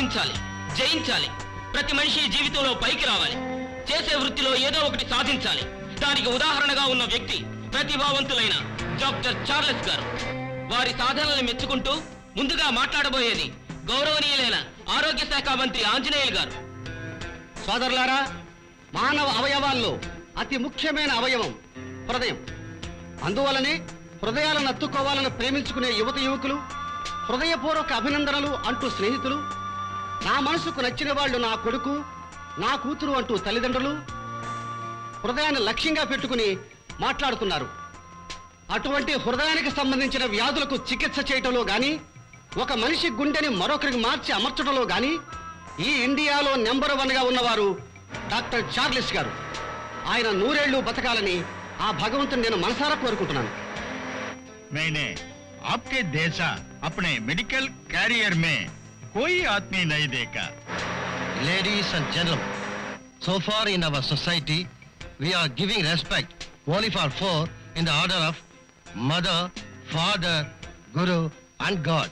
సాధించాలి జయించాలి ప్రతి మనిషి జీవితంలో పైకి రావాలి చేసే వృత్తిలో ఏదో ఒకటి సాధించాలి దానికి ఉదాహరణగా ఉన్న వ్యక్తి ప్రతిభావంతులైన డాక్టర్ చార్లెస్ గారు వారి సాధనలను మెచ్చుకుంటూ ముందుగా మాట్లాడబోయేది గౌరవనీయులైన ఆరోగ్య శాఖ మంత్రి ఆంజనేయులు గారు సోదరులారా మానవ అవయవాల్లో అతి ముఖ్యమైన అవయవం హృదయం అందువలనే హృదయాలను అత్తుకోవాలని ప్రేమించుకునే యువత యువకులు హృదయపూర్వక అభినందనలు అంటూ స్నేహితులు నా మనసుకు నచ్చిన వాళ్ళు నా కొడుకు నా కూతురు అంటూ తల్లిదండ్రులు హృదయాన్ని లక్ష్యంగా పెట్టుకుని మాట్లాడుతున్నారు అటువంటి హృదయానికి సంబంధించిన వ్యాధులకు చికిత్స చేయటంలో గాని ఒక మనిషి గుండెని మరొకరికి మార్చి అమర్చడంలో గాని ఈ ఇండియాలో నెంబర్ వన్ గా ఉన్నవారు డాక్టర్ చార్లెస్ గారు ఆయన నూరేళ్లు బతకాలని ఆ భగవంతుని నేను మనసారా కోరుకుంటున్నాను मैंने आपके जैसा अपने मेडिकल कैरियर में कोई आदमी नहीं देखा Ladies and gentlemen, so far in our society, we are giving respect only for four in the order of mother, father, guru, and God.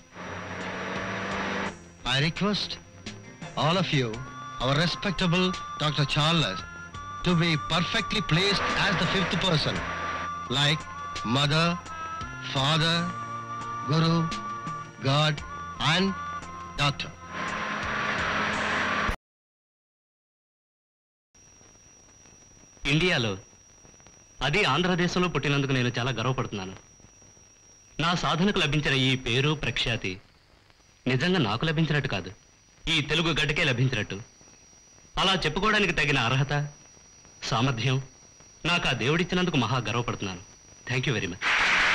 I request all of you, our respectable Dr. Charles, to be perfectly placed as the fifth person, like mother, father, guru, God, and doctor. ఇండియాలో అది ఆంధ్రదేశంలో పుట్టినందుకు నేను చాలా గర్వపడుతున్నాను నా సాధనకు లభించిన ఈ పేరు ప్రఖ్యాతి నిజంగా నాకు లభించినట్టు కాదు ఈ తెలుగు గడ్డకే లభించినట్టు అలా చెప్పుకోవడానికి తగిన అర్హత సామర్థ్యం నాకు ఆ దేవుడిచ్చినందుకు మహా గర్వపడుతున్నాను థ్యాంక్ యూ వెరీ మచ్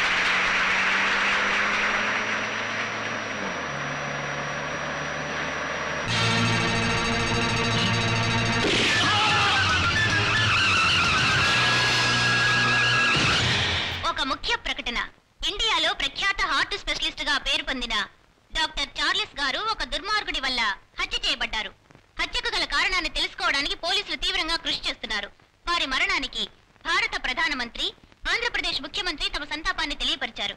ఒక ముఖ్య ప్రకటన ఇండియాలో ప్రఖ్యాత హార్ట్ స్పెషలిస్ట్ గా పేరు పొందిన డాక్టర్ చార్లెస్ గారు ఒక దుర్మార్గుడి వల్ల హత్య చేయబడ్డారు హత్యకు గల కారణాన్ని తెలుసుకోవడానికి పోలీసులు తీవ్రంగా కృషి చేస్తున్నారు వారి మరణానికి భారత ప్రధానమంత్రి ఆంధ్రప్రదేశ్ ముఖ్యమంత్రి తమ సంతాపాన్ని తెలియపరిచారు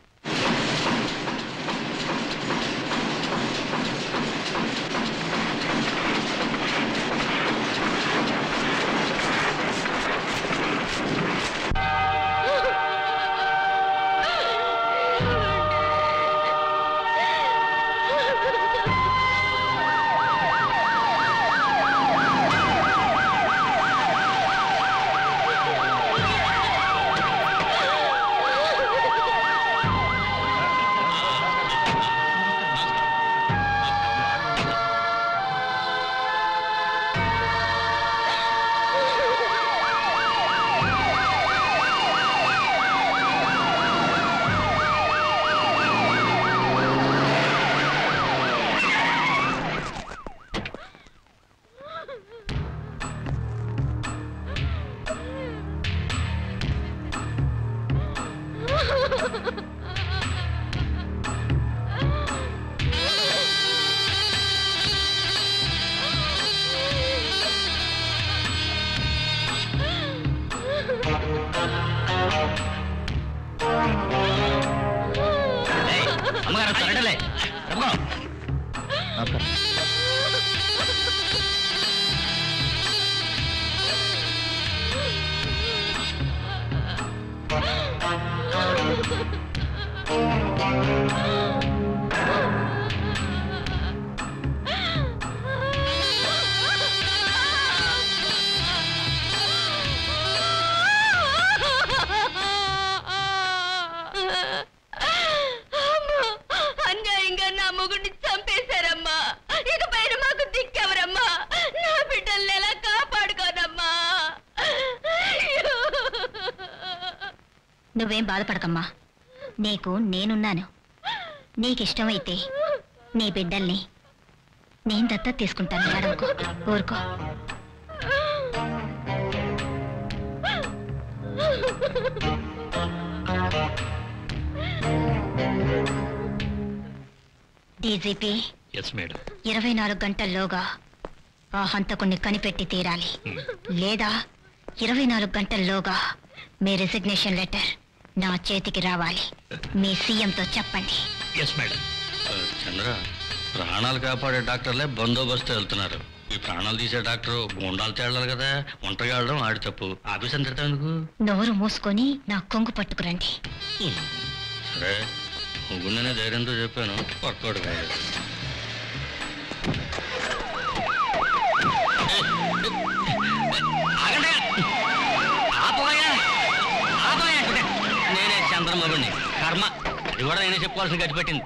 అమ్మగారు సరడలే అన్యాయంగా నా మొగుడిని చంపేశారమ్మా ఇక పైన మాకు దిక్కెవరమ్మా నా బిడ్డల్ని ఎలా కాపాడుకోనమ్మా నువ్వేం బాధపడకమ్మా నీకు నేనున్నాను నీకిష్టమైతే నీ బిడ్డల్ని నేను దత్తత తీసుకుంటాను ఏడవకు ఊరుకో డీజీపీ ఎస్ మేడం ఇరవై నాలుగు గంటల్లోగా ఆ హంతకుణ్ణి కనిపెట్టి తీరాలి లేదా ఇరవై నాలుగు గంటల్లోగా మీ రిజిగ్నేషన్ లెటర్ నా చేతికి రావాలి మీ సీఎంతో చెప్పండి ఎస్ మేడం చంద్ర ప్రాణాలు కాపాడే డాక్టర్లే బందోబస్తు వెళ్తున్నారు ఈ ప్రాణాలు తీసే డాక్టర్ గుండాలు తేడాలి కదా ఒంటరిగా వెళ్ళడం ఆడి తప్పు ఆఫీస్ అంతటా ఎందుకు నోరు మూసుకొని నా కొంగు పట్టుకురండి సరే ముగ్గునే ధైర్యంతో చెప్పాను వర్కౌట్ కాదు ఆగండి ఆపోయా ఆపోయా నేనే చంద్రమగుడిని కర్మ అది కూడా నేనే చెప్పుకోవాల్సిన గట్టి పెట్టింది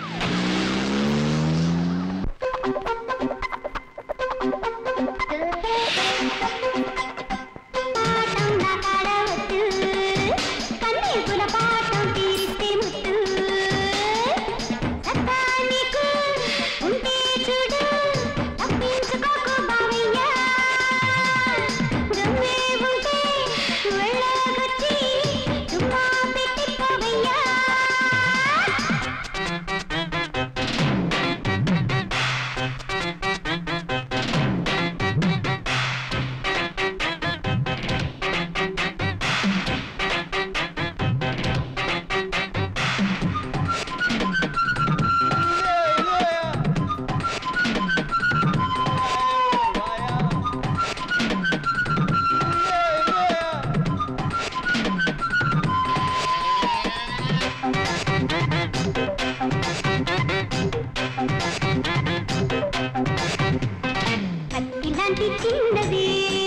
ఇలాంటి చిన్నది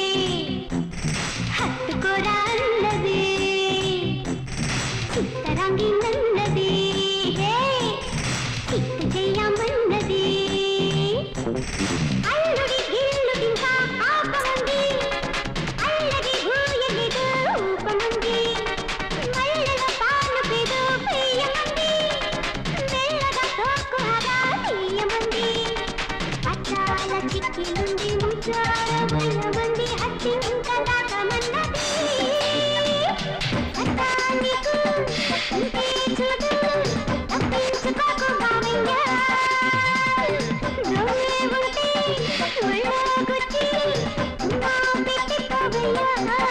హత్తుకోరా అన్నది చిత్తరంగి నన్నది హే చిత్తు చెయ్యమన్నది అల్లుడి గిల్లు తింటా ఆపమంది అల్లడి ఊయలిడు ఊపమంది మల్లెల పాలు పెదు పెయ్యమంది మెల్లగా తోకు హగా తీయమంది పట్టాల చిక్కి నుండి ముచ్చార మంది హత్తి ఉంకలాగమన్నది పట్టానికి ఉంటే చూడు తప్పించుకోకు బావయ్య నువ్వే ఉంటే ఒళ్ళోకొచ్చి నా పెట్టిపోవయ్యా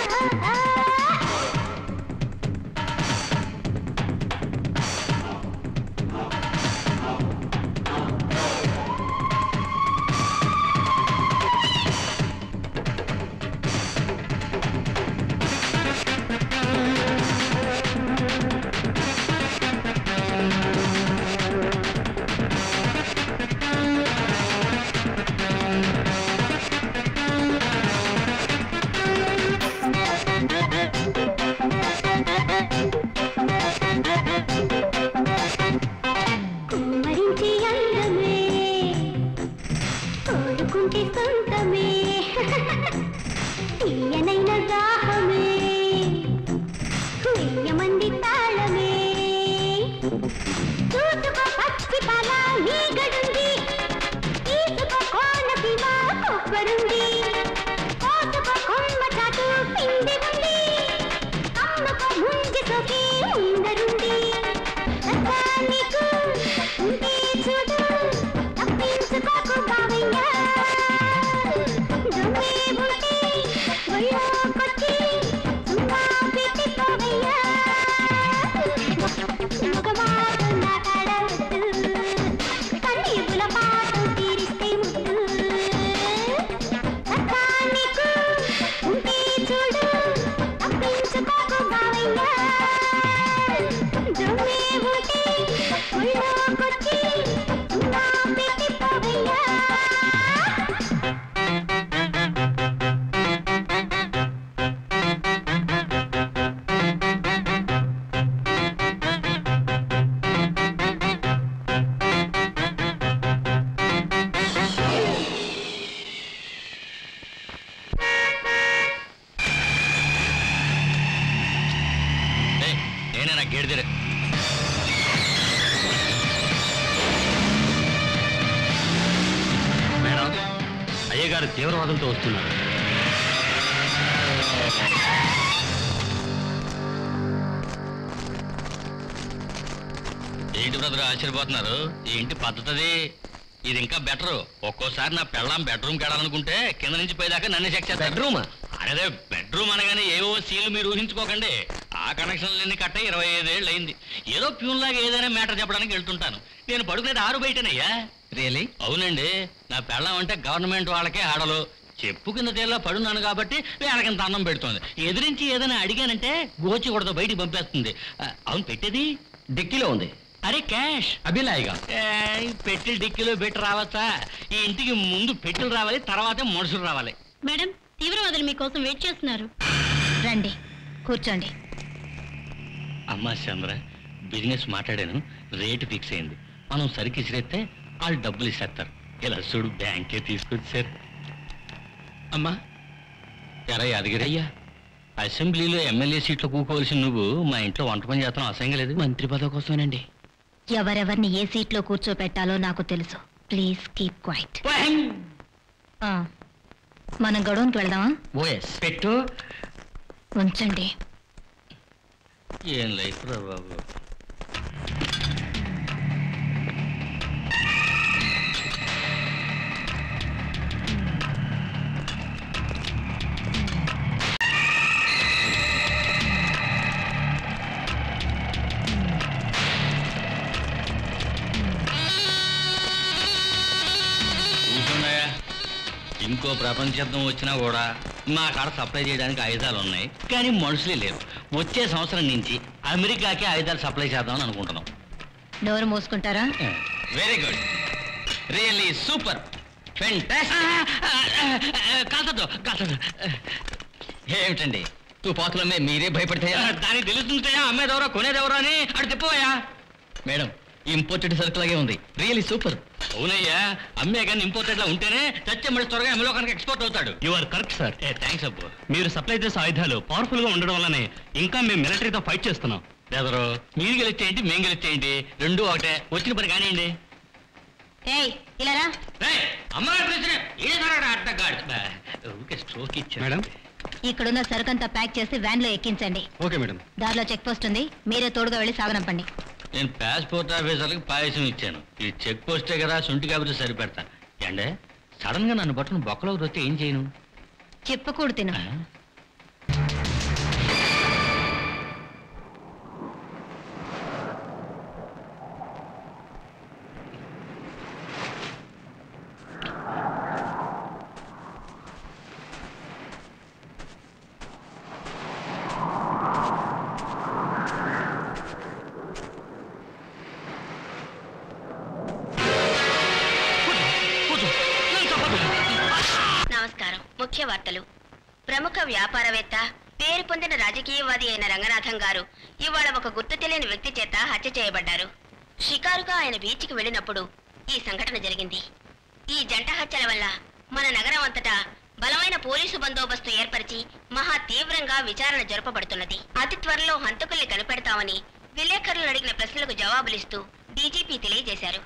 కుమ్మరించి అందమే కోరుకుంటే సొంతమే తీయనైన దాహమే వెయ్యమంది తాళమే చూసుకో పచ్చి పాల మీగడుంది తీసుకో కోన సీమ కొబ్బరుంది కోసుకో కొమ్మ చాటు పిండి ఉంది అమ్మకో ముంజి సోకి ముందరుంది రసానికి ఉంటే చూడు తప్పించుకోకు బావయ్య దుమ్మే ఉంటే ఒళ్ళోకొచ్చి సుమ్మా పెట్టిపోవయ్యా మగవాడు నా కడవద్దు కన్నీపుల పాటు తీరిస్తే ముద్దు రసానికి ఉంటే చూడు తప్పించుకోకు బావయ్య దుమ్మే ఉంటే ఒళ్ళోకొచ్చి సుమ్మా పెట్టిపోవయ్యా ఏయ్, నేనే నా గేడు తెరే మేడం అయ్యగారు తీవ్రవాదంతో వస్తున్నారు ఏంటి బ్రదర్ ఆశ్చర్యపోతున్నారు ఈ ఇంటి పద్ధతి ఇది ఇంకా బెటర్ ఒక్కోసారి నా పెళ్ళాం బెడ్రూమ్కి వెళ్ళాలనుకుంటే కింద నుంచి పైదాకా నన్ను చెక్ చేస్తారు బెడ్రూమ్ అదే బెడ్రూమ్ అనగానే ఏవో సీన్లు మీరు ఊహించుకోకండి ఆ కనెక్షన్లన్నీ కట్ట ఇరవై ఐదేళ్ళు అయింది ఏదో ప్యూన్ లాగా ఏదైనా మ్యాటర్ చెప్పడానికి వెళ్తుంటాను నేను పడుకునేది ఆరు బయటనయ్యా రియలీ అవునండి నా పెళ్ళం అంటే గవర్నమెంట్ వాళ్ళకే ఆడలు చెప్పు కింద తేలా పడున్నాను కాబట్టి వేళకింత అన్నం పెడుతోంది ఎదిరించి ఏదైనా అడిగానంటే గోచి కొడత బయటికి పంపేస్తుంది ఆ, అవును పెట్టేది డిక్కీలో ఉంది అరే క్యాష్ అభిలాయిగా పెట్టి డిక్కీలో పెట్టి రావచ్చా ఈ ఇంటికి ముందు పెట్టెలు రావాలి తర్వాతే మనుషులు రావాలి మేడం తీవ్రవాదులు మీకోసం వెయిట్ చేస్తున్నారు రండి కూర్చోండి అమ్మా చంద్ర బిజినెస్ మాట్లాడాను రేటు ఫిక్స్ అయింది మనం సరికి ఇసిరేస్తే వాళ్ళు డబ్బులు ఇసేస్తారు ఇలా చూడు బ్యాంకే తీసుకొచ్చారు అమ్మా ఎరా యాదగిరి అయ్యా అసెంబ్లీలో ఎమ్మెల్యే సీట్లో కూకోవాల్సిన నువ్వు మా ఇంట్లో వంట పని చేస్తాం అసహ్యంగా లేదు మంత్రి పదవి కోసమేనండి ఎవరెవరిని ఏ సీట్లో కూర్చోపెట్టాలో నాకు తెలుసు ప్లీజ్ కీప్ క్వైట్ మనం గొడవనికి వెళ్దామా ఓఎస్ పెట్టు ఉంచండి ఏం లైఫ్ రా బాబు కూర్చోండయ్యా. ఇంకో ప్రపంచ యుద్ధం వచ్చినా కూడా మా కాడ సప్లై చేయడానికి ఆయుధాలు ఉన్నాయి కానీ మనుషులే లేవు వచ్చే సంవత్సరం నుంచి అమెరికాకి ఆయుధాలు సప్లై చేద్దామని అనుకుంటున్నాం నోరు మూసుకుంటారా వెరీ గుడ్ రియల్లీ సూపర్ కాల్చదు కాల్చదు ఏమిటండి తుపాకులమ్మే మీరే భయపడితే దానికి తెలుస్తుంటాయా అమ్మేదెవరో కొనేదెవరో అని అటు చెప్పవయ్యా మేడం ఇంపోర్టెడ్ సరుకులాగే ఉంది రియల్లీ సూపర్ అవునయ్యా అమ్మే కానీ ఇంపోర్టెడ్ లా ఉంటేనే చచ్చే మళ్ళీ త్వరగా అమ్మలో కనుక ఎక్స్పోర్ట్ అవుతాడు యు ఆర్ కరెక్ట్ సార్ ఏ థ్యాంక్స్ అబ్బు మీరు సప్లై చేసే ఆయుధాలు పవర్ఫుల్ గా ఉండడం వల్లనే ఇంకా మేము మిలిటరీతో ఫైట్ చేస్తున్నాం బెదరు మీరు గెలిచేయండి మేము గెలిచేయండి రెండు ఒకటే వచ్చిన పని కానివ్వండి ఏయ్ ఇలా రా ఏయ్, అమ్మగారు పిలిచిన ఏదన్నాడు అడ్డగాడు బా, ఊరికే స్ట్రోక్ ఇచ్చాడు మేడం ఇక్కడున్న సరుకంతా ప్యాక్ చేసి వ్యాన్ లో ఎక్కించండి ఓకే మేడం దారిలో చెక్ పోస్ట్ ఉంది మీరే తోడుగా వెళ్ళి సాగనంపండి నేను పాస్పోర్ట్ ఆఫీసర్కి పాయసం ఇచ్చాను ఇది చెక్ పోస్టే కదా సొంటి కాబట్టి సరిపెడతా ఏండే సడన్ గా నన్ను పట్టుకుని బొక్కలోకి వస్తే ఏం చేయను చెప్పకూడదు తిను ఆ? నమస్కారం ముఖ్య వార్తలు ప్రముఖ వ్యాపారవేత్త పేరు పొందిన రాజకీయవాది అయిన రంగనాథం గారు ఇవాళ ఒక గుర్తు తెలియని వ్యక్తి చేత హత్య చేయబడ్డారు షికారుగా ఆయన బీచ్కి వెళ్ళినప్పుడు ఈ సంఘటన జరిగింది ఈ జంట హత్యల వల్ల మన నగరం అంతటా బలమైన పోలీసు బందోబస్తు ఏర్పరిచి మహా తీవ్రంగా విచారణ జరపబడుతున్నది అతి త్వరలో హంతకుల్ని కనిపెడతామని విలేకరులు అడిగిన ప్రశ్నలకు జవాబులిస్తూ డీజీపీ తెలియజేశారు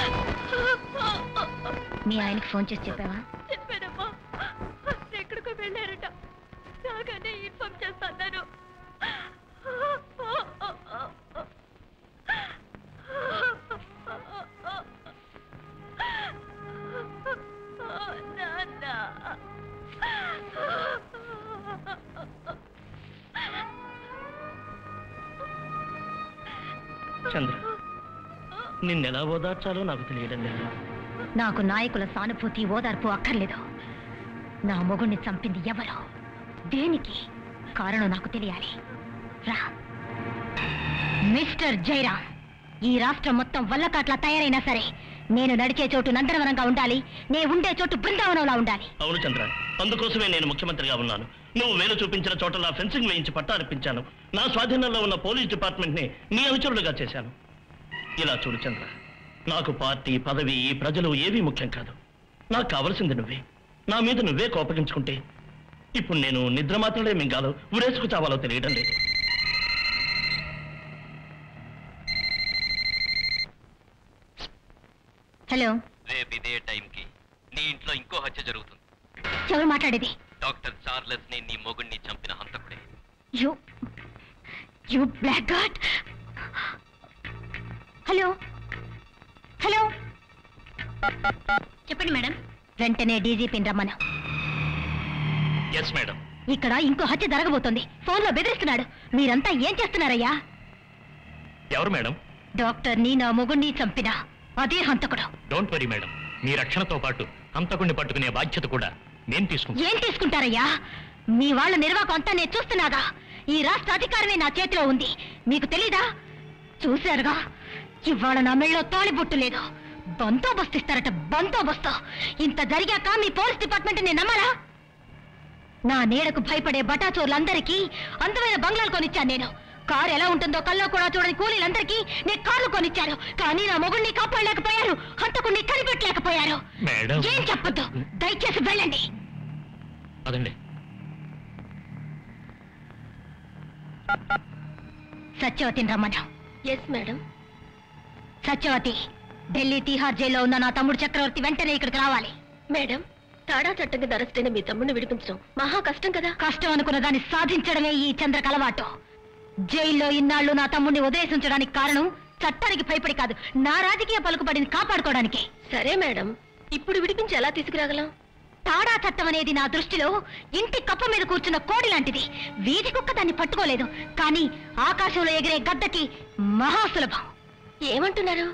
మీ ఆయనకి ఫోన్ చేసి చెప్పావా చెప్పానమ్మా ఎక్కడికో వెళ్ళారట రాగానే ఇన్ఫార్మ్ చేస్తాను చంద్ర నిన్నెలా ఓదార్చాలో నాకు తెలియడం లేదు నాకు నాయకుల సానుభూతి ఓదార్పు అక్కర్లేదు నా మొగుణ్ణి చంపింది ఎవరో దేనికి కారణం నాకు తెలియాలి రా మిస్టర్ జయరాం ఈ రాష్ట్రం మొత్తం వల్లకాట్లా తయారైనా సరే నేను నడిచే చోటు నందనవనంగా ఉండాలి నే ఉండే చోటు బృందావనంలా ఉండాలి అవును చంద్ర అందుకోసమే నేను ముఖ్యమంత్రిగా ఉన్నాను నువ్వు వేలు చూపించిన చోటలా ఫెన్సింగ్ వేయించి పట్టా అర్పించాను నా స్వాధీనంలో ఉన్న పోలీస్ డిపార్ట్మెంట్ ని నీ అనుచరులుగా చేశాను ఇలా చూడు చంద్ర నాకు పార్టీ పదవి ఈ ప్రజలు ఏవీ ముఖ్యం కాదు నాకు కావలసింది నువ్వే నా మీద నువ్వే కోపగించుకుంటే ఇప్పుడు నేను నిద్ర మాత్రమే మింగాలో ఉరేసుకు చావాలో తెలియడం లేదు హలో రేపు ఇదే టైంకి నీ ఇంట్లో ఇంకో హత్య జరుగుతుంది ఎవరు మాట్లాడేది డాక్టర్ చార్లెస్ ని నీ మొగుడిని చంపిన హంతకుడే you you black god hello hello చెప్పండి మేడం వెంటనే డీజీపీని రమ్మను ఎస్ మేడం ఇక్కడ ఇంకో హత్య జరగబోతోంది ఫోన్లో బెదిరిస్తున్నాడు మీరంతా ఏం చేస్తున్నారయ్యా ఎవరు మేడం డాక్టర్ని నా మొగుణ్ణి చంపిన అదే హంతకుడు డోంట్ వరీ మేడం మీ రక్షణతో పాటు హంతకుణ్ణి పట్టుకునే బాధ్యత కూడా నేను తీసుకుంటాను ఏం తీసుకుంటారయ్యా మీ వాళ్ళ నిర్వాహకం అంతా నేను చూస్తున్నాగా ఈ రాష్ట్ర అధికారమే నా చేతిలో ఉంది మీకు తెలీదా చూశారుగా ఇవాళ నా మెళ్ళో తాళిబొట్టు లేదు బందోబస్తు ఇస్తారట బందోబస్తు ఇంత జరిగాక మీ పోలీస్ డిపార్ట్మెంట్ నేను నమ్మాలా నా నీడకు భయపడే బటాచోర్లందరికీ అందమైన బంగ్లాలు కొనిచ్చాను నేను కారు ఎలా ఉంటుందో కల్లో కూడా చూడని కూలీలందరికీ నేను కార్లు కొనిచ్చాను కానీ నా మొగుడిని కాపాడలేకపోయారు హంతకుడిని కనిపెట్టలేకపోయారు మేడం ఏం చెప్పొద్దు దయచేసి వెళ్ళండి అదండి సత్యవతిని రమ్మను ఎస్ మేడం సత్యవతి ఢిల్లీ తీహార్ జైల్లో ఉన్న నా తమ్ముడు చక్రవర్తి వెంటనే ఇక్కడికి రావాలి మేడం తాడా చట్టం కింద అరెస్ట్ అయిన మీ తమ్ముడిని విడిపించడం మహా కష్టం కదా కష్టం అనుకున్న దాన్ని సాధించడమే ఈ చంద్రక అలవాటు జైల్లో ఇన్నాళ్ళు నా తమ్ముడిని వదిలేసి ఉంచడానికి కారణం చట్టానికి భయపడి కాదు నా రాజకీయ పలుకుబడిని కాపాడుకోవడానికి సరే మేడం ఇప్పుడు విడిపించి ఎలా తీసుకురాగలం తాడా చట్టం అనేది నా దృష్టిలో ఇంటి కప్ప మీద కూర్చున్న కోడి లాంటిది వీధి కుక్క దాన్ని పట్టుకోలేదు కానీ ఆకాశంలో ఎగిరే గద్దకి మహాసులభం ఏమంటున్నారు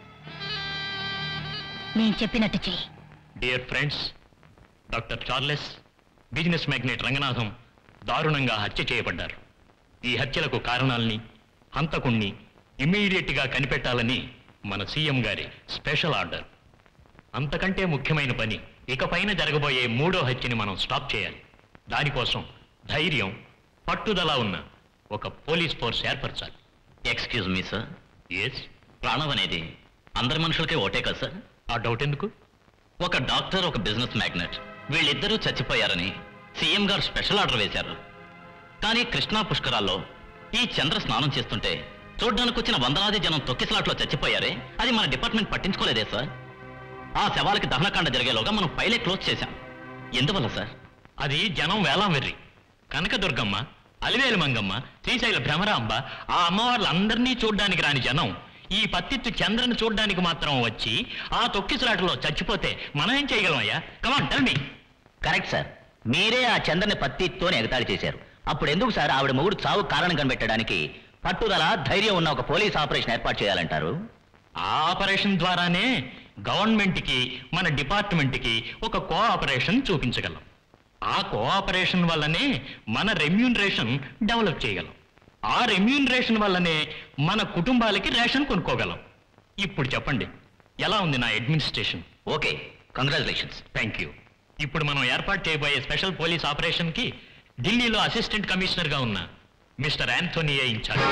నేను చెప్పినట్టు చెయ్యి dear friends doctor Charles business magnate Ranganatham దారుణంగా హత్య చేయబడ్డారు ఈ హత్యలకు కారణాల్ని హంతకుణ్ణి ఇమ్మీడియట్ గా కనిపెట్టాలని మన సీఎం గారి స్పెషల్ ఆర్డర్ అంతకంటే ముఖ్యమైన పని ఇకపైన జరగబోయే మూడో హత్యని మనం స్టాప్ చేయాలి దానికోసం ధైర్యం పట్టుదల ఉన్న ఒక పోలీస్ ఫోర్స్ ఏర్పరచాలి ఎక్స్క్యూజ్ మీ సార్ ఎస్ ప్రాణం అనేది అందరి మనుషులకే ఓటే కదా సార్ ఆ డౌట్ ఎందుకు ఒక డాక్టర్ ఒక బిజినెస్ మ్యాగ్నెట్ వీళ్ళిద్దరూ చచ్చిపోయారని సీఎం గారు స్పెషల్ ఆర్డర్ వేశారు కానీ కృష్ణా పుష్కరాల్లో ఈ చంద్ర స్నానం చేస్తుంటే చూడ్డానికి వచ్చిన వందలాది జనం తొక్కిసలాట్లో చచ్చిపోయారే అది మన డిపార్ట్మెంట్ పట్టించుకోలేదే సార్ ఆ శవాలకి దహనకాండ జరిగేలోగా మనం ఫైలే క్లోజ్ చేశాం ఎందువల్ల సార్ అది జనం వేలం వెర్రి కనకదుర్గమ్మ అలివేలు మంగమ్మ శ్రీశైల భ్రమరాంబ ఆ అమ్మవార్లందరినీ చూడ్డానికి రాని జనం ఈ పత్తిత్తు చంద్రను చూడ్డానికి మాత్రం వచ్చి ఆ తొక్కిసలాటలో చచ్చిపోతే మనం ఏం చేయగలమయ్యా come on tell me correct sir మీరే ఆ చంద్రని పత్తితోనే ఎగతాళి చేశారు అప్పుడు ఎందుకు సార్ ఆవిడ మొగుడు చావు కారణం కనిపెట్టడానికి పట్టుదల ధైర్యం ఉన్న ఒక పోలీస్ ఆపరేషన్ ఏర్పాటు చేయాలంటారు ఆ ఆపరేషన్ ద్వారానే గవర్నమెంట్కి మన డిపార్ట్మెంట్కి ఒక కోఆపరేషన్ చూపించగలం ఆ కోఆపరేషన్ వల్లనే మన రెమ్యూనరేషన్ డెవలప్ చేయగలం ఆ రెమ్యూనరేషన్ వల్లనే మన కుటుంబాలకి రేషన్ కొనుక్కోగలం ఇప్పుడు చెప్పండి ఎలా ఉంది నా administration okay congratulations thank you ఇప్పుడు మనం ఏర్పాటు చేయబోయే స్పెషల్ పోలీస్ ఆపరేషన్ కి ఢిల్లీలో అసిస్టెంట్ కమిషనర్ గా ఉన్న మిస్టర్ యాంథోనియే ఇన్ఛార్జ్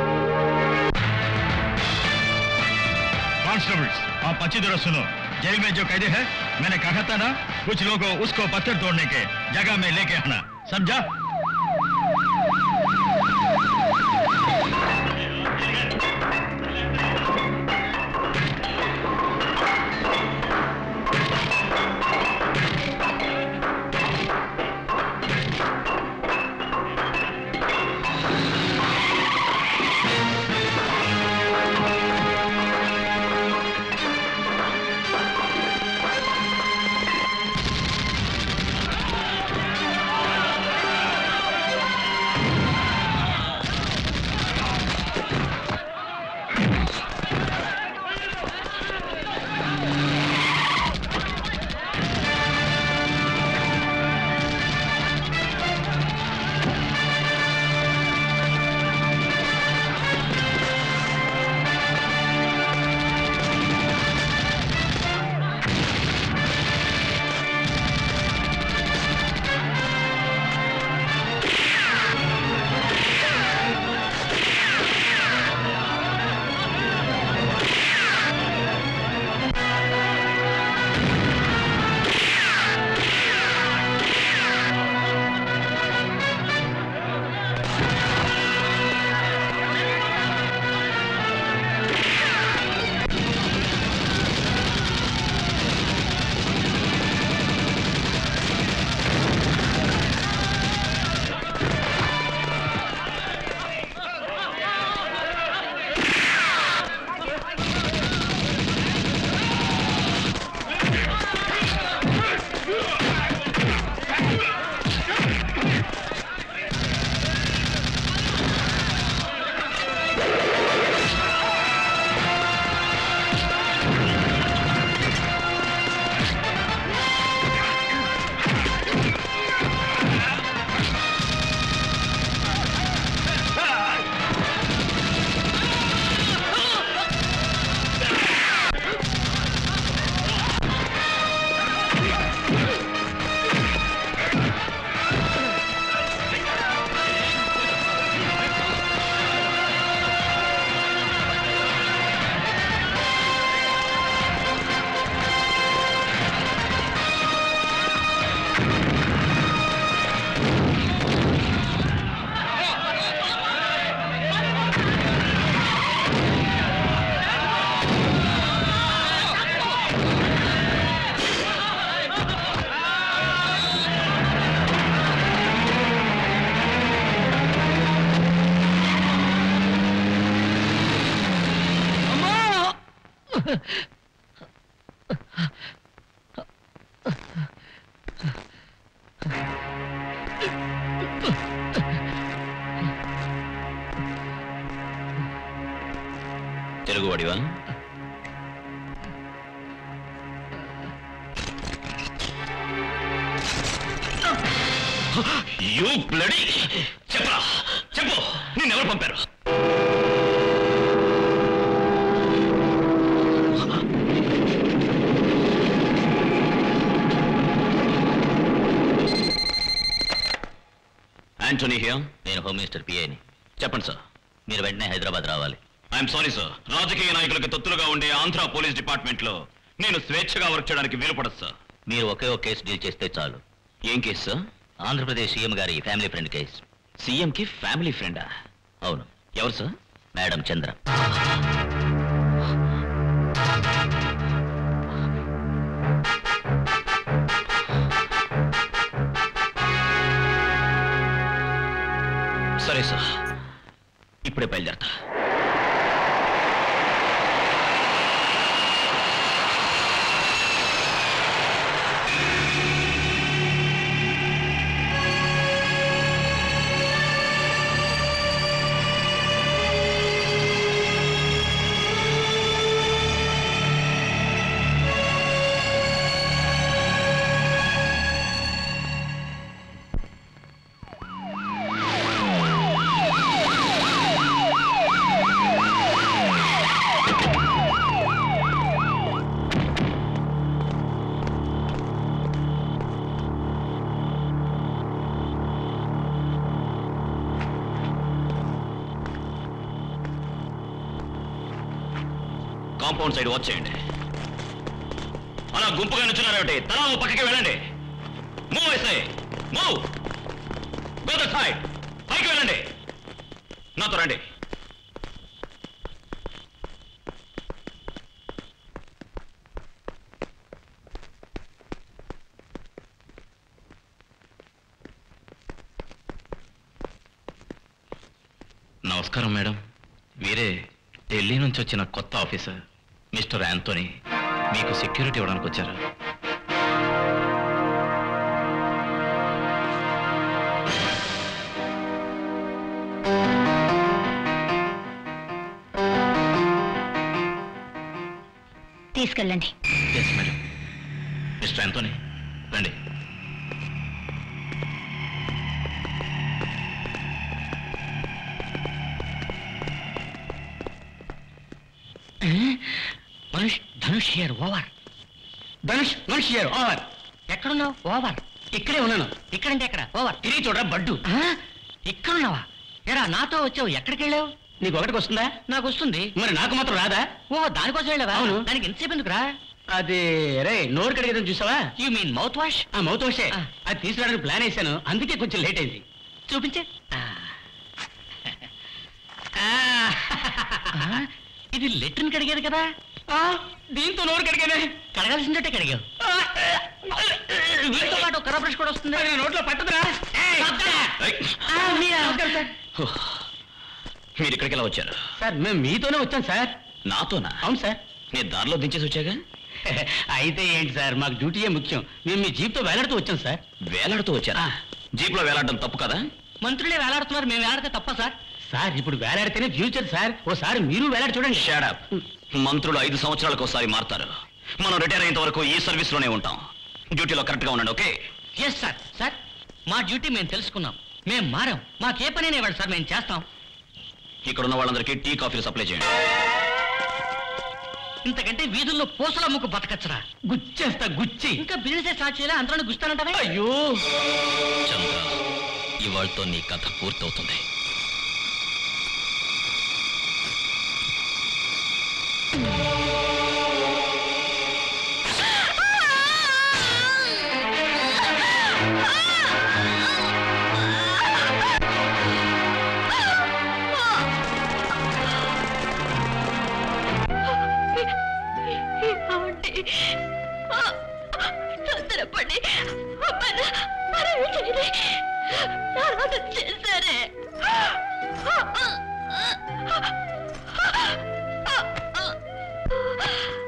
कांस्टेबल्स आप अच्छी तरह सुनो जेल में जो कैदी है मैंने कहा था ना कुछ लोगों को उसको पत्थर तोड़ने के जगह में लेके आना समझा తెలుగు వాడివా యూ బ్లడీ చెప్పరా చెప్పు నిన్నెవరు పంపారు యాంటోనీ హియర్ నేను హోమ్ మినిస్టర్ పిఏని చెప్పండి సార్ మీరు వెంటనే హైదరాబాద్ రావాలి ఐఎమ్ సారీ సార్ రాజకీయ నాయకులకు తొత్తులుగా ఉండే ఆంధ్ర పోలీస్ డిపార్ట్మెంట్ లో నేను స్వేచ్ఛగా వర్క్ చేయడానికి వీలుపడదు సార్ మీరు ఒకే ఒక కేసు డీల్ చేస్తే చాలు ఏం కేసు సార్ ఆంధ్రప్రదేశ్ సీఎం గారి ఫ్యామిలీ ఫ్రెండ్ కేసు సీఎం కి ఫ్యామిలీ ఫ్రెండా అవును ఎవరు సార్ మేడం చంద్ర సరే సార్ ఇప్పుడే బయలుదేరతా కాంపౌండ్ సైడ్ వాచ్ చేయండి అలా గుంపుగా నుంచున్నారేమిటి తలా ఓ పక్కకి వెళ్ళండి మూవ్ వేసాయి మూవ్ గో ద సైడ్ పైకి వెళ్ళండి నాతో రండి నమస్కారం మేడం వీరే ఢిల్లీ నుంచి వచ్చిన కొత్త ఆఫీసర్ మిస్టర్ యాంతోనీ మీకు సెక్యూరిటీ ఇవ్వడానికి వచ్చారా తీసుకెళ్ళండి ఎస్ మేడం మిస్టర్ యాంతోనీ రండి Dhanush Dhanush here over Dhanush Dhanush here over ఎక్కడున్నావు ఓవర్ ఇక్కడే ఉన్నాను ఇక్కడంటే ఎక్కడ ఓవర్ తిరిగి చూడరా బడ్డు ఇక్కడున్నావా ఎరా నాతో వచ్చావు ఎక్కడికి వెళ్ళావు నీకు ఒకటికి వస్తుందా నాకు వస్తుంది మరి నాకు మాత్రం రాదా ఓ దానికోసం వెళ్ళావా అవును దానికి ఎంతసేపు ఎందుకురా అది రే నోరు కడిగేదని చూసావా యూ మీన్ మౌత్ వాష్ ఆ మౌత్ వాషే అది తీసుకురావడానికి ప్లాన్ వేశాను అందుకే కొంచెం లేట్ అయింది చూపించే ఇది లెట్రిన్ కడిగేది కదా ఆ, దీంతో నోరు కడిగానే కడగాల్సిందే కడిగావు వీటితో పాటు కర్ర బ్రష్ కూడా వస్తుంది నోట్లో పట్టదురా మీరు ఇక్కడికి ఎలా వచ్చారు సార్ మేము మీతోనే వచ్చాం సార్ నాతోనా అవును సార్ నేను దారిలో దించేసి వచ్చాగా అయితే ఏంటి సార్ మాకు డ్యూటీయే ముఖ్యం మేము మీ జీప్తో వేలాడుతూ వచ్చాం సార్ వేలాడుతూ వచ్చారా జీప్లో వేలాడడం తప్పు కదా మంత్రులే వేలాడుతున్నారు మేము వేలాడితే తప్ప సార్ సార్ ఇప్పుడు వేలాడితేనే ఫ్యూచర్ సార్ ఓసారి మీరు వేలాడి చూడండి షాడప్ మంత్రులు ఐదు సంవత్సరాలకు ఒకసారి మారుతారు మనం రిటైర్ అయ్యేంత వరకు ఈ సర్వీస్ లోనే ఉంటాం డ్యూటీలో కరెక్ట్ గా ఉండండి ఓకే ఎస్ సార్ సార్ మా డ్యూటీ మేము తెలుసుకున్నాం మేము మారాం మాకే పని ఇవ్వండి సార్ మేము చేస్తాం ఇక్కడ ఉన్న వాళ్ళందరికీ టీ కాఫీలు సప్లై చేయండి ఇంతకంటే వీధుల్లో పూసల ముక్కు బతకచ్చరా గుచ్చేస్తా గుచ్చి ఇంకా బిజినెస్ స్టార్ట్ చేయాలి అందులో గుస్తానంటావా అయ్యో చంద్ర ఇవాళతో నీ కథ పూర్తవుతుంది ఏమండి? ఆ, తొందరపడి మన మనం చేయలే తర్వాత చేశారే ఆ, ఆ, ఆ, ఆ, ఆ.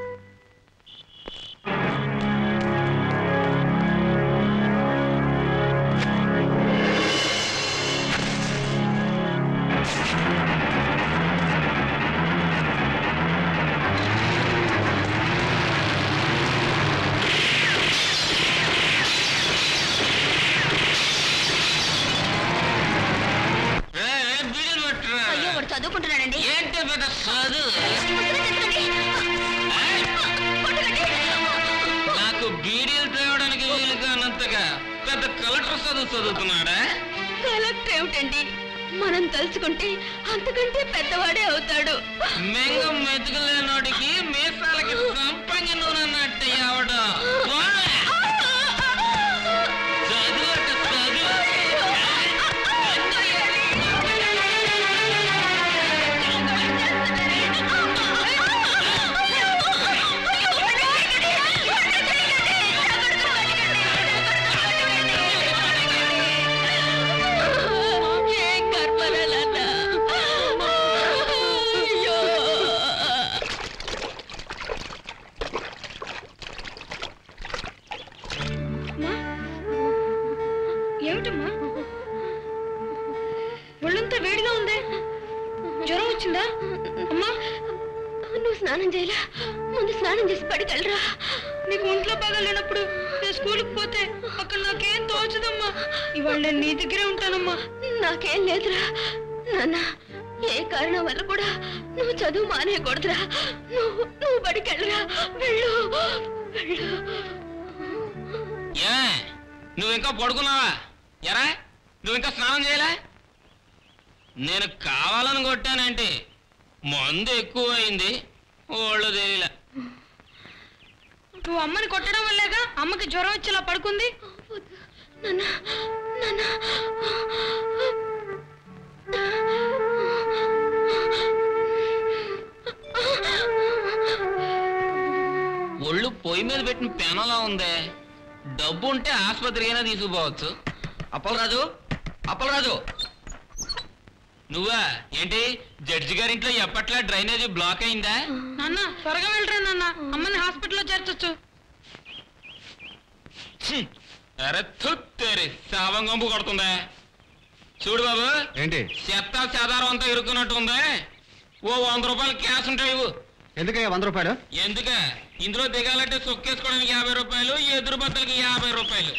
చదువుకుంటున్నాడండి ఏంటి పెద్ద చదువు ముసుగు తీసుకోండి. కొట్టకండి. నాకు బీడీలు తేవడానికి వీలు కానంతగా పెద్ద కలెక్టర్ చదువు చదువుతున్నాడా కలెక్టర్ ఏమిటండి మనం తలుచుకుంటే అంతకంటే పెద్దవాడే అవుతాడు మెంగ మెతుకులేనోడికి మీసాలకి సంపంగి నూనె నట్టు ఎవడు చదువు అట చదువు ఏం కర్మరాలన్నా అయ్యో ఏమిటమ్మా ఒళ్ళంతా వేడిగా ఉందే జ్వరం వచ్చిందా అమ్మా నువ్వు స్నానం చేయలా ముందు స్నానం చేసి పడికెళ్ళరా నీకు ఒంట్లో బాగా లేనప్పుడు నేను స్కూల్కి పోతే అక్కడ నాకేం తోచదమ్మా ఇవాళ నేను నీ దగ్గరే ఉంటానమ్మా నాకేం లేదురా నాన్న ఏ కారణం వల్ల కూడా నువ్వు చదువు మానేయకూడదురా నువ్వు నువ్వు బడికెళ్ళరా వెళ్ళు వెళ్ళు ఏ నువ్వు ఇంకా పడుకున్నావా ఎరా నువ్వు ఇంకా స్నానం చేయలే నేను కావాలని కొట్టానంటే మందు ఎక్కువైంది ఒళ్ళు తెలియలే నువ్వు అమ్మని కొట్టడం వల్లేగా అమ్మకి జ్వరం వచ్చేలా పడుకుంది నాన్న నాన్న ఒళ్ళు పొయ్యి మీద పెట్టిన పెనలా ఉందే డబ్బు ఉంటే ఆసుపత్రికైనా తీసుకుపోవచ్చు అప్పలరాజు అప్పలరాజు నువ్వా ఏంటి జడ్జి గారింట్లో ఎప్పట్లా డ్రైనేజీ బ్లాక్ అయిందా నాన్న త్వరగా వెళ్ళరా నాన్న అమ్మని హాస్పిటల్లో చేర్చొచ్చు ఛీ! అరే తుత్తేరి శావం గంపు కొడుతుందా చూడు బాబు ఏంటి చెత్త చెదారం అంతా ఇరుక్కున్నట్టుందే ఓ వంద రూపాయలు క్యాష్ ఉంటాయి ఇవ్వు. ఎందుకయ్యా వంద రూపాయలు ఎందుక ఇందులో దిగాలంటే సొక్కేసుకోవడానికి యాభై రూపాయలు ఎదురు బద్దలకి యాభై రూపాయలు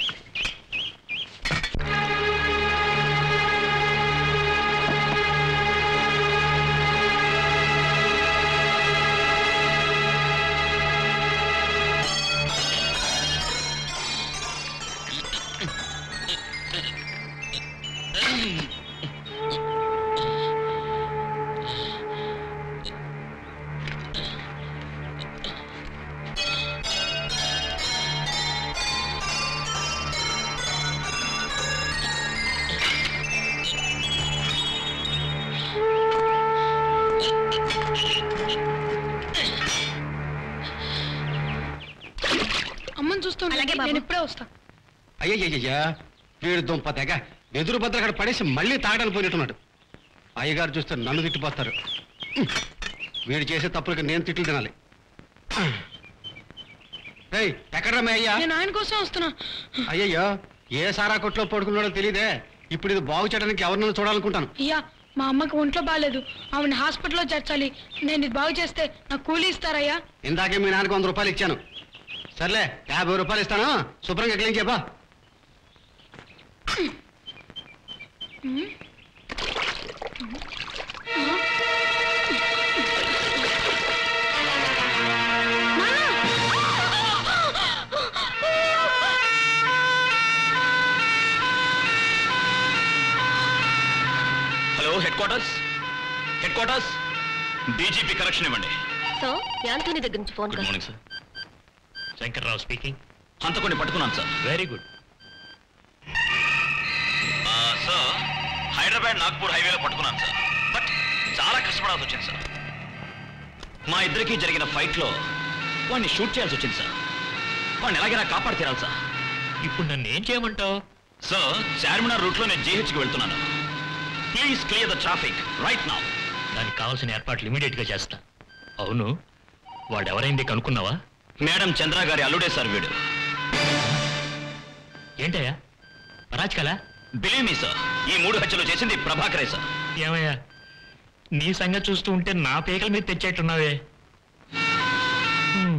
అమ్మని చూస్తుండే అలాగే బాబు. నేను ఇప్పుడే వస్తా అయ్యయ్యయ్యా వీడు దుంప తెగ ఎదురు భద్ర అక్కడ పడేసి మళ్ళీ తాగడానికి పోయినట్టున్నాడు అయ్యగారు చూస్తే నన్ను తిట్టిపోస్తారు వీడు చేసే తప్పులకి నేను తిట్లు తినాలి ఏయ్ ఎక్కడ్రా మీ అయ్యా నేను ఆయన కోసం వస్తున్నా అయ్యయ్యో ఏ సారా కొట్లో పడుకున్నాడో తెలియదే ఇప్పుడు ఇది బాగు చేయడానికి ఎవరినైనా చూడాలనుకుంటాను అయ్యా మా అమ్మకి ఒంట్లో బాగాలేదు ఆవిడ హాస్పిటల్లో చేర్చాలి నేను ఇది బాగు చేస్తే నాకు కూలీ ఇస్తారయ్యా ఇందాకే మీ నాన్నకి వంద రూపాయలు ఇచ్చాను సర్లే యాభై రూపాయలు ఇస్తాను శుభ్రంగా క్లీన్ చెప్పా hello headquarters headquarters DGP correction ఇవ్వండి సో యాంటోనీ దగ్గర నుంచి phone good call morning sir Shankar Rao speaking హంతకొని పట్టుకున్నాను sir very good sir Hyderabad Nagpur హైవేలో పట్టుకున్నాను సార్ బట్ చాలా కష్టపడాల్సి వచ్చింది సార్ మా ఇద్దరికి జరిగిన ఫైట్లో వాడిని షూట్ చేయాల్సి వచ్చింది సార్ వాడిని ఎలాగైనా కాపాడి తీరాలి సార్ ఇప్పుడు నన్ను ఏం చేయమంటావు సార్ చార్మినార్ రూట్లో నేను జీహెచ్కి వెళ్తున్నాను please clear the traffic right now దానికి కావాల్సిన ఏర్పాట్లు ఇమీడియట్ గా చేస్తా అవును వాడెవరైంది కనుక్కున్నావా మేడం చంద్ర గారి అల్లుడే సార్ వీడు ఏంటయ్యా పరాజ్ కలా బిలీవ్ మీ సార్ ఈ మూడు హత్యలు చేసింది ప్రభాకరే సార్ ఏమయ్యా నీ సంగతి చూస్తూ ఉంటే నా పేకల మీద తెచ్చేట్టున్నావే హ్మ్.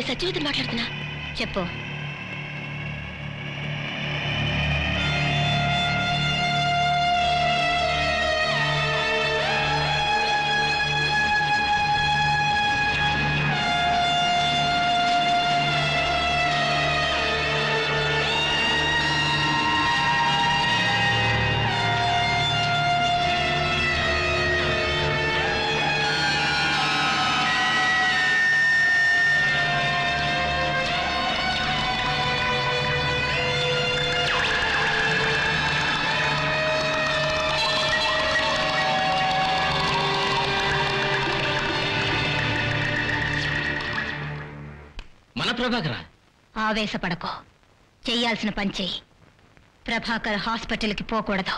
సత్యవతి మాట్లాడుతున్నా చెప్పు మన ప్రభాకర ఆవేశపడకో చెయ్యాల్సిన పని చెయ్యి ప్రభాకర్ హాస్పిటల్కి పోకూడదు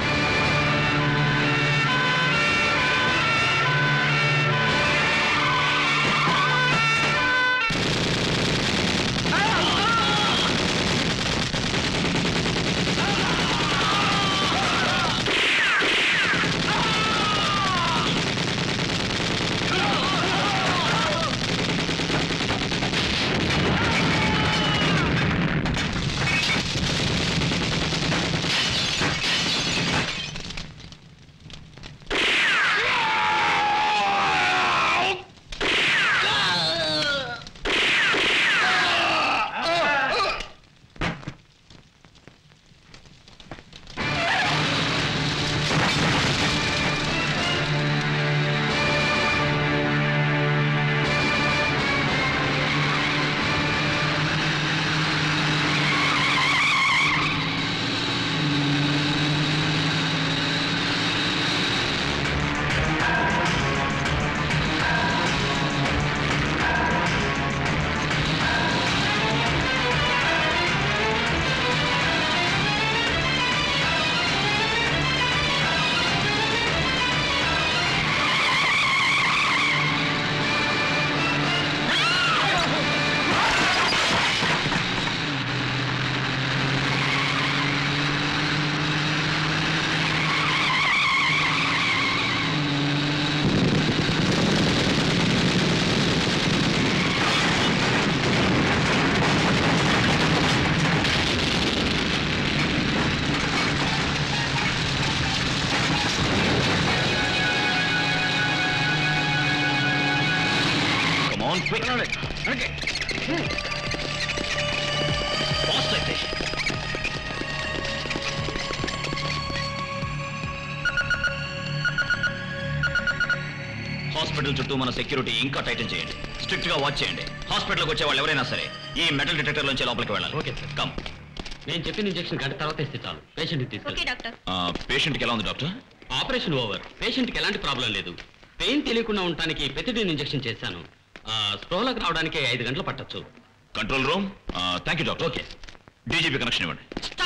Come on, quick. Okay. Fast అయితే. హాస్పిటల్ చుట్టూ మన సెక్యూరిటీ ఇంకా టైటన్ చేయండి స్ట్రిక్ట్ గా వాచ్ చేయండి హాస్పిటల్కి వచ్చే వాళ్ళు ఎవరైనా సరే ఈ మెటల్ డిటెక్టర్ నుంచి లోపలికి వెళ్ళాలి ఓకే సార్. కమ్ నేను చెప్పిన ఇంజెక్షన్ గంట తర్వాత ఇస్తే చాలు పేషెంట్ని తీసుకెళ్ళి డాక్టర్ పేషెంట్కి ఎలా ఉంది డాక్టర్ ఆపరేషన్ ఓవర్ పేషెంట్కి ఎలాంటి ప్రాబ్లం లేదు పెయిన్ తెలియకుండా ఉండటానికి పెతిడిన్ ఇంజెక్షన్ చేశాను ఆ, స్పృహలోకి రావడానికి ఐదు గంటలు పట్టొచ్చు control room thank you doctor okay DGP connection ఇవ్వండి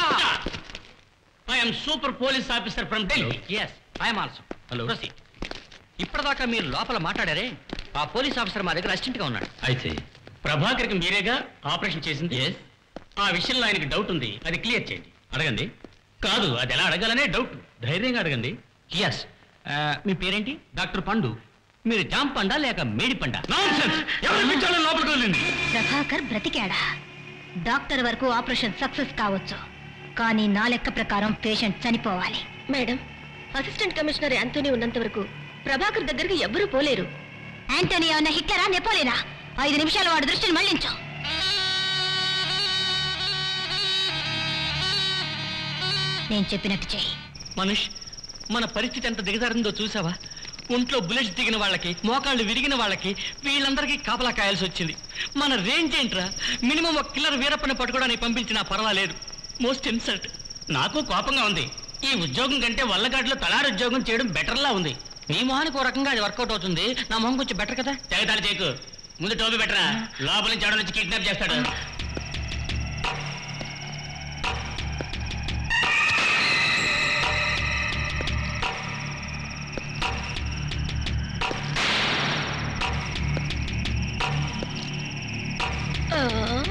I'm super police officer from Delhi yes I'm also Hello. ఇప్పటిదాకా మీరు లోపల మాట్లాడారే ఆ పోలీస్ ఆఫీసర్ మా దగ్గర అసిస్టెంట్ గా ఉన్నాడు అయితే ప్రభాకర్కి మీరేగా ఆపరేషన్ చేసింది ఆ విషయంలో ఆయనకి డౌట్ ఉంది అది క్లియర్ చేయండి అడగండి కాదు అది ఎలా అడగాలనే డౌట్ ధైర్యంగా అడగండి ఎస్ మీ పేరేంటి డాక్టర్ పండు మీరు జామ్ పండా లేక మేడి పండా ఎవరు మించాలో లోపలికి వెళ్ళింది ప్రభాకర్ బ్రతికాడా డాక్టర్ వరకు ఆపరేషన్ సక్సెస్ కావచ్చు కానీ నా లెక్క ప్రకారం పేషెంట్ చనిపోవాలి మేడం అసిస్టెంట్ కమిషనర్ యాంతోనీ ఉన్నంత వరకు ప్రభాకర్ దగ్గరికి ఎవ్వరూ పోలేరు యాంటనీ ఏమన్నా హిట్లరా నెపోలేనా ఐదు నిమిషాలు వాడి దృష్టిని మళ్లించు నేను చెప్పినట్టు చెయ్యి మనుష్ మన పరిస్థితి ఎంత దిగజారిందో చూసావా ఒంట్లో బుల్లెట్స్ దిగిన వాళ్ళకి మోకాళ్ళు విరిగిన వాళ్ళకి వీళ్ళందరికీ కాపలా కాయాల్సి వచ్చింది మన రేంజ్ ఏంట్రా మినిమం ఒక కిల్లర్ వీరప్పని పట్టుకోవడానికి పంపించినా పర్వాలేదు మోస్ట్ ఇన్సల్ట్ నాకు కోపంగా ఉంది ఈ ఉద్యోగం కంటే వల్లగాడిలో తలారి ఉద్యోగం చేయడం బెటర్లా ఉంది నీ మొహానికి ఒక రకంగా అది వర్కౌట్ అవుతుంది నా మొహం కొంచెం బెటర్ కదా తెగతాడు చేకు ముందు టోపీ బెటరా లోపల నుంచి ఎవడ నుంచి కిడ్నాప్ చేస్తాడు ఆ,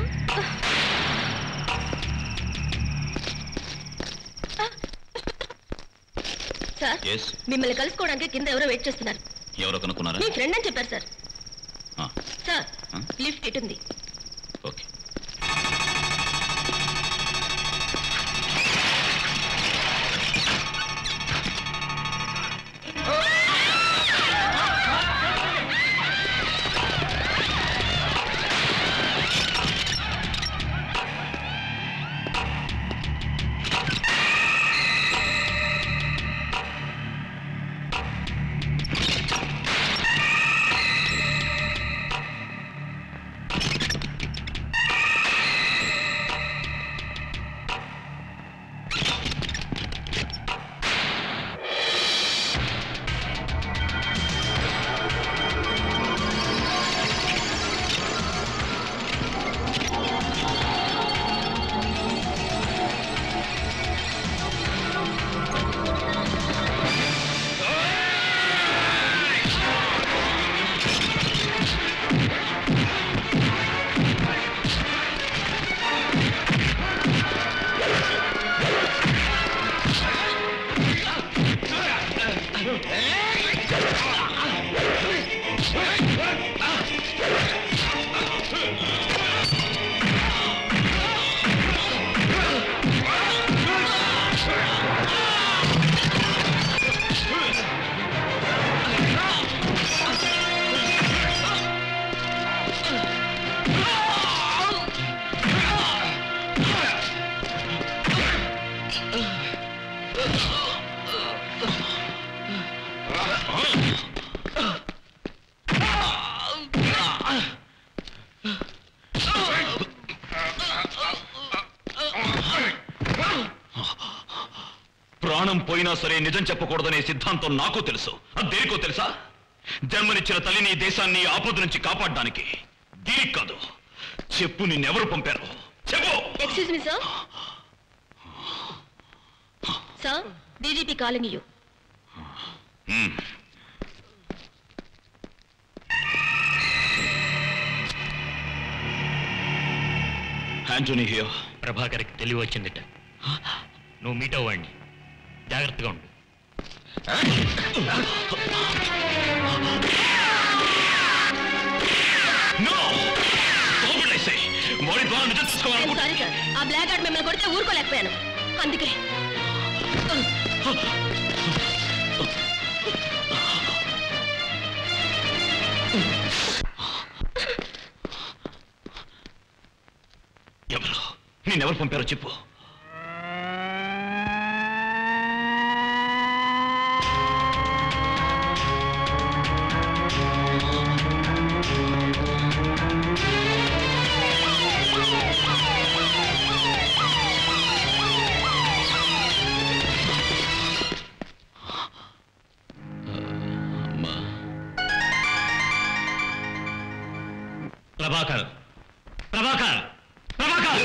సార్ ఎస్ మిమ్మల్ని కలుసుకోవడానికి కింద ఎవరో వెయిట్ చేస్తున్నారు ఎవరో కనుక్కున్నారా మీ ఫ్రెండ్ అని చెప్పారు సార్ ఆ, సార్ ఆ? లిఫ్ట్ ఇటుంది ప్రాణం పోయినా సరే నిజం చెప్పకూడదనే సిద్ధాంతం నాకు తెలుసు అది దేనికో తెలుసా జన్మనిచ్చిన తల్లిని దేశాన్ని ఆపద నుంచి కాపాడడానికి దీనికి కాదు చెప్పు నిన్నెవరు పంపారు చెప్పు excuse me sir sir DGP calling you hmm. Antony here ప్రభాకర్కి తెలివి వచ్చిందిట నువ్వు మీట్ అవ్వండి జాగ్రత్తగా ఉండు నో ఓపెన్ ఐ సే వాడి ద్వారా నిజం తెలుసుకోవాలనుకుంటా సారీ సార్ ఆ బ్లాక్ ఆర్ట్ మిమ్మల్ని కొడితే ఊరుకోలేకపోయాను అందుకే ఎవరు నేనెవరు పంపారో చెప్పు ప్రభాకర్ ప్రభాకర్ ప్రభాకర్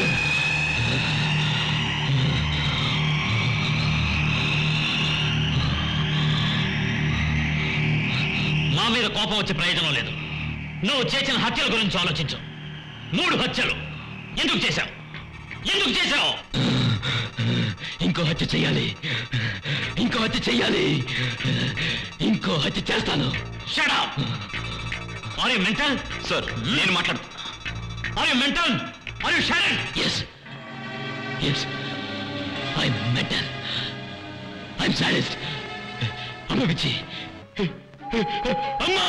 మా మీద కోపం వచ్చే ప్రయోజనం లేదు నువ్వు చేసిన హత్యల గురించి ఆలోచించు మూడు హత్యలు ఎందుకు చేశావు ఎందుకు చేశావు ఇంకో హత్య చెయ్యాలి ఇంకో హత్య చెయ్యాలి ఇంకో హత్య చేస్తాను shut up are you mental sir నేను మాట్లాడు Are you mental? Are you Sharon? Yes. Yes. I'm mental. I'm sadist. అమ్మ పిచ్చి అమ్మా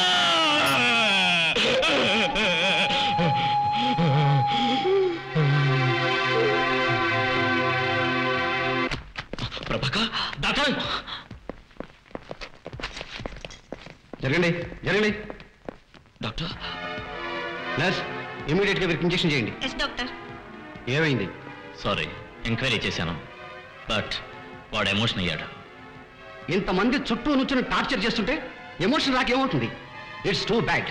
ప్రభాకర్ డాక్టర్ జరగండి జరగండి డాక్టర్ నర్స్ ఇమీడియట్ గా వీరికి ఇంజెక్షన్ చేయండి ఎస్ డాక్టర్ ఏమైంది సారీ ఎంక్వైరీ చేశాను బట్ వాడు ఎమోషన్ అయ్యాడు ఇంతమంది చుట్టూ నుంచుని టార్చర్ చేస్తుంటే ఎమోషన్ రాకేమవుతుంది it's too bad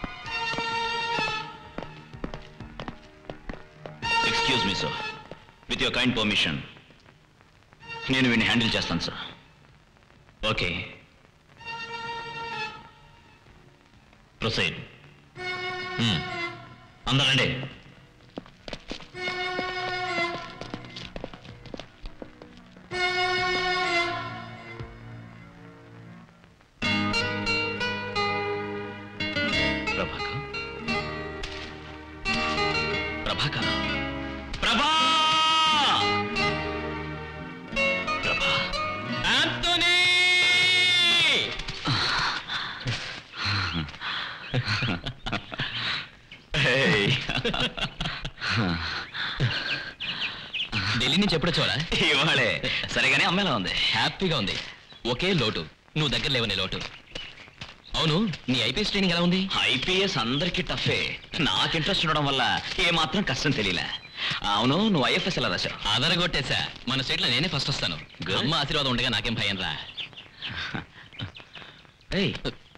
excuse me sir with your kind permission నేను వీడిని హ్యాండిల్ చేస్తాను సార్ ఓకే ప్రొసైడ్ అందరండి ప్రభాకర్ ప్రభాకర్ ప్రభా ప్రభా ఆంటోనీ ఢిల్లీ నుంచి ఎప్పుడు వచ్చావరా ఇవాళే సరిగానే అమ్మేలా ఉంది హ్యాపీగా ఉంది ఒకే లోటు నువ్వు దగ్గర లేవని లోటు అవును నీ ఐపీఎస్ ట్రైనింగ్ ఎలా ఉంది ఐపీఎస్ అందరికీ టఫే నాకు ఇంట్రెస్ట్ ఉండడం వల్ల ఏ మాత్రం కష్టం తెలియలే అవును నువ్వు ఐఎఫ్ఎస్ ఎలా రాశావు ఆధార కొట్టేశా మన స్టేట్ లో నేనే ఫస్ట్ వస్తాను Good. అమ్మ ఆశీర్వాదం ఉండగా నాకేం భయం రా ఏయ్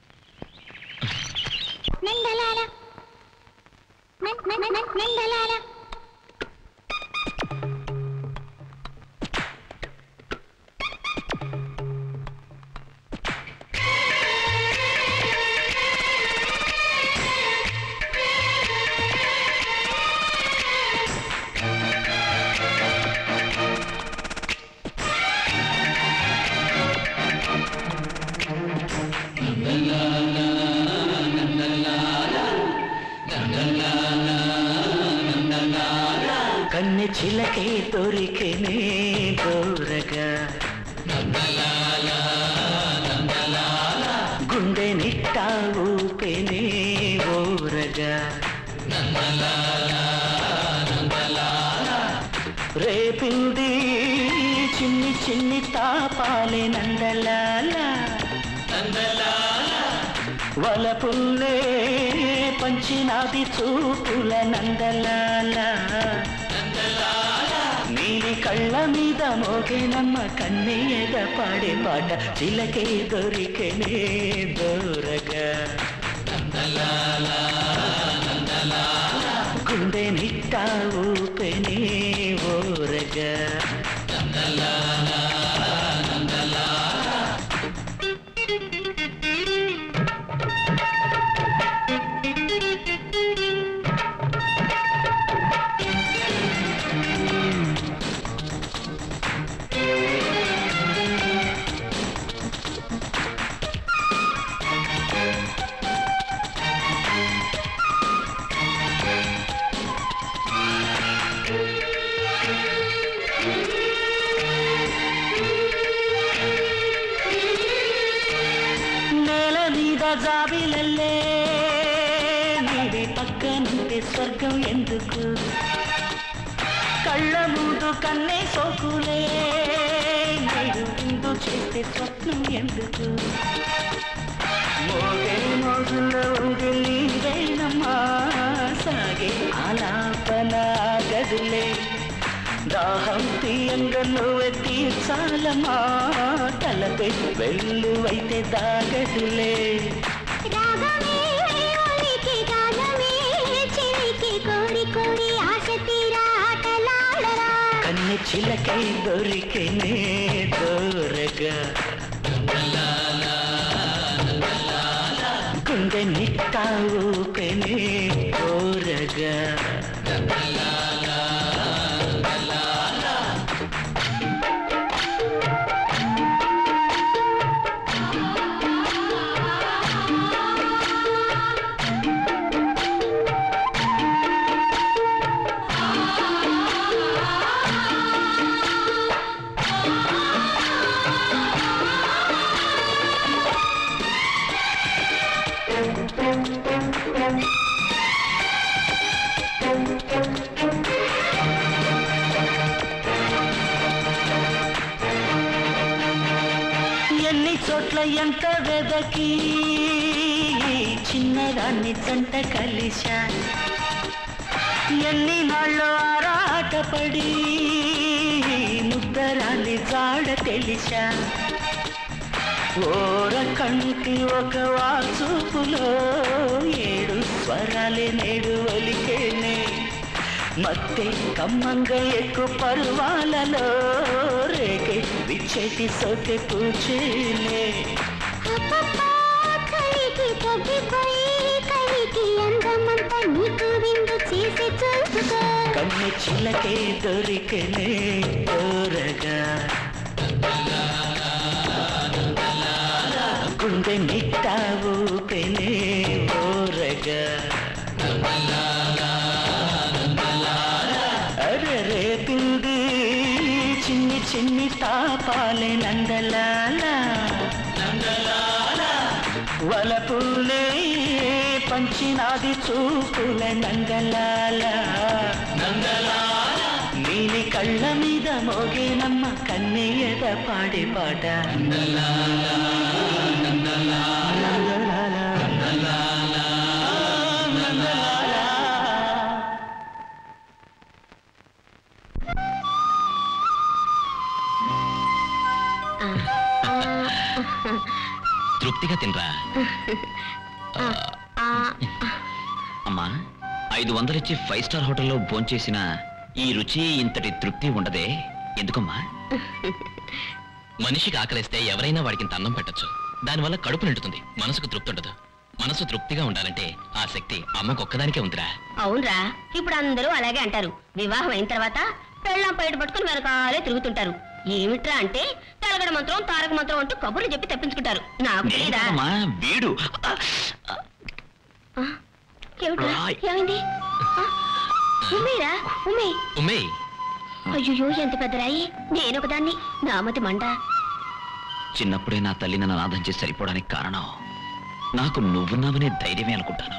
నందలాల నందలాల నందలాల కన్నె చిలకే దొరికెనే దూరగా గుండె నిట్టా ఊపెనే ఊరగా రేపింది చిన్ని చిన్ని తాపాలే నందలాల వలపుల్లే పంచినాది చూపుల నందలాల నీలి కళ్ళ మీద మోగేనమ్మ కన్నీయద పాడే పాట చిలకే దొరికెనే దూరగా గుండె నిట్టా ఊపెనే ఓరగా నేల మీద జాబిలల్లే నీవి పక్కనుంటే స్వర్గం ఎందుకు కళ్ళ ముందు కన్నే సోకులే నేడు ముందు చేస్తే స్వప్నం ఎందుకు మోగే మోజుల్లో ఉంది నీవేనమ్మా సాగే ఆలాపన గదులే దాహం తీయంగా నువ్వే తీర్చాలమ్మా తలపై వెల్లువైతే దాగదులే రాగమే ఒలికి గానమే చెలికి కోరి కోరి ఆశ తీరా ఆటలాడరా కన్నె చిలకై దొరికెనే దూరగా గుండె నిట్టా ఊపెనే కోరగా ఎన్ని చోట్ల ఎంత వెదకి ఈ చిన్నదాన్ని జంట కలిశా ఎన్ని నాళ్ళు ఆరాటపడి ముద్దరాన్ని జాడ తెలిసా ఓర కంటి ఒక వాచూపులో ఏడు స్వరాలే నేడు ఒలికేనే మత్తే కమ్మంగా ఎక్కువ పర్వాలలో రేగే విచ్చేటి సోకె పూచేనే కలికి తగ్గిపోయి కలికి అందమంతా నీకు విందు చేసి చూసుకో కన్నె చిలకే దొరికనే దూరగా గుండె నిట్టా ఊపెనే ఓరగా అరే రేపింది చిన్ని చిన్ని తాపాలే నందలాల వలపులే పంచినాది చూపుల నందలాల నీలి కళ్ళ మీద మోగేనమ్మ కన్నయ్యద పాడే పాట తృప్తిగా తినరా అమ్మా ఐదు వందలిచ్చి ఫైవ్ స్టార్ హోటల్లో భోంచేసిన ఈ రుచి ఇంతటి తృప్తి ఉండదే ఎందుకమ్మా మనిషికి ఆకలిస్తే ఎవరైనా వాడికి ఇంత అన్నం పెట్టచ్చు దానివల్ల కడుపు నిండుతుంది మనసుకు తృప్తి ఉండదు మనసు తృప్తిగా ఉండాలంటే ఆ శక్తి అమ్మకు ఒక్కదానికే ఉందిరా అవునరా ఇప్పుడు అందరూ అలాగే అంటారు వివాహం అయిన తర్వాత పెళ్ళాం బయట పట్టుకుని వెనకాలే తిరుగుతుంటారు ఏమిట్రా అంటే తెలగడ మంత్రం తారక మంత్రం అంటూ కబుర్లు చెప్పి తప్పించుకుంటారు నాకు తెలీదా నేనమ్మా వీడు ఏమిట్రా రాయ్. ఏమైంది ఆ? ఉమ్మేరా ఉమ్మే ఉమే అయ్యో ఎంత పెద్ద రాయి నేను ఒకదాన్ని నామతి మండ చిన్నప్పుడే నా తల్లి నన్ను అనాథం చేసి సరిపోవడానికి కారణం నాకు నువ్వున్నావనే ధైర్యమే అనుకుంటాను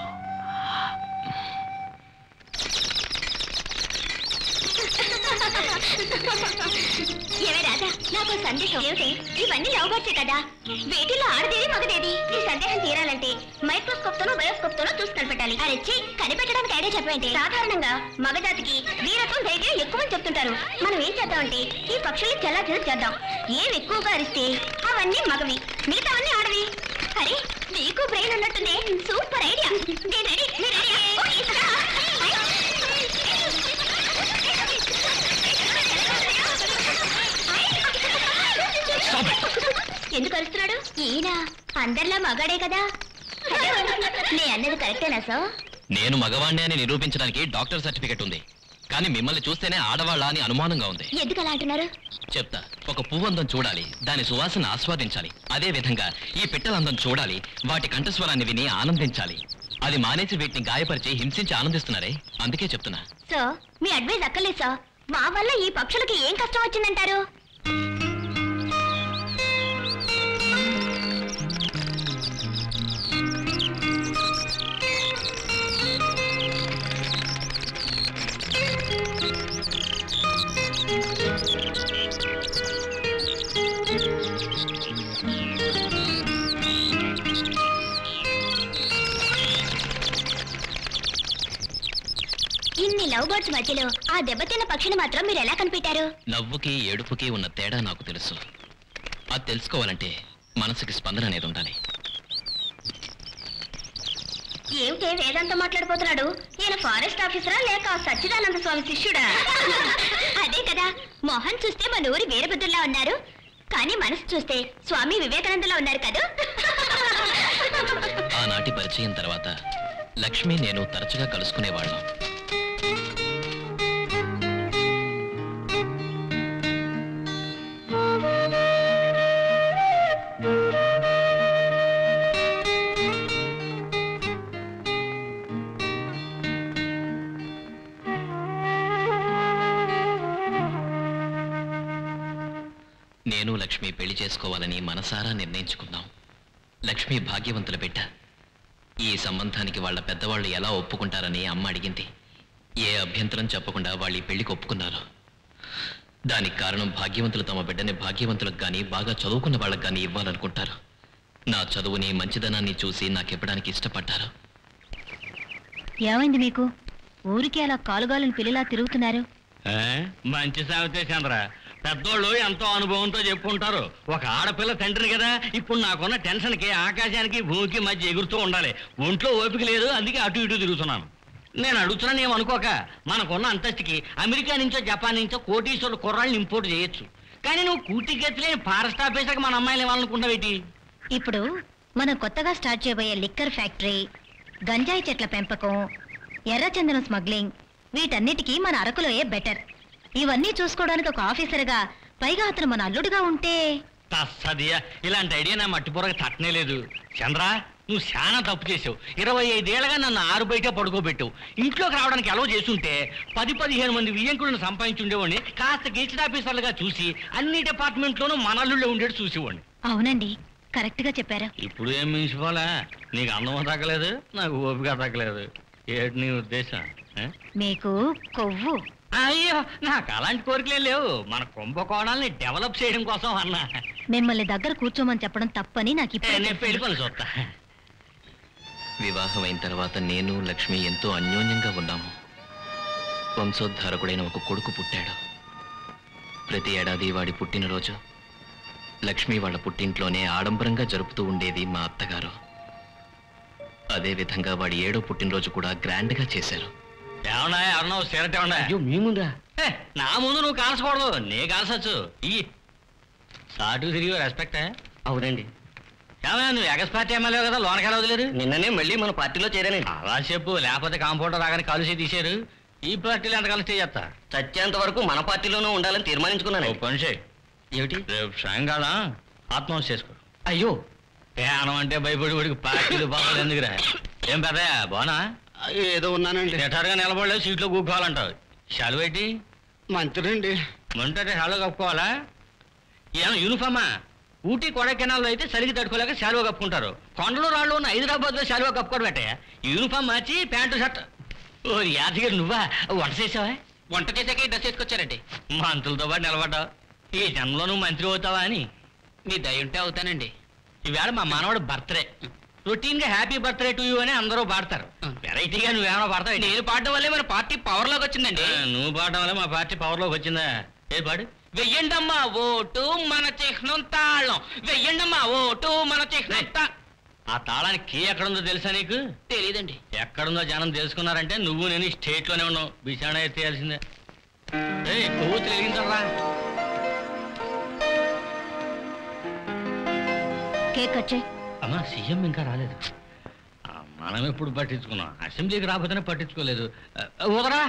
ఏమే రాజా నాకు సందేహం ఏమిటి ఇవన్నీ లవ్ బర్డ్సే కదా వీటిలో ఆడదేది మగదేది ఈ సందేహం తీరాలంటే మైక్రోస్కోప్ తోనో బయోస్కోప్ తోనో చూసి కనిపెట్టాలి అరెచ్చి కనిపెట్టడానికి ఐడియా చెప్పేంటి సాధారణంగా మగజాతికి వీరత్వం ధైర్యం ఎక్కువ చెప్తుంటారు మనం ఏం చేద్దామంటే ఈ పక్షుల్ని చల్లా చేద్దాం ఏవి ఎక్కువగా అరిస్తే అవన్నీ మగవి మిగతావన్నీ ఆడవి అరే నీకు బ్రెయిన్ ఉన్నట్టుందే సూపర్ ఐడియా నేను రెడీ మీరు రెడీ ఓ, ఇసురా. ఎందుకు అరుస్తున్నాడు ఈయన అందరిలా మగాడే కదా నే అన్నది కరెక్టేనా సార్ నేను మగవాణ్ణి అని నిరూపించడానికి డాక్టర్ సర్టిఫికెట్ ఉంది కానీ మిమ్మల్ని చూస్తేనే ఆడవాళ్ళ అని అనుమానంగా ఉంది ఎందుకు అలా అంటున్నారు చెప్తా ఒక పువ్వందం చూడాలి దాని సువాసన ఆస్వాదించాలి అదే విధంగా ఈ పిట్టలందం చూడాలి వాటి కంఠస్వరాన్ని విని ఆనందించాలి అది మానేసి వీటిని గాయపరిచి హింసించి ఆనందిస్తున్నారే అందుకే చెప్తున్నా సార్ మీ అడ్వైస్ అక్కర్లేదు సార్ మా వల్ల ఈ పక్షులకి ఏం కష్టం వచ్చిందంటారు ఇన్ని లవ్ బర్డ్స్ మధ్యలో ఆ దెబ్బతిన్న పక్షిని మాత్రం మీరు ఎలా కనిపెట్టారు నవ్వుకి ఏడుపుకి ఉన్న తేడా నాకు తెలుసు అది తెలుసుకోవాలంటే మనసుకి స్పందన అనేది ఉండాలి ఏమిటే వేదాంతం మాట్లాడిపోతున్నాడు ఈయన ఫారెస్ట్ ఆఫీసరా లేక సచ్చిదానంద స్వామి శిష్యుడా అదే కదా మోహన్ చూస్తే మన ఊరి వీరభద్రుల్లా ఉన్నారు కానీ మనసు చూస్తే స్వామి వివేకానందలా ఉన్నారు కదా ఆనాటి పరిచయం తర్వాత లక్ష్మి నేను తరచుగా కలుసుకునేవాళ్ళం నేను లక్ష్మి పెళ్లి చేసుకోవాలని మనసారా నిర్ణయించుకున్నాం లక్ష్మి భాగ్యవంతుల బిడ్డ ఈ సంబంధానికి వాళ్ళ పెద్దవాళ్ళు ఎలా ఒప్పుకుంటారని అమ్మ అడిగింది ఏ అభ్యంతరం చెప్పకుండా వాళ్ళు ఈ పెళ్లికి ఒప్పుకున్నారు దానికి కారణం భాగ్యవంతులు తమ బిడ్డని భాగ్యవంతులకు కానీ బాగా చదువుకున్న వాళ్ళకి కానీ ఇవ్వాలనుకుంటారు నా చదువుని మంచిదనాన్ని చూసి నాకివ్వడానికి ఇష్టపడ్డారు ఏమైంది మీకు ఊరికి అలా కాలుగాలను పిల్లిలా తిరుగుతున్నారు ఏ? మంచి సామెతే చంద్ర పెద్దోళ్ళు ఎంతో అనుభవంతో చెప్పుకుంటారు ఒక ఆడపిల్ల తండ్రిని కదా ఇప్పుడు నాకున్న టెన్షన్కి ఆకాశానికి భూమికి మధ్య ఎగురుతూ ఉండాలి ఒంట్లో ఓపిక లేదు అందుకే అటు ఇటు తిరుగుతున్నాను నేను అడుగుతున్నాను ఏమనుకోక మనకున్న అంతస్తుకి అమెరికా నుంచో జపాన్ నుంచో కోటీశ్వరులు కుర్రాళ్ళని ఇంపోర్ట్ చేయొచ్చు కానీ నువ్వు కూటికెత్తలేని ఫారెస్ట్ ఆఫీసర్కి మన అమ్మాయిలు ఇవ్వాలనుకుంటావేటి ఇప్పుడు మనం కొత్తగా స్టార్ట్ చేయబోయే లిక్కర్ ఫ్యాక్టరీ గంజాయి చెట్ల పెంపకం ఎర్రచందనం స్మగ్లింగ్ వీటన్నిటికీ మన అరకులోయే బెటర్ ఇవన్నీ చూసుకోవడానికి ఒక ఆఫీసర్గా పైగా అతను మన అల్లుడుగా ఉంటే తస్సదియా ఇలాంటి ఐడియా నా మట్టిపూరకి తట్టనే లేదు చంద్ర నువ్వు చాలా తప్పు చేసావు ఇరవై ఐదేళ్లగా నన్ను ఆరు బయట పడుకోబెట్టావు ఇంట్లోకి రావడానికి అలవ చేస్తుంటే పది పదిహేను మంది వియ్యంకులను సంపాదించుండేవాడిని కాస్త గెజిట్ ఆఫీసర్లుగా చూసి అన్ని డిపార్ట్మెంట్లోనూ మనల్లుళ్ళే ఉండేది చూసేవాడిని అవునండి కరెక్ట్ గా చెప్పారు ఇప్పుడు ఏం మించిపోలే నీకు అందం తగ్గలేదు నాకు ఓపిక తగ్గలేదు ఏటి నీ ఉద్దేశం ఏ? మీకు కొవ్వు అయ్యో నాకు అలాంటి కోరికలే లేవు మన కుంభకోణాలని డెవలప్ చేయడం కోసం అన్నా మిమ్మల్ని దగ్గర కూర్చోమని చెప్పడం తప్పని నాకు ఏ, ఇప్పుడు నేను పెళ్లి పని చూస్తా వివాహమైన తర్వాత నేను లక్ష్మి ఎంతో అన్యోన్యంగా ఉన్నాము వంశోద్ధారకుడైన ఒక కొడుకు పుట్టాడు ప్రతి ఏడాది వాడి పుట్టినరోజు లక్ష్మి వాళ్ళ పుట్టింట్లోనే ఆడంబరంగా జరుపుతూ ఉండేది మా అత్తగారు అదే విధంగా వాడి ఏడో పుట్టినరోజు కూడా గ్రాండ్గా చేశారు ఏమన్నా ఎవరన్నా సిగరెట్ ఏమన్నా మీ ముందా ఏ, నా ముందు నువ్వు కాల్చకూడదు నే కాల్చచ్చు ఈ సాటు తిరిగి రెస్పెక్ట్ అవునండి ఏమన్నా నువ్వు ఎగస్ పార్టీ ఎమ్మెల్యే కదా లోనకాల వదిలేరు నిన్ననే మళ్ళీ మన పార్టీలో చేరానండి అలా చెప్పు లేకపోతే కాంపౌండర్ రాగానే కలిసి తీశారు ఈ పార్టీలో ఎంత కలిసి చేస్తా చచ్చేంత వరకు మన పార్టీలోనే ఉండాలని తీర్మానించుకున్నాను ఓ పని చేయి ఏమిటి రేపు సాయంకాలం ఆత్మహత్య చేసుకో అయ్యో పేనం అంటే భయపడి వాడికి పార్టీలు బాగా ఎందుకురా ఏం పెద్దయా బానా ఏదో ఉన్నానండి నిటారుగా నిలబడలేదు సీట్లో కూకోవాలంటావు షాలు పెట్టి మంత్రి మంటే షాలు కప్పుకోవాలా ఏమన్నా యూనిఫామా ఊటీ కొడైకెనాల్లో అయితే సరిగి తట్టుకోలేక శాలువా కప్పుకుంటారు కొండలు రాళ్ళు ఉన్న హైదరాబాద్లో శాలువా కప్పుకోవడం పెట్టే యూనిఫామ్ మార్చి ప్యాంటు షర్ట్ ఓ యాదగిరి నువ్వా వంట చేసావా వంట చేసాక డ్రెస్ వేసుకొచ్చారండి మంత్రులతో పాటు నిలబడ్డావు ఈ జన్మలో నువ్వు మంత్రి అవుతావా అని మీ దయ ఉంటే అవుతానండి ఈవేళ మా మనవడు బర్త్డే రొటీన్ గా హ్యాపీ బర్త్డే టు యూ అని అందరూ పాడతారు వెరైటీగా నువ్వేమైనా పాడతావు నేను పాడడం వల్లే మన పార్టీ పవర్ లోకి వచ్చిందండి నువ్వు పాడడం వల్ల మా పార్టీ పవర్ లోకి వచ్చిందా ఏ పాడు వెయ్యండమ్మా ఓటు మన చిహ్నం తాళం వెయ్యండమ్మా ఓటు మన చిహ్నం తా ఆ తాళానికి కీ ఎక్కడుందో తెలుసా నీకు తెలియదండి ఎక్కడుందో జనం తెలుసుకున్నారంటే నువ్వు నేను స్టేట్ లోనే ఉన్నావు బిచాణ ఎత్తేయాల్సిందే ఏయ్ పువ్వు తెలిగించరా కేక్ కట్ చేయి అమ్మా సీఎం ఇంకా రాలేదు ఆ, మనం ఎప్పుడు పట్టించుకున్నాం అసెంబ్లీకి రాకపోతేనే పట్టించుకోలేదు ఊదరా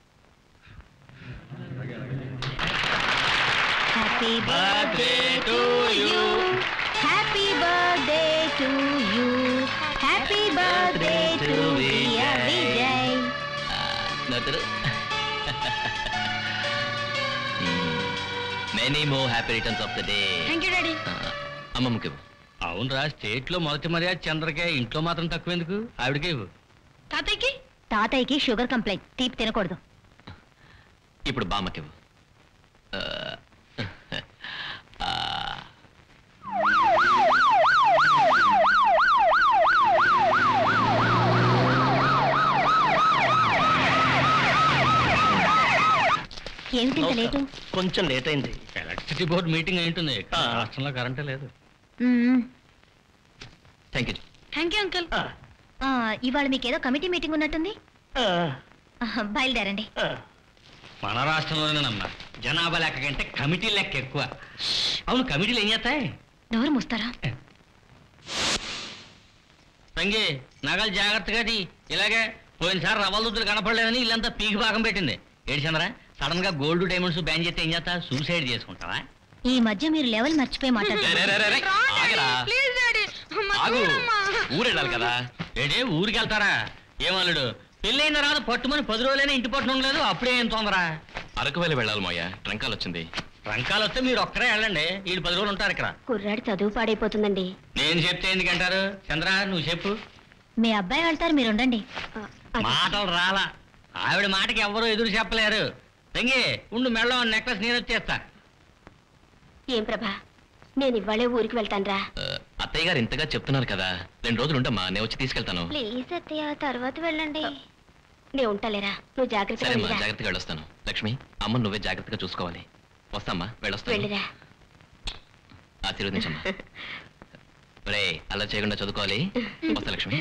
happy birthday to you happy birthday to you happy birthday to Vijay నోతరు many more happy returns of the day thank you daddy అమ్మమ్మకి అవునరా స్టేట్ లో మొదటి మర్యాద చంద్రకే ఇంట్లో మాత్రం తక్కువ ఎందుకు ఆవిడకే ఇవ్వు తాతయ్యకి తాతయ్యకి షుగర్ కంప్లైంట్ తీపి తినకూడదు ఇప్పుడు బామ్మకి ఏమిటి ఇంత లేటు కొంచెం లేట్ అయింది ఎలక్ట్రిసిటీ బోర్డు మీటింగ్ అయి ఉంటుంది కానీ రాష్ట్రంలో కరెంటే లేదు thank you thank you uncle ఇవాళ మీకేదో కమిటీ మీటింగ్ ఉన్నట్టుంది ఆహా, బయలుదేరండి మన రాష్ట్రంలోనేనమ్మా జనాభా లెక్క కంటే కమిటీ లెక్క ఎక్కువ అవును కమిటీలు ఏం చేస్తాయి నోరు మూస్తారా తంగి నగలు జాగ్రత్తగా తీ ఇలాగే పోయినసారి రవ్వలుద్దులు కనపడలేదని ఇల్లంతా పీకి భాగం పెట్టింది ఏడిచంద్రా సడన్ గా గోల్డ్ డైమండ్స్ బ్యాన్ చేస్తే ఏం చేస్తా సూసైడ్ చేసుకుంటావా ఈ మధ్య మీరు లెవెల్ మర్చిపోయి మాట్లాడుతున్నారు ఆగరా ఆగు ఊరెళ్ళాలి కదా ఏడే ఊరికి వెళ్తారా ఏమల్లుడు పెళ్ళైన తర్వాత పట్టుమని పది రోజులైనా ఇంటి పట్టున ఉండలేదు అప్పుడే ఏం తొందర అరకు వెళ్ళి వెళ్ళాలి మోయ ట్రంకాలు వచ్చింది రంకాలు వస్తే మీరు ఒక్కరే వెళ్ళండి వీళ్ళు పది రోజులు ఉంటారు ఇక్కడ కుర్రాడి చదువు పాడైపోతుందండి నేను చెప్తే ఎందుకంటారు చంద్ర నువ్వు చెప్పు మీ అబ్బాయి వెళ్తారు మీరు ఉండండి మాటలు రాలా ఆవిడ మాటకి ఎవ్వరూ ఎదురు చెప్పలేరు తంగి ఉండు మెళ్ళో నెక్లెస్ నేను వచ్చేస్తా ఏం ప్రభా నేను ఇవాళే ఊరికి వెళ్తానురా ఆ, అత్తయ్య గారు ఇంతగా చెప్తున్నారు కదా రెండు రోజులు ఉండమ్మా నేను వచ్చి తీసుకెళ్తాను ప్లీజ్ అత్తయ్య తర్వాత వెళ్ళండి నేను ఉంటాలేరా నువ్వు జాగ్రత్తగా సరే అమ్మా వెళ్ళిరా జాగ్రత్తగా వెళ్ళొస్తాను లక్ష్మి అమ్మ నువ్వే జాగ్రత్తగా చూసుకోవాలి వస్తామ్మా వెళ్ళొస్తాను వెళ్ళిరా ఆశీర్వదించమ్మా రే అలా చేయకుండా చదువుకోవాలి వస్తా లక్ష్మి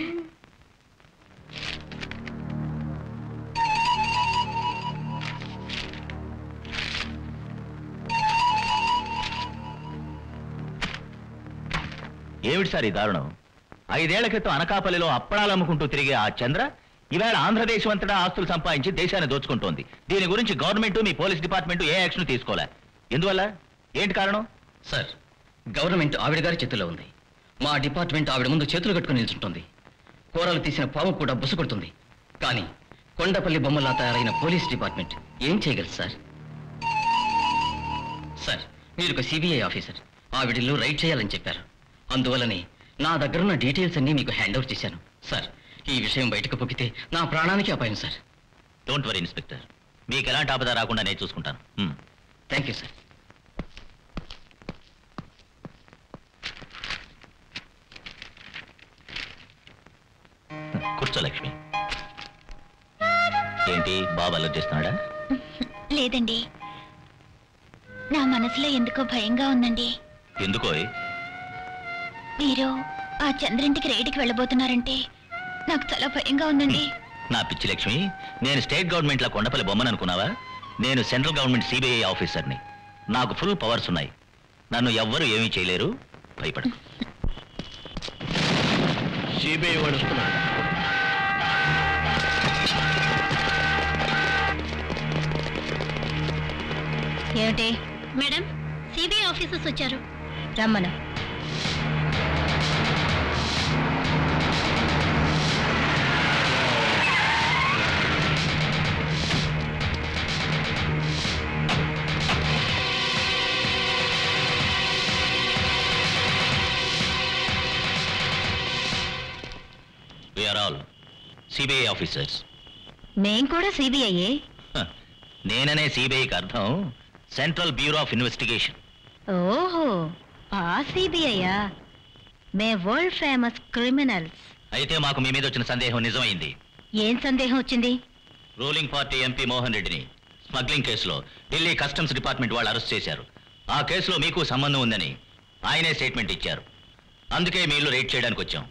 ఏమిటి సార్ ఈ దారుణం ఐదేళ్ల క్రితం అనకాపల్లిలో అప్పడాలు అమ్ముకుంటూ తిరిగే ఆ చంద్ర ఈవేళ ఆంధ్రదేశం అంతటా ఆస్తులు సంపాదించి దేశాన్ని దోచుకుంటోంది దీని గురించి గవర్నమెంట్ మీ పోలీస్ డిపార్ట్మెంట్ ఏ యాక్షన్ తీసుకోలే ఎందువల్ల ఏంటి కారణం సార్ గవర్నమెంట్ ఆవిడ గారి చేతిలో ఉంది మా డిపార్ట్మెంట్ ఆవిడ ముందు చేతులు కట్టుకుని నిల్చుంటుంది కూరలు తీసిన పాము కూడా బుసకొడుతుంది కానీ కొండపల్లి బొమ్మలా తయారైన పోలీస్ డిపార్ట్మెంట్ ఏం చేయగలదు సార్ సార్ మీరు ఒక సిబిఐ ఆఫీసర్ ఆవిడిల్లు రైడ్ చేయాలని చెప్పారు అందువల్లనే నా దగ్గరున్న డీటెయిల్స్ అన్నీ మీకు హ్యాండ్ ఓవర్ చేశాను సార్ ఈ విషయం బయటకు పొక్కితే నా ప్రాణానికి అపాయం సార్ డోంట్ వరీ ఇన్స్పెక్టర్ మీకు ఎలాంటి ఆపద రాకుండా నేను చూసుకుంటాను హ్మ్. థ్యాంక్ యూ సార్ కూర్చో లక్ష్మి ఏంటి బాబు అల్లరి చేస్తున్నాడా లేదండి నా మనసులో ఎందుకో భయంగా ఉందండి ఎందుకో మీరు ఆ చంద్రింటికి రైడ్కి వెళ్ళబోతున్నారంటే నాకు చాలా భయంగా ఉందండి నా పిచ్చి లక్ష్మి నేను స్టేట్ గవర్నమెంట్ లా కొండపల్లి బొమ్మను అనుకున్నావా నేను సెంట్రల్ గవర్నమెంట్ సిబిఐ ఆఫీసర్ని నాకు ఫుల్ పవర్స్ ఉన్నాయి నన్ను ఎవ్వరూ ఏమీ చేయలేరు భయపడ సిబిఐ వాడు వస్తున్నాడు ఏమిటి మేడం సిబిఐ ఆఫీసర్స్ వచ్చారు రమ్మను సిబిఐ ఆఫీసర్స్ మేం కూడా సిబిఐయే నేననే సిబిఐకి అర్థం సెంట్రల్ బ్యూరో ఆఫ్ ఇన్వెస్టిగేషన్ ఓహో ఆ సిబిఐయా మే వరల్డ్ ఫేమస్ క్రిమినల్స్ అయితే మాకు మీ మీద వచ్చిన సందేహం నిజమైంది ఏం సందేహం వచ్చింది రూలింగ్ పార్టీ ఎంపీ మోహన్ రెడ్డిని స్మగ్లింగ్ కేసులో ఢిల్లీ కస్టమ్స్ డిపార్ట్మెంట్ వాళ్ళు అరెస్ట్ చేశారు ఆ కేసులో మీకు సంబంధం ఉందని ఆయనే స్టేట్మెంట్ ఇచ్చారు అందుకే మీ ఇల్లు రైడ్ చేయడానికి వచ్చాం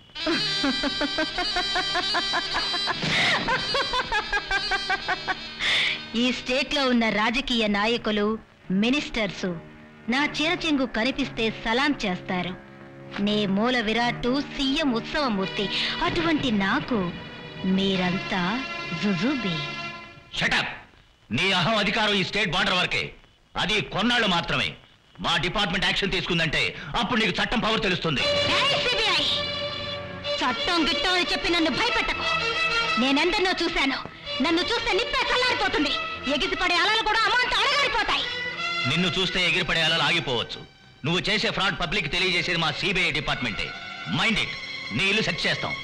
ఈ స్టేట్ లో ఉన్న రాజకీయ నాయకులు మినిస్టర్సు నా చిరచెంగు కనిపిస్తే సలాం చేస్తారు నే మూల విరాట్టు సీఎం ఉత్సవమూర్తి అటువంటి నాకు మీరంతా జుజుబీ షటప్ నీ అహం అధికారం ఈ స్టేట్ బార్డర్ వరకే అది కొన్నాళ్ళు మాత్రమే మా డిపార్ట్మెంట్ యాక్షన్ తీసుకుందంటే అప్పుడు నీకు చట్టం పవర్ తెలుస్తుంది ఏయ్ సిబిఐ చట్టం గిట్టం అని చెప్పి నన్ను భయపెట్టకు నేనెందరినో చూశాను నన్ను చూస్తే నిప్పే చల్లారిపోతుంది ఎగిసిపడే అలలు కూడా అమాంత అడగారిపోతాయి నిన్ను చూస్తే ఎగిరిపడే అలలు ఆగిపోవచ్చు నువ్వు చేసే ఫ్రాడ్ పబ్లిక్ తెలియజేసేది మా సిబిఐ డిపార్ట్మెంటే మైండ్ ఇట్ నీ ఇల్లు సెర్చ్ చేస్తాం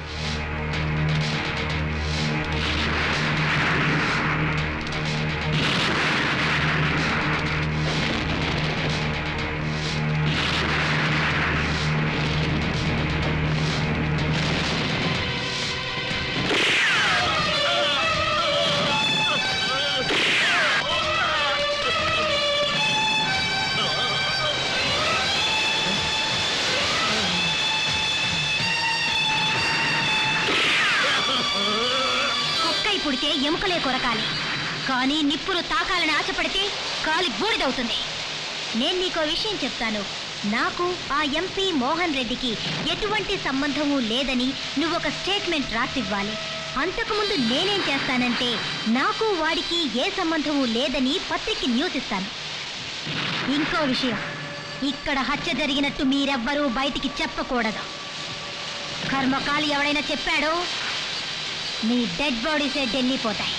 కుక్కై పుడితే ఎముకలే కొరకాలి కానీ నిప్పులు తాకాలని ఆశపడితే కాలి బూడిదవుతుంది నేను నీకో విషయం చెప్తాను నాకు ఆ ఎంపీ మోహన్ రెడ్డికి ఎటువంటి సంబంధము లేదని నువ్వు ఒక స్టేట్మెంట్ రాసివ్వాలి అంతకుముందు నేనేం చేస్తానంటే నాకు వాడికి ఏ సంబంధము లేదని పత్రిక న్యూస్ ఇస్తాను ఇంకో విషయం ఇక్కడ హత్య జరిగినట్టు మీరెవ్వరూ బయటికి చెప్పకూడదు కర్మకాలి ఎవడైనా చెప్పాడో మీ డెడ్ బాడీసే వెళ్ళిపోతాయి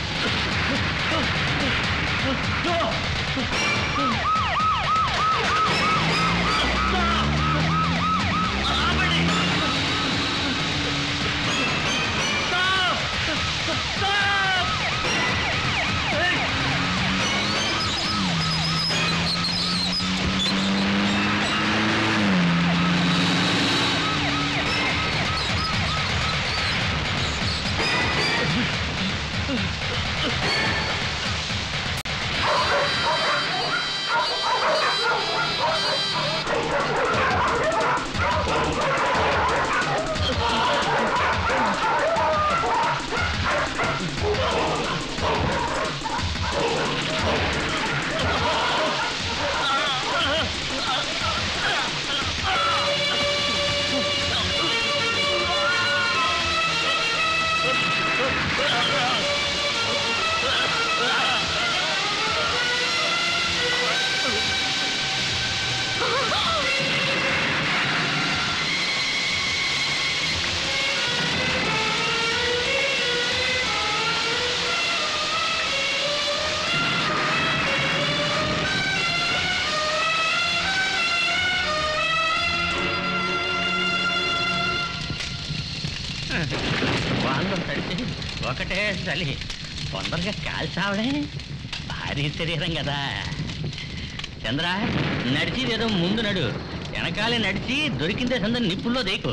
వాళ్ళు తడిచి ఒకటే చలి తొందరగా కాల్చావడే భారీ శరీరం కదా చంద్ర నడిచిదేదో ముందు నడు వెనకాలే నడిచి దొరికిందే సందర్భం నిప్పుల్లో దేకు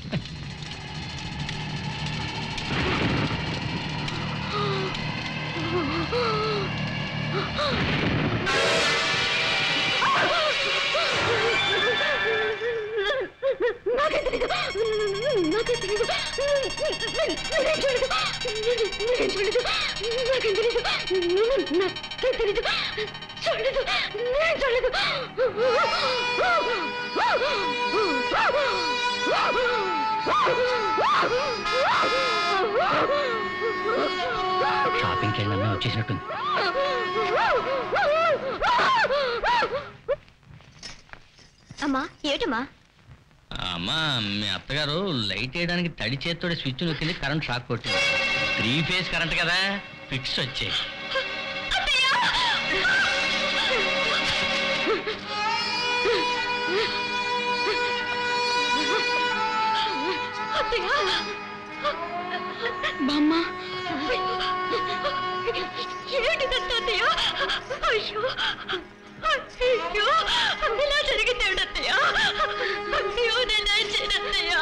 నాకే తెలీదు నాకే తెలీదు నేనేం చూడలేదు నేనేం చూడలేదు నాకేం తెలీదు నాకేం తెలీదు చూడలేదు నేను చూడలేదు షాపింగ్కి వెళ్ళిన వచ్చేసినట్టుంది అమ్మా ఏమిటమ్మా అమ్మా మీ అత్తగారు లైట్ వేయడానికి తడి చేత్తోడి స్విచ్ నొక్కింది కరెంట్ షాక్ కొట్టింది త్రీ ఫేజ్ కరెంట్ కదా ఫిక్స్ వచ్చాయి అత్తయ్య బామ్మ ఏంటి అత్తయ్య అయ్యో అయ్యో ఇలా జరిగింది అత్తయ్య అయ్యో నేను చేయనత్తయ్య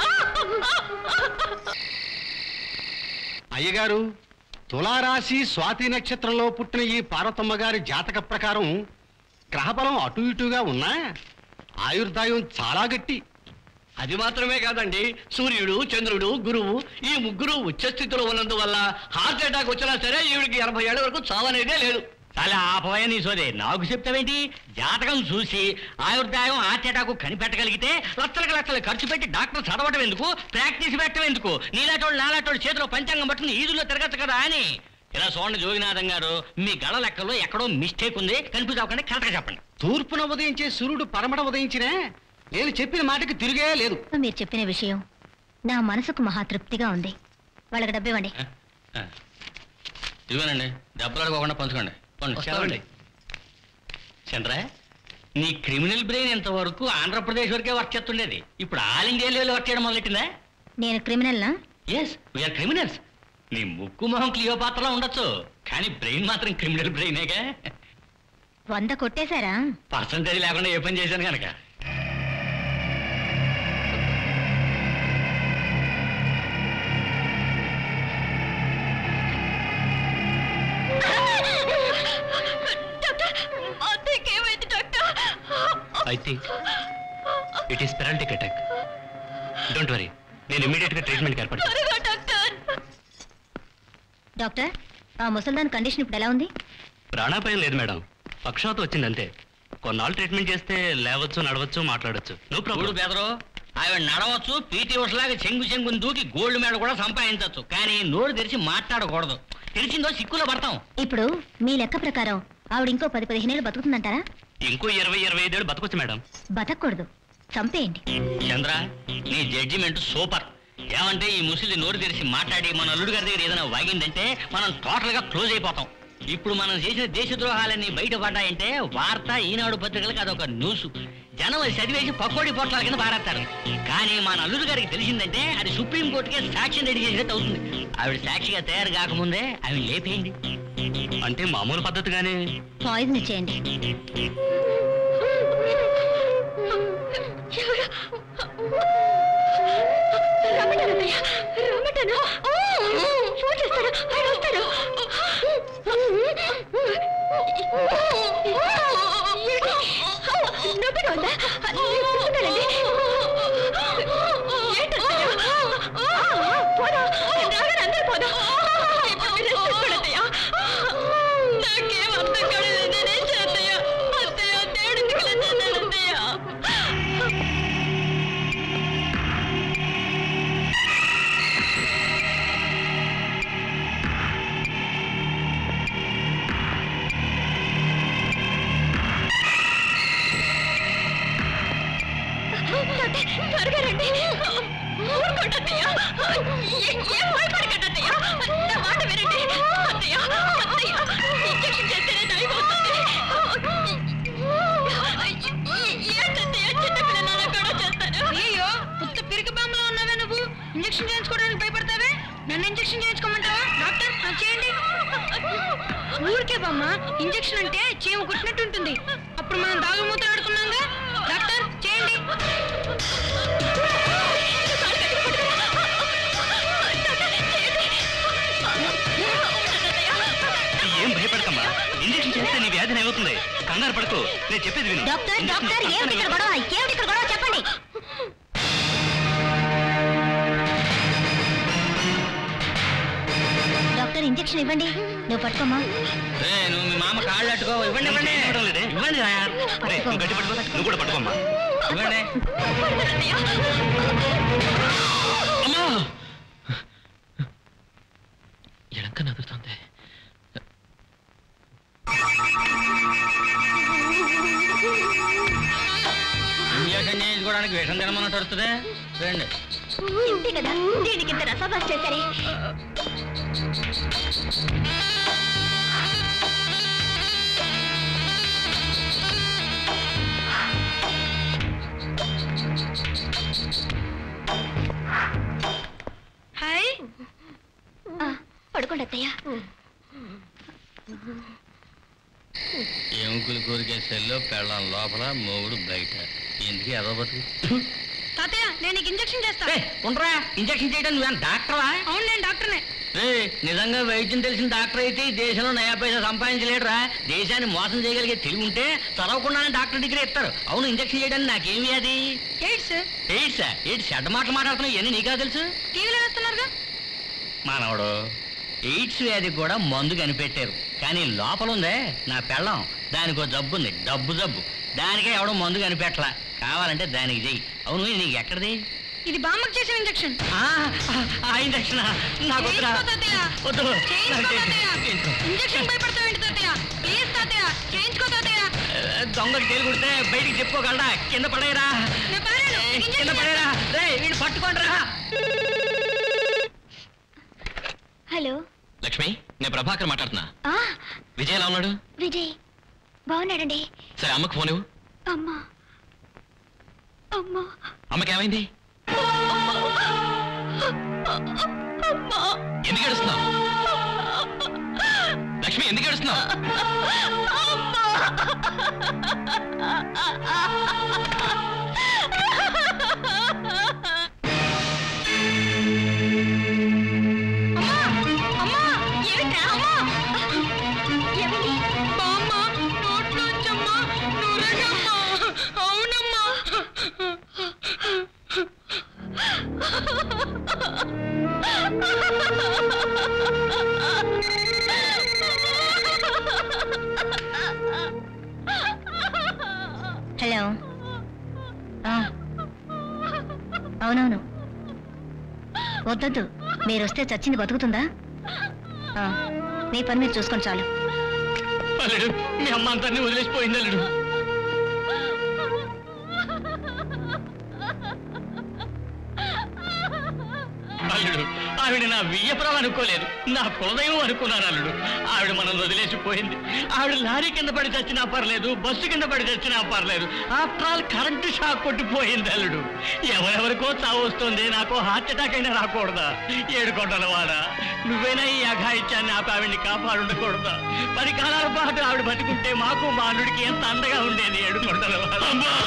అయ్యగారు తులారాశి స్వాతి నక్షత్రంలో పుట్టిన ఈ పార్వతమ్మ గారి జాతక ప్రకారం గ్రహబలం అటు ఇటుగా ఉన్నా ఆయుర్దాయం చాలా గట్టి అది మాత్రమే కాదండి సూర్యుడు చంద్రుడు గురువు ఈ ముగ్గురు ఉచ్చస్థితిలో ఉన్నందువల్ల హార్ట్ అటాక్ వచ్చినా సరే ఈవిడికి ఎనభై ఏళ్ళ వరకు చావనేదే లేదు చాలా ఆపవయ నీ సోదే నాకు చెప్తావేంటి జాతకం చూసి ఆయుర్దాయం హార్ట్ అటాక్ కనిపెట్టగలిగితే లక్షలకు లక్షలు ఖర్చు పెట్టి డాక్టర్ చదవటం ఎందుకు ప్రాక్టీస్ పెట్టడం ఎందుకు నీలాటోడు నాలాటోడు చేతిలో పంచాంగం పట్టుకుని ఈదుల్లో తిరగచ్చు కదా అని ఇలా చూడండి జోగినాథం గారు మీ గళ లెక్కలో ఎక్కడో మిస్టేక్ ఉంది కన్ఫ్యూజ్ అవ్వకండి కరెక్ట్గా చెప్పండి తూర్పున ఉదయించే సూర్యుడు పరమట ఉదయించినే నేను చెప్పిన మాటకి తిరిగే లేదు మీరు చెప్పిన విషయం నా మనసుకు మహా తృప్తిగా ఉంది వాళ్ళకి డబ్బు ఇవ్వండి ఇదిగోనండి దెబ్బలు అడగకుండా పంచుకోండి పండి వస్తామండి. చంద్ర నీ క్రిమినల్ బ్రెయిన్ ఇంతవరకు ఆంధ్రప్రదేశ్ వరకే వర్క్ చేస్తుండేది ఇప్పుడు ఆల్ ఇండియా లెవెల్ వర్క్ చేయడం మొదలెట్టిందా నేను క్రిమినల్నా ఎస్ వీఆర్ క్రిమినల్స్ నీ ముక్కు మొహం క్లియో పాత్రలో ఉండొచ్చు కానీ బ్రెయిన్ మాత్రం క్రిమినల్ బ్రెయినేగా వంద కొట్టేశారా పర్సంటేజ్ లేకుండా ఏ పని చేశాను కనుక అత్తయ్యకి ఏమైంది doctor I think it is paralytic attack don't worry నేను ఇమీడియట్ గా ట్రీట్మెంట్ ఏర్పాటు చేస్తాను. త్వరగా డాక్టర్ డాక్టర్ ఆ ముసల్దాన్ కండిషన్ ఇప్పుడు ఎలా ఉంది ప్రాణాపాయం లేదు మేడం పక్షవాత వచ్చింది అంతే కొన్నాళ్ళు ట్రీట్మెంట్ చేస్తే లేవచ్చు నడవచ్చు మాట్లాడొచ్చు నో చూడు ప్రాబ్లం బెదరు ఆవిడ నడవచ్చు పీటీ ఉషలాగా చెంగు చెంగుని దూకి గోల్డ్ మెడల్ కూడా సంపాదించవచ్చు కానీ నోరు తెరిచి మాట్లాడకూడదు తెలిసిందో సిక్కులో పడతాం ఇప్పుడు మీ లెక్క ప్రకారం ఆవిడ ఇంకో పది పదిహేనేళ్ళు బతుకుతుందంటారా ఇంకో ఇరవై ఇరవై ఐదేళ్ళు బతకొచ్చు మేడం బతకూడదు చంపేయండి చంద్ర నీ జడ్జిమెంట్ సూపర్ ఏమంటే ఈ ముసలి నోరు తెరిచి మాట్లాడి మన అల్లుడు గారి దగ్గర ఏదైనా వాగిందంటే మనం టోటల్ గా క్లోజ్ అయిపోతాం ఇప్పుడు మనం చేసిన దేశద్రోహాలన్నీ బయటపడ్డాయంటే వార్త ఈనాడు పత్రికలకు అదొక న్యూస్ జనం అది చదివేసి పకోడీ పొట్లాల కింద పారేస్తారు కానీ మన అల్లుడు గారికి తెలిసిందంటే అది సుప్రీం కోర్టుకే సాక్ష్యం రెడీ చేసినట్టు అవుతుంది ఆవిడ సాక్షిగా తయారు కాకముందే ఆవిడ లేపేయండి అంటే మామూలు పద్ధతిగానే పాయిజన్ ఇచ్చేయండి రమ్మటానయ్య రమ్మటాను ఫోన్ చేస్తాను ఆయన వస్తారు నొప్పిగా ఉందా చూడాలండి పోదా రాగానే అందరూ పోదా ఇప్పుడు మీరు రెస్ట్ తీసుకోండి నాకేం అర్థం కాలేదు నేనేం చేద్దయ్యా అత్తయ్య దేవుడు ఎందుకు ఇలా చేశాడు అత్తయ్య త్వరగా రండి ఊరుకోండి అత్తయ్య ఏ- ఏం భయపడకండి అత్తయ్య నా మాట వినండి అత్తయ్య అత్తయ్య ఇంజెక్షన్ చేస్తేనే నయం అవుతుంది ఏంటత్తయ్య చిన్నపిల్లల కూడా చేస్తాను అయ్యో ఉత్త పిరికి బాంబులో ఉన్నావే నువ్వు ఇంజెక్షన్ చేయించుకోవడానికి భయపడతావే నన్ను ఇంజెక్షన్ చేయించుకోమంటావా డాక్టర్ నాకు చేయండి ఊరికే బామ్మ ఇంజెక్షన్ అంటే చీమ కుట్టినట్టు ఉంటుంది అప్పుడు మనం దాగుమూత ఆడుకున్నాగా డాక్టర్ చేయండి ఏం భయపడకమ్మా ఇంజక్షన్ చేస్తే నీ వ్యాధి ఏమవుతుంది కంగారు పడకు నేను చెప్పేది విను డాక్టర్ ఇంజెక్షన్ డాక్టర్ ఏమిటి ఇక్కడ గొడవ ఏమిటి ఇక్కడ గొడవ చెప్పండి డాక్టర్ ఇంజెక్షన్ ఇవ్వండి నువ్వు పట్టుకోమా ఏయ్, నువ్వు మీ మామ కాళ్ళు అట్టుకో ఇవ్వండి ఇవ్వండి ఇవ్వడం లేదే? ఇవ్వండి రా. రేయ్, నువ్వు గట్టి పట్టుకో నువ్వు కూడా పట్టుకోమ్మా ఇవ్వండి అమ్మా ఎడంక నదురుతుంది ఇంజక్షన్ చేయించుకోవడానికి విషం తినమన్నట్టు వస్తుంది రండి ఇంతే కదా దీనికి ఇంత రసాభాస్ చేశారే హాయ్ ఎముకలు కోరికే సెల్లో పెళ్ళం లోపల మొగుడు బయట ఎందుకు ఎర్ర బతుకు తాతయ్య నేను నీకు ఇంజెక్షన్ చేస్తా ఉండరా ఇంజక్షన్ చేయడం నువ్వేం డాక్టరా అవును నేను డాక్టర్నే ఏయ్, నిజంగా వైద్యం తెలిసిన డాక్టర్ అయితే ఈ దేశంలో నయా పైసా సంపాదించలేడురా దేశాన్ని మోసం చేయగలిగే తెలివి ఉంటే చదవకుండానే డాక్టర్ డిగ్రీ ఇస్తారు అవును ఇంజక్షన్ చేయడానికి నాకేం వ్యాధి ఎయిడ్స్ ఎయిడ్స్ ఎయిడ్స్ చెడ్డ మాటలు మాట్లాడుతున్నావు ఇవన్నీ నీకా తెలుసు టీవీలో వేస్తున్నారుగా మానవుడు ఎయిడ్స్ వ్యాధికి కూడా మందు కనిపెట్టారు కానీ లోపల ఉందే నా పెళ్ళం దానికి జబ్బు ఉంది డబ్బు జబ్బు దానికే ఎవడో మందు కనిపెట్టలా కావాలంటే దానికి చెయ్యి అవును ఇది నీకు ఎక్కడిది ఇది బామ్మకు చేసిన ఇంజెక్షన్ ఆ, ఆ ఇంజక్షన్ నాకు వద్దురా. వద్దు నాకు చేయించు. ఇంజెక్షన్ భయపడతావేంటి తాతయ్య ప్లీజ్ తాతయ్య చేయించుకో తాతయ్య దొంగకి తేలి కుడితే బయటికి చెప్పుకోగలరా కింద పడేరా నేను పడలేను. కింద పడేరా రే వీడు పట్టుకోండిరా హలో లక్ష్మి నేను ప్రభాకర్ మాట్లాడుతున్నా ఆ విజయ్ ఎలా ఉన్నాడు విజయ్ బాగున్నాడండి సరే అమ్మకు ఫోన్ ఇవ్వు అమ్మా అమ్మా అమ్మకి ఏమైంది ఎందుకు ఏడుస్తున్నావు లక్ష్మి ఎందుకు ఏడుస్తున్నావు అమ్మా ఏమిట్రా అమ్మా ఏమిటి బామ్మ నోట్లోంచమ్మా నూరగమ్మా అవునమ్మా హలో ఆ, అవునవును వద్దొద్దు మీరు వస్తే చచ్చింది బతుకుతుందా ఆ, మీ పని మీరు చూసుకోండి చాలు అల్లుడు మీ అమ్మ అంతా వదిలేసిపోయింది అల్లుడు అల్లుడు ఆవిడ నా వియ్యపురం అనుకోలేదు నా కులదైవం అనుకున్నాను అల్లుడు ఆవిడ మనల్ని వదిలేసిపోయింది ఆవిడ లారీ కింద పడి చచ్చినా పర్లేదు బస్సు కింద పడి చచ్చినా పర్లేదు ఆఫ్టర్ ఆల్ కరెంటు షాక్ కొట్టిపోయింది అల్లుడు ఎవరెవరికో చావు వస్తుంది నాకు హార్ట్ అటాక్ అయినా రాకూడదా ఏడు కొండల వాడ నువ్వైనా ఈ అఘాయిత్యాన్ని ఆపి ఆవిడ్ని కాపాడుండకూడదా పది కాలాల పాటు ఆవిడ బతుకుంటే మాకు మా అల్లుడికి ఎంత అండగా ఉండేది ఏడు కొండల వాడ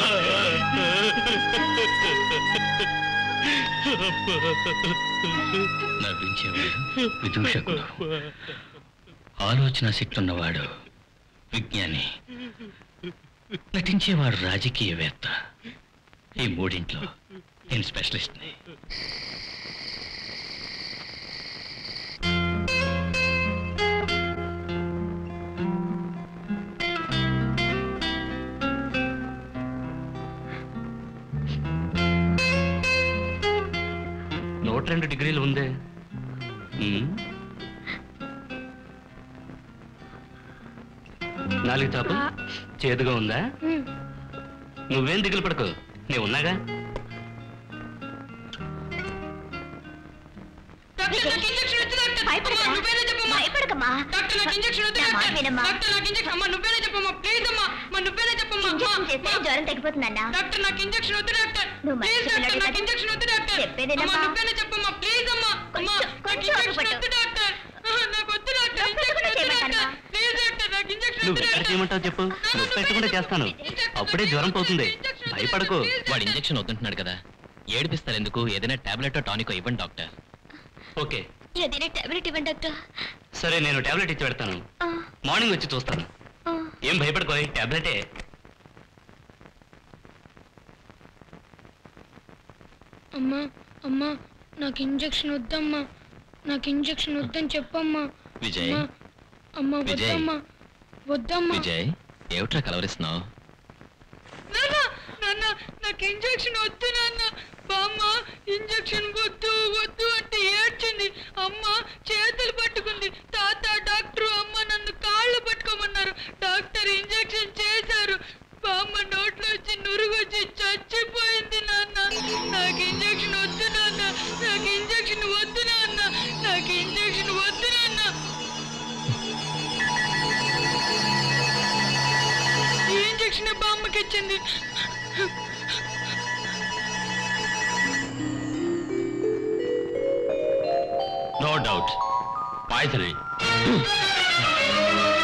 నవ్వించేవాడు విదూషకుడు ఆలోచన శక్తున్నవాడు విజ్ఞాని నటించేవాడు రాజకీయవేత్త ఈ మూడింట్లో నేను స్పెషలిస్ట్ని నూట రెండు డిగ్రీలు ఉందే ఉమ్. నాలుగు చాపు చేదుగా ఉందా నువ్వేం దిగులు పడకు నేను ఉన్నాగా డాక్టర్ నాకు ఇంజెక్షన్ వద్దు డాక్టర్ అమ్మా, నువ్వేనా చెప్పమ్మా భయపడకమ్మా డాక్టర్ నాకు ఇంజెక్షన్ వద్దు నా మాట డాక్టర్ వినమ్మా. డాక్టర్ నాకు ఇంజెక్షన్ అమ్మా నువ్వేనా చెప్పమ్మా ప్లీజ్ అమ్మా అమ్మా నువ్వేనా చెప్పమ్మా అమ్మా, ఇంజెక్షన్ చేస్తే అమ్మా. జ్వరం తగ్గిపోతుందన్నా డాక్టర్ నాకు ఇంజెక్షన్ వద్దు డాక్టర్ నువ్వు మంచి ప్లీజ్ డాక్టర్ పిల్లడివి నాకు కదా. ఇంజెక్షన్ వద్దు డాక్టర్ చెప్పేదేనమ్మా. అమ్మా నువ్వేనా చెప్పమ్మా ప్లీజ్ అమ్మా అమ్మా కొంచెం- నాకు కొంచెం ఇంజెక్షన్ ఆగుపట్టు. వద్దు డాక్టర్ ఆహా, నాకు వద్దు డాక్టర్ ఇంజెక్షన్ వద్దు చేయమంటారా? డాక్టర్ ప్లీజ్ డాక్టర్ నాకు ఇంజెక్షన్ నువ్వు వద్దు ఎక్కడ డాక్టర్ చేయమంటావు చెప్పు నువ్వు పెట్టకుండా చేస్తాను అప్పుడే జ్వరం పోతుంది భయపడకు వాడు ఇంజెక్షన్ వద్దంటున్నాడు కదా ఏడిపిస్తారు ఎందుకు ఏదైనా టాబ్లెట్ టానికో ఇవ్వండి డాక్టర్ ఓకే ఏదైనా టాబ్లెట్ ఇవ్వండి డాక్టర్ సరే నేను టాబ్లెట్ ఇచ్చి పెడతాను ఆ, మార్నింగ్ వచ్చి చూస్తాను ఆ. ఏం భయపడుకోయి టాబ్లెటే అమ్మా అమ్మా నాకు ఇంజెక్షన్ వద్దమ్మా నాకు ఇంజెక్షన్ వద్దని చెప్పమ్మా విజయ్ అమ్మా, అమ్మా విజయ్. వద్దమ్మా వద్దమ్మా విజయ్ ఏమిట్రా కలవరిస్తున్నావు నాన్న నాన్న నాకు ఇంజెక్షన్ వద్దు నాన్న బామ్మ ఇంజెక్షన్ వద్దు వద్దు అంటే ఏడ్చింది అమ్మ చేతులు పట్టుకుంది తాత డాక్టర్ అమ్మ నన్ను కాళ్ళు పట్టుకోమన్నారు డాక్టర్ ఇంజెక్షన్ చేశారు బామ్మ నోట్లో వచ్చి నురుగు వచ్చి చచ్చిపోయింది నాన్న నాకు ఇంజెక్షన్ వద్దు నాన్న నాకు ఇంజెక్షన్ వద్దు నాన్న నాకు ఇంజెక్షన్ వద్దు నాన్న ఈ ఇంజెక్షన్ బామ్మకి ఇచ్చింది నో డౌట్ పాయిజన్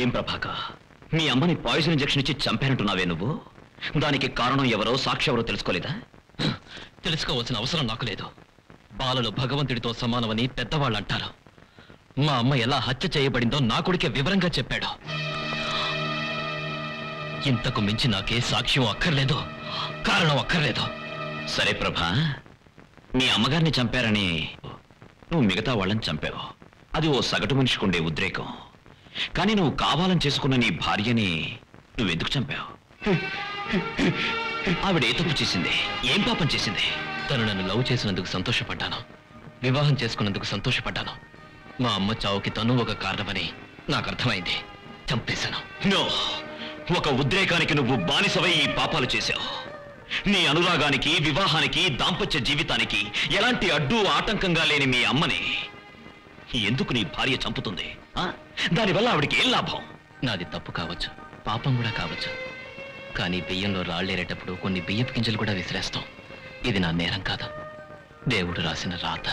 ఏం ప్రభాక మీ అమ్మని పాయిజన్ ఇంజెక్షన్ ఇచ్చి చంపానంటున్నావే నువ్వు దానికి కారణం ఎవరో సాక్షి ఎవరో తెలుసుకోలేదా తెలుసుకోవాల్సిన అవసరం నాకు లేదు బాలలు భగవంతుడితో సమానమని పెద్దవాళ్ళు అంటారు మా అమ్మ ఎలా హత్య చేయబడిందో నా కొడుకే వివరంగా చెప్పాడు ఇంతకు మించి నాకే సాక్ష్యం అక్కర్లేదు కారణం అక్కర్లేదు సరే ప్రభా మీ అమ్మగారిని చంపారని నువ్వు మిగతా వాళ్ళని చంపావు అది ఓ సగటు మనిషికుండే ఉద్రేకం కానీ నువ్వు కావాలని చేసుకున్న నీ భార్యని నువ్వెందుకు చంపావు ఆవిడ ఏ తప్పు చేసింది ఏం పాపం చేసింది తను నన్ను లవ్ చేసినందుకు సంతోషపడ్డాను వివాహం చేసుకున్నందుకు సంతోషపడ్డాను మా అమ్మ చావుకి తను ఒక కారణమని నాకు అర్థమైంది చంపేశాను నో ఒక ఉద్రేకానికి నువ్వు బానిసవై ఈ పాపాలు చేశావు నీ అనురాగానికి వివాహానికి దాంపత్య జీవితానికి ఎలాంటి అడ్డు ఆటంకంగా లేని మీ అమ్మని ఎందుకు నీ భార్య చంపుతుంది ఆ? దానివల్ల ఆవిడికి ఏం లాభం నాది తప్పు కావచ్చు పాపం కూడా కావచ్చు కానీ బియ్యంలో రాళ్ళేరేటప్పుడు కొన్ని బియ్యపు గింజలు కూడా విసిరేస్తాం ఇది నా నేరం కాదు దేవుడు రాసిన రాత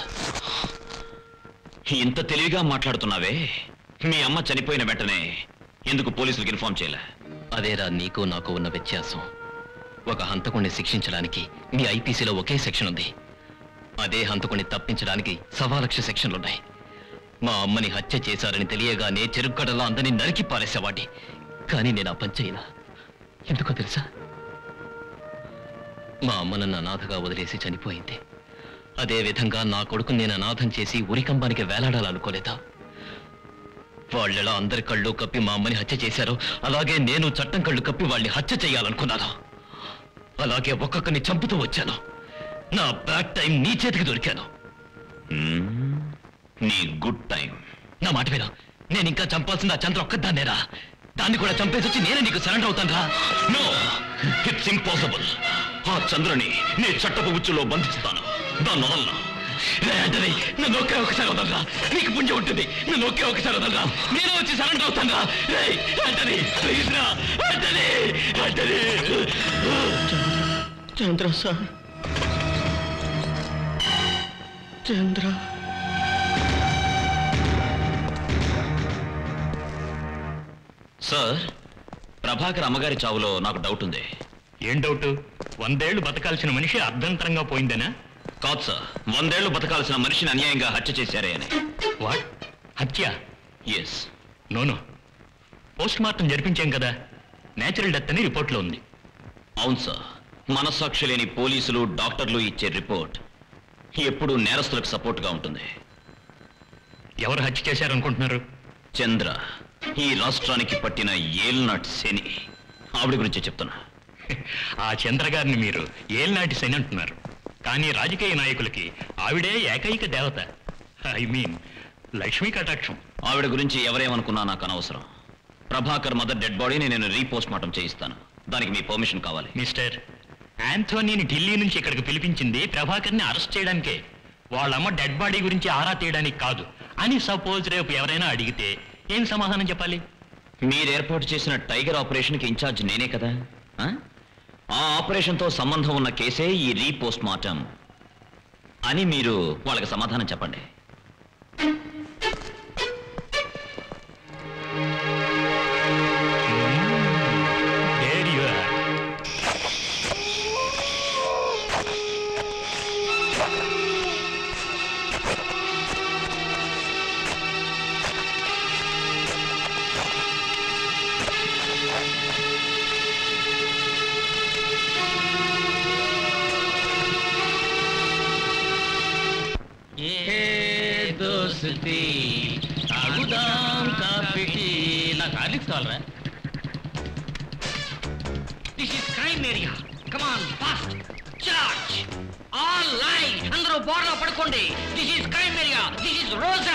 ఇంత తెలివిగా మాట్లాడుతున్నావే మీ అమ్మ చనిపోయిన వెంటనే ఎందుకు పోలీసులకు ఇన్ఫార్మ్ చేయలే అదేరా నీకు నాకు ఉన్న వ్యత్యాసం ఒక హంతకుణ్ణి శిక్షించడానికి మీ ఐపీసీలో ఒకే సెక్షన్ ఉంది అదే హంతకుణ్ణి తప్పించడానికి సవా లక్ష సెక్షన్లున్నాయి మా అమ్మని హత్య చేశారని తెలియగానే చెరుక్కడలో అందరినీ నరికి పారేసేవాడి కానీ నేను ఆ పని చేయలా ఎందుకో తెలుసా మా అమ్మ నన్ను అనాథగా వదిలేసి చనిపోయింది అదే విధంగా నా కొడుకు నేను అనాథం చేసి ఉరికంబానికి వేలాడాలనుకోలేదా వాళ్ళెలా అందరి కళ్ళు కప్పి మా అమ్మని హత్య చేశారో అలాగే నేను చట్టం కళ్ళు కప్పి వాళ్ళని హత్య చేయాలనుకున్నాను అలాగే ఒక్కొక్కరిని చంపుతూ వచ్చాను నా బ్యాడ్ టైం నీ చేతికి దొరికాను నీ గుడ్ టైం నా మాట విను నేను ఇంకా చంపాల్సింది ఆ చంద్ర ఒక్కదాన్నేరా దాన్ని కూడా చంపేసి వచ్చి నేనే నీకు సరెండర్ అవుతాను రా నో ఇట్స్ ఇంపాసిబుల్ ఆ చంద్రని నీ చట్టపు ఉచ్చులో బంధిస్తాను దాన్ని వదలను రే అంటని నన్ను ఒకే ఒకసారి వదలరా నీకు పుణ్యం ఉంటుంది నన్ను ఒకే ఒకసారి వదలరా నేనే వచ్చి సరెండర్ అవుతాను రా రే అంటని ప్లీజ్ రా అంటని అంటని చంద్ర సార్ చంద్ర సార్ ప్రభాకర్ అమ్మగారి చావులో నాకు డౌట్ ఉంది ఏం డౌట్ వందేళ్లు బతకాల్సిన మనిషి అర్ధంతరంగా పోయిందనా కాదు సార్ వందేళ్లు బతకాల్సిన మనిషిని అన్యాయంగా హత్య చేశారే అని వాట్ హత్య ఎస్ నోను పోస్ట్ మార్టం జరిపించాం కదా నేచురల్ డెత్ అని రిపోర్ట్లో ఉంది అవును సార్ మనస్సాక్షి లేని పోలీసులు డాక్టర్లు ఇచ్చే రిపోర్ట్ ఎప్పుడూ నేరస్తులకు సపోర్ట్గా ఉంటుంది ఎవరు హత్య చేశారనుకుంటున్నారు చంద్ర ఈ రాష్ట్రానికి పట్టిన ఏల్నాటి శని ఆవిడ గురించి చెప్తున్నా ఆ చంద్ర గారిని మీరు ఏల్నాటి శని అంటున్నారు కానీ రాజకీయ నాయకులకి ఆవిడే ఏకైక దేవత ఐ మీన్ లక్ష్మీ కటాక్షం ఆవిడ గురించి ఎవరేమనుకున్నా నాకు అనవసరం ప్రభాకర్ మదర్ డెడ్ బాడీని నేను రీపోస్ట్ మార్టం చేయిస్తాను దానికి మీ పర్మిషన్ కావాలి మిస్టర్ యాంథోనీని ఢిల్లీ నుంచి ఇక్కడికి పిలిపించింది ప్రభాకర్ని అరెస్ట్ చేయడానికే వాళ్ళమ్మ డెడ్ బాడీ గురించి ఆరా తీయడానికి కాదు అని సపోజ్ రేపు ఎవరైనా అడిగితే ఏం సమాధానం చెప్పాలి మీరు ఏర్పాటు చేసిన టైగర్ ఆపరేషన్కి ఇన్ఛార్జ్ నేనే కదా ఆ? ఆ ఆపరేషన్తో సంబంధం ఉన్న కేసే ఈ రీపోస్ట్ మార్టం అని మీరు వాళ్ళకి సమాధానం చెప్పండి There you are. ఏ దోస్తి అగుదాం కాపిటి నాకు హార్లిక్స్ కావాలరా this is crime area come on fast charge all line అందరూ బోర్లో పడుకోండి this is crime area this is Roja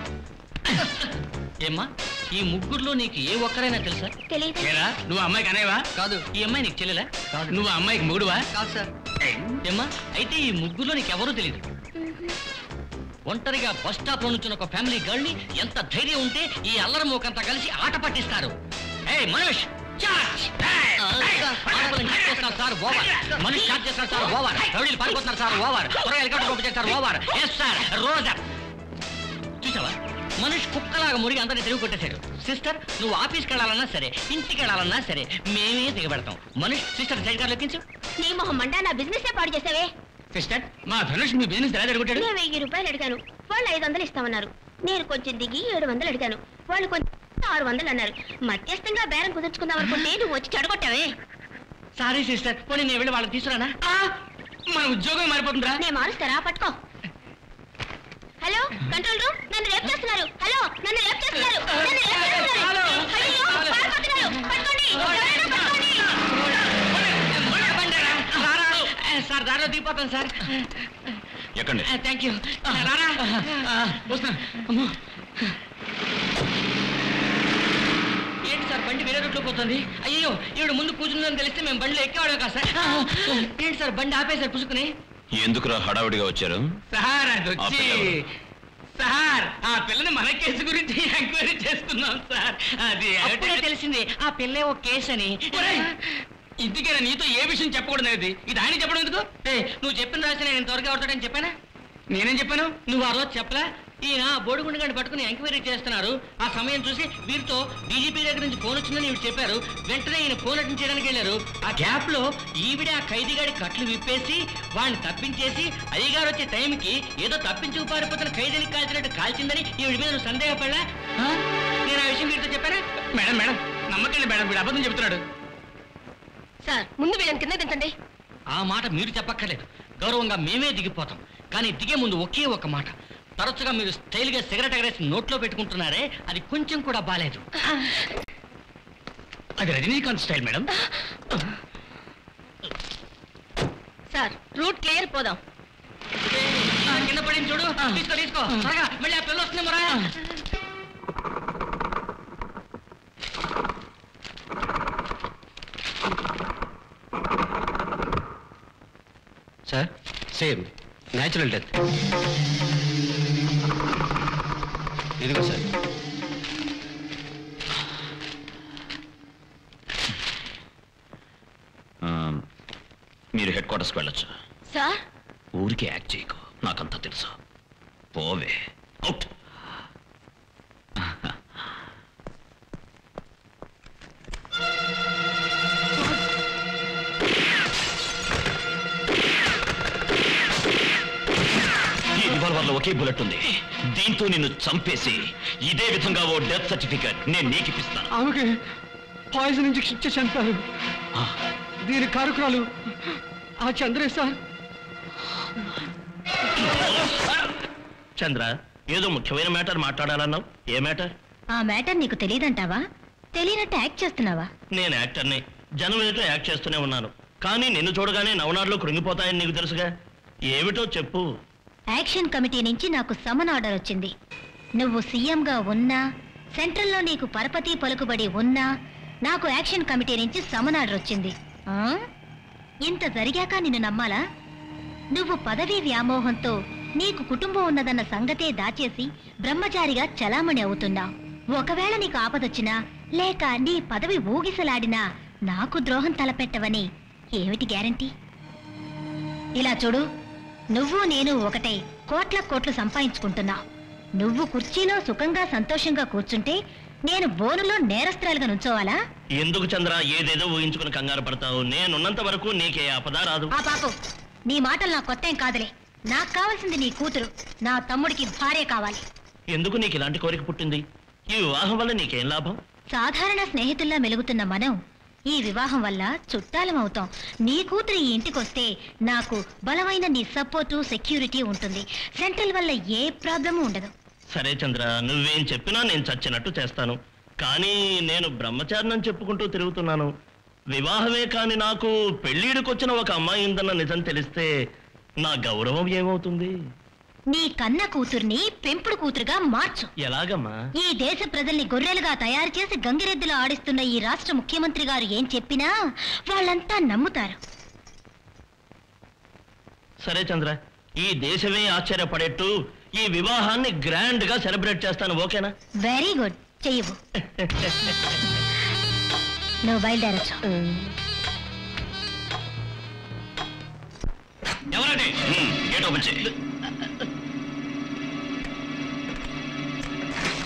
ఏమ్మా ఈ ముగ్గురులో నీకు ఏ ఒక్కరైనా తెలుసా తెలియదు ఏరా నువ్వు అమ్మాయికి అనేవా కాదు ఈ అమ్మాయి నీకు చెల్లెలా నువ్వు అమ్మాయికి మొగుడువా కాదు సార్ ఏమ్మా అయితే ఈ ముగ్గురులో నీకు ఎవరూ తెలియదు ఒంటరిగా బస్ స్టాప్ లో నుంచి ఒక ఫ్యామిలీ గర్ల్ ని ఎంత ధైర్యం ఉంటే ఈ అల్లరి మూకంతా కలిసి ఆట పట్టిస్తారు ఏ మనోష్ చార్జ్ ఆడపిల్లని షాట్ చేస్తున్నారు సార్ ఓవర్ మనిషి షాట్ చేస్తున్నారు సార్ ఓవర్ రౌడీలు పారిపోతున్నారు సార్ ఓవర్ త్వరగా హెలికాప్టర్ పంపించారు sir over yes sir roger చూసావా మనిషి కుక్కలాగా మురిగి అందరినీ తిరిగి కొట్టేశాడు సిస్టర్ నువ్వు ఆఫీస్కి వెళ్ళాలన్నా సరే ఇంటికి వెళ్ళాలన్నా సరే మేమే దిగబెడతాం మనిషి సిస్టర్ సైడ్ గారు లెక్కించు నీ మొహం మండా నా బిజినెస్ పాడు చేసావే సిస్టర్ మా ధనుష్ మీ బిజినెస్ ఎలా జరుగుతాడు నేను వెయ్యి రూపాయలు అడిగాను వాళ్ళు ఐదు వందలు ఇస్తామన్నారు నేను కొంచెం దిగి ఏడు వందలు అడిగాను వాళ్ళు కొంచెం ఆరు వందలు అన్నారు మధ్యస్థంగా బేరం కుదుర్చుకుందాం అనుకుంటే నువ్వు వచ్చి చెడగొట్టావే సారీ సిస్టర్ పోనీ నేను వెళ్ళి వాళ్ళకి తీసుకురానా మన ఉద్యోగం మారిపోతుందిరా నేను మారుస్తారా పట్టుకో హలో కంట్రోల్ రూమ్ నన్ను రేప్ చేస్తున్నారు హలో నన్ను రేప్ చేస్తున్నారు నన్ను రేప్ చేస్తున్నారు అయ్యో, పారిపోతున్నారు. పట్టుకోండి ఎవరైనా పట్టుకోండి సార్ దారిలో దిగిపోతాను సార్ ఎక్కండి థ్యాంక్ యూ రారా వస్తున్నా అమ్మో ఏంటి సార్ బండి వేరే రూట్లో పోతుంది అయ్యో ఈవిడ ముందు కూర్చుందని తెలిస్తే మేము బండిలో ఎక్కేవాడు కదా సార్ ఏంటి సార్ బండి ఆపేసారు పుసుకుని ఎందుకురా హడావిడిగా వచ్చారు సార్ అది ఆ వచ్చి పిల్ల ఎవరు? సార్ ఆ పిల్లని మన కేసు గురించి ఎంక్వైరీ చేస్తున్నాం సార్ అది అప్పుడే తెలిసింది ఆ పిల్లే ఒక కేసు అని ఇంటికైనా నీతో ఏ విషయం చెప్పకూడదు ఇది ఇది ఆయన చెప్పడం ఎందుకు నువ్వు చెప్పిన రాసి నేను త్వరగా అవుతాడని చెప్పానా నేనేం చెప్పాను నువ్వు ఆ రోజు చెప్పలా ఈయన బోడిగుండు గంట పట్టుకుని ఎంక్వైరీ చేస్తున్నారు ఆ సమయం చూసి వీరితో డీజీపీ దగ్గర నుంచి ఫోన్ వచ్చిందని ఈవిడ చెప్పారు వెంటనే ఈయన ఫోన్ అటెండ్ చేయడానికి వెళ్ళారు ఆ గ్యాప్ లో ఈవిడ ఆ ఖైదీగాడి కట్లు విప్పేసి వాడిని తప్పించేసి అయ్యగారు వచ్చే టైంకి ఏదో తప్పించుకు పారిపోతున్న ఖైదీని కాల్చినట్టు కాల్చిందని ఈవిడ మీద నువ్వు సందేహపడలా ఆ? నేను ఆ విషయం వీరితో చెప్పానా మేడం మేడం నమ్మకండి మేడం వీడు అబద్ధం చెప్తున్నాడు సార్ ముందు వీళ్ళని కింద దించండి ఆ మాట మీరు చెప్పక్కర్లేదు గౌరవంగా మేమే దిగిపోతాం కానీ దిగే ముందు ఒకే ఒక మాట తరచుగా మీరు స్టైల్గా సిగరెట్ ఎగరేసి నోట్లో పెట్టుకుంటున్నారే అది కొంచెం కూడా బాలేదు అది Rajinikanth style madam sir route clear పోదాం ఆ, కింద పడింది చూడు తీసుకో తీసుకో త్వరగా మళ్ళీ ఆ పిల్ల వస్తుంది మరా సార్ సేమ్ న్యాచురల్ డెత్ ఇదిగో సార్ ఆ, మీరు హెడ్ క్వార్టర్స్కి వెళ్ళొచ్చు సార్ ఊరికే యాక్ట్ చేయకు నాకంతా తెలుసు పోవే అవుట్ ఈ రివాల్వర్లో ఒకే బుల్లెట్ ఉంది దీంతో నిన్ను చంపేసి ఇదే విధంగా ఓ డెత్ సర్టిఫికెట్ నేను నీకు ఇప్పిస్తాను ఆమెకి పాయిజన్ ఇంజెక్షన్ ఇచ్చి చంపారు దీని కారుకురాలు ఆ చంద్రే సార్ చంద్ర ఏదో ముఖ్యమైన మ్యాటర్ మాట్లాడాలన్నావు ఏ మ్యాటర్ ఆ మ్యాటర్ నీకు తెలియదంటావా తెలియనట్టు యాక్ట్ చేస్తున్నావా నేను యాక్టర్ని జనం ఎదుట యాక్ట్ చేస్తూనే ఉన్నాను కానీ నిన్ను చూడగానే నవనాడులో కృంగిపోతాయని నీకు తెలుసుగా ఏమిటో చెప్పు యాక్షన్ కమిటీ నుంచి నాకు సమన్ ఆర్డర్ వచ్చింది నువ్వు సీఎంగా ఉన్నా సెంట్రల్లో నీకు పరపతి పలుకుబడి ఉన్నా నాకు యాక్షన్ కమిటీ నుంచి సమన్ ఆర్డర్ వచ్చింది ఆ? ఇంత జరిగాక నిన్ను నమ్మాలా నువ్వు పదవీ వ్యామోహంతో నీకు కుటుంబం ఉన్నదన్న సంగతే దాచేసి బ్రహ్మచారిగా చలామణి అవుతున్నావు ఒకవేళ నీకు ఆపదొచ్చినా లేక నీ పదవి ఊగిసలాడినా నాకు ద్రోహం తలపెట్టవని ఏమిటి గ్యారంటీ ఇలా చూడు నువ్వు నేను ఒకటే కోట్ల కోట్లు సంపాదించుకుంటున్నావు నువ్వు కుర్చీలో సుఖంగా సంతోషంగా కూర్చుంటే నేను బోనులో నేరస్త్రాలుగా నుంచోవాలా ఎందుకు చంద్ర ఏదేదో ఊహించుకుని కంగారు పడతావు నేనున్నంత వరకు నీకే ఆపద రాదు ఆ పాపు నీ మాటలు నాకు కొత్తేం కాదులే నాకు కావాల్సింది నీ కూతురు నా తమ్ముడికి భార్య కావాలి ఎందుకు నీకు ఇలాంటి కోరిక పుట్టింది ఈ వివాహం వల్ల నీకేం లాభం సాధారణ స్నేహితుల్లా మెలుగుతున్న మనం ఈ వివాహం వల్ల చుట్టాలం అవుతాం నీ కూతురు ఈ ఇంటికొస్తే నాకు బలమైన నీ సపోర్టు సెక్యూరిటీ ఉంటుంది సెంట్రల్ వల్ల ఏ ప్రాబ్లము ఉండదు సరే చంద్ర నువ్వేం చెప్పినా నేను చచ్చినట్టు చేస్తాను కానీ నేను బ్రహ్మచారినని చెప్పుకుంటూ తిరుగుతున్నాను వివాహమే కాని నాకు పెళ్ళిడికొచ్చిన ఒక అమ్మాయి ఉందన్న నిజం తెలిస్తే నా గౌరవం ఏమవుతుంది నీ కన్న కూతుర్ని పెంపుడు కూతురుగా మార్చు ఎలాగమ్మా ఈ దేశ ప్రజల్ని గొర్రెలుగా తయారు చేసి గంగిరెద్దులో ఆడిస్తున్న ఈ రాష్ట్ర ముఖ్యమంత్రి గారు ఏం చెప్పినా వాళ్ళంతా నమ్ముతారు సరే చంద్ర ఈ దేశమే ఆశ్చర్యపడేట్టు ఈ వివాహాన్ని గ్రాండ్ గా సెలబ్రేట్ చేస్తాను ఓకేనా వెరీ గుడ్ చెయ్యవు నువ్వు బయలుదేరచ్చు ఎవరండి గేట్ ఓపెన్ చేయి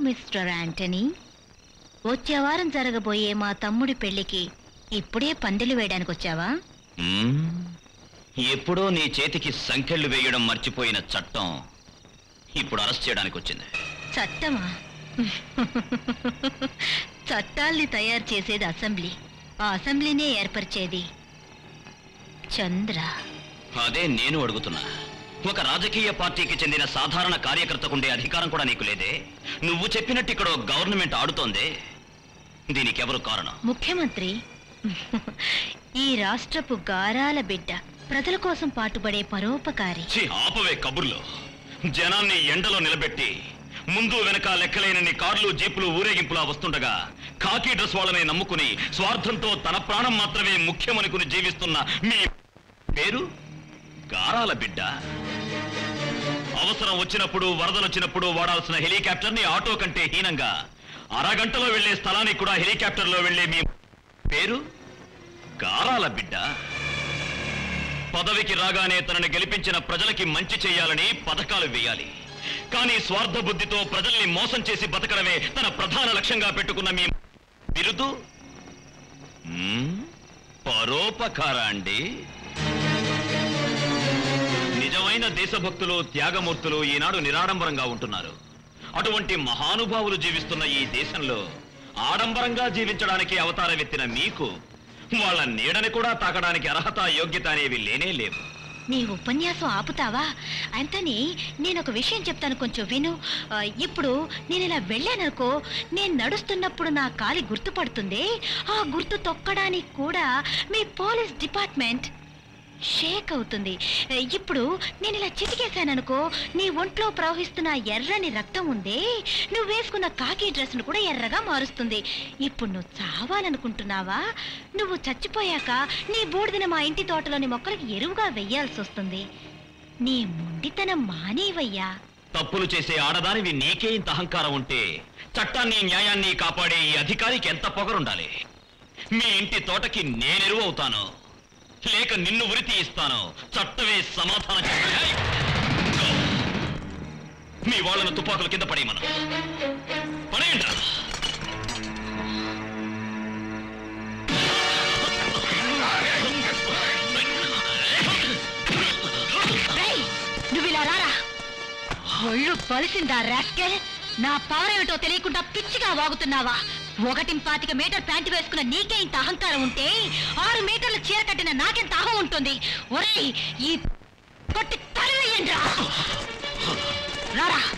మిస్టర్ యాంటనీ వచ్చే వారం జరగబోయే మా తమ్ముడి పెళ్లికి ఇప్పుడే పందిలు వేయడానికి వచ్చావా మ్మ్. ఎప్పుడో నీ చేతికి సంఖ్యలు వేయడం మర్చిపోయిన చట్టం ఇప్పుడు అరెస్ట్ చేయడానికి వచ్చింది చట్టమా చట్టాల్ని తయారు చేసేది అసెంబ్లీ ఆ అసెంబ్లీనే ఏర్పరిచేది చంద్ర అదే నేను అడుగుతున్నా ఒక రాజకీయ పార్టీకి చెందిన సాధారణ కార్యకర్తకుండే అధికారం కూడా నీకు లేదే నువ్వు చెప్పినట్టు ఇక్కడ ఓ గవర్నమెంట్ ఆడుతోందే దీనికి ఎవరు కారణం ముఖ్యమంత్రి ఈ రాష్ట్రపు గారాల బిడ్డ ప్రజల కోసం పాటుపడే పరోపకారి ఛీ, ఆపవే కబుర్లు జనాన్ని ఎండలో నిలబెట్టి ముందు వెనక లెక్కలేనన్ని కార్లు జీపులు ఊరేగింపులా వస్తుండగా కాకి డ్రెస్ వాళ్ళని నమ్ముకుని స్వార్థంతో తన ప్రాణం మాత్రమే ముఖ్యమనుకుని జీవిస్తున్న మీ పేరు గారాల బిడ్డ అవసరం వచ్చినప్పుడు వరదలొచ్చినప్పుడు వాడాల్సిన హెలికాప్టర్ ని ఆటో కంటే హీనంగా అరగంటలో వెళ్లే స్థలానికి కూడా హెలికాప్టర్లో వెళ్లే మీ పేరు గారాల బిడ్డ పదవికి రాగానే తనని గెలిపించిన ప్రజలకి మంచి చేయాలని పథకాలు వేయాలి కానీ స్వార్థ బుద్ధితో ప్రజల్ని మోసం చేసి బతకడమే తన ప్రధాన లక్ష్యంగా పెట్టుకున్న మీ బిరుదు మ్మ్? పరోపకార అండి నిజమైన దేశభక్తులు త్యాగమూర్తులు ఈనాడు నిరాడంబరంగా ఉంటున్నారు అటువంటి మహానుభావులు జీవిస్తున్న ఈ దేశంలో ఆడంబరంగా జీవించడానికి అవతారమెత్తిన మీకు వాళ్ళ నీడని కూడా తాకడానికి అర్హత యోగ్యత అనేవి లేనే లేవు నీ ఉపన్యాసం ఆపుతావా అంతని నేను ఒక విషయం చెప్తాను కొంచెం విను ఆ, ఇప్పుడు నేను ఇలా వెళ్ళాననుకో నేను నడుస్తున్నప్పుడు నా కాలి గుర్తుపడుతుంది ఆ గుర్తు తొక్కడానికి కూడా మీ పోలీస్ డిపార్ట్మెంట్ షేక్ అవుతుంది ఆ, ఇప్పుడు నేను ఇలా చితికేశాననుకో నీ ఒంట్లో ప్రవహిస్తున్న ఎర్రని రక్తం ఉందే నువ్వు వేసుకున్న కాకి డ్రెస్ను కూడా ఎర్రగా మారుస్తుంది ఇప్పుడు నువ్వు చావాలనుకుంటున్నావా నువ్వు చచ్చిపోయాక నీ బూడిదిన మా ఇంటి తోటలోని మొక్కలకి ఎరువుగా వెయ్యాల్సి వస్తుంది నీ మొండితనం మానేవయ్యా తప్పులు చేసే ఆడదానివి నీకే ఇంత అహంకారం ఉంటే చట్టాన్ని న్యాయాన్ని కాపాడే ఈ అధికారికి ఎంత పొగరుండాలి మీ ఇంటి తోటకి నేనెరువు అవుతాను లేక నిన్ను ఉరి తీయిస్తాను చట్టమే సమాధానం చెప్పాలి. ఏయ్! మీ వాళ్ళను తుపాకుల కింద పడేయమను పడేయండి రేయ్, నువ్వు ఇలా రారా ఒళ్ళు బలిసిందా రాస్కెల్ నా పవర్ ఏమిటో తెలియకుండా పిచ్చిగా వాగుతున్నావా ఒకటి పాతిక మీటర్ ప్యాంటు వేసుకున్న నీకే ఇంత అహంకారం ఉంటే ఆరు మీటర్ల చీర కట్టిన నాకెంత అహం ఉంటుంది ఒరేయ్ ఈ కొట్టి తలవేయండి రారా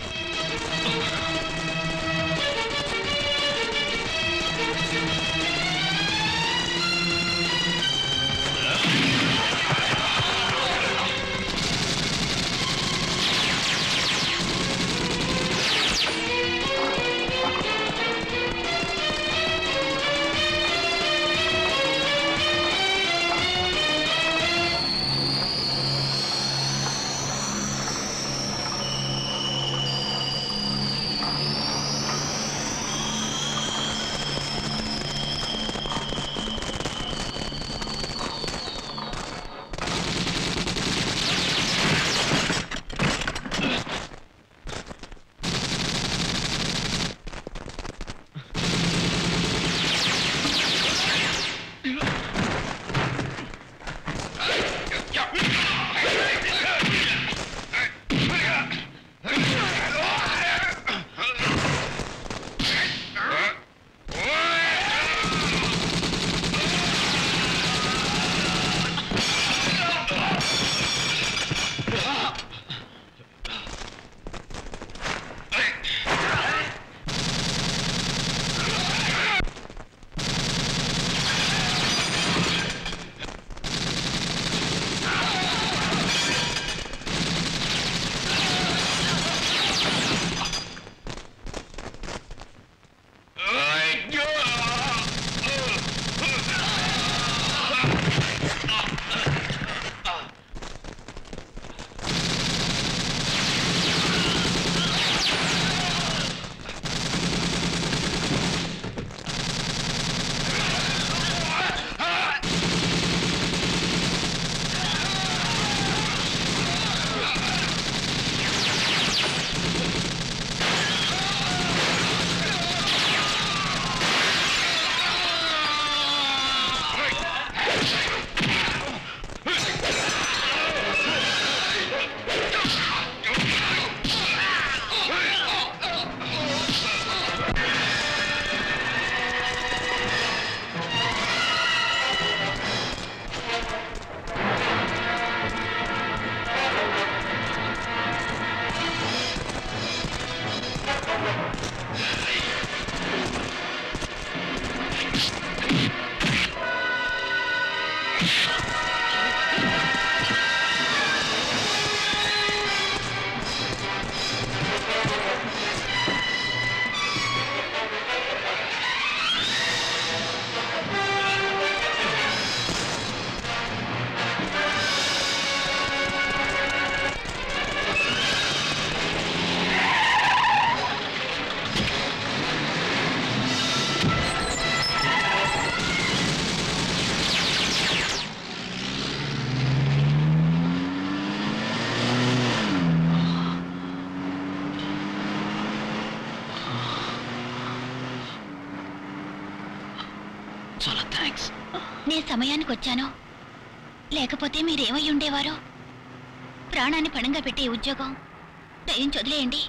చాలా థ్యాంక్స్ నేను సమయానికి వచ్చాను లేకపోతే మీరేమై ఉండేవారో ప్రాణాన్ని పణంగా పెట్టే ఉద్యోగం దయం వదిలేయండి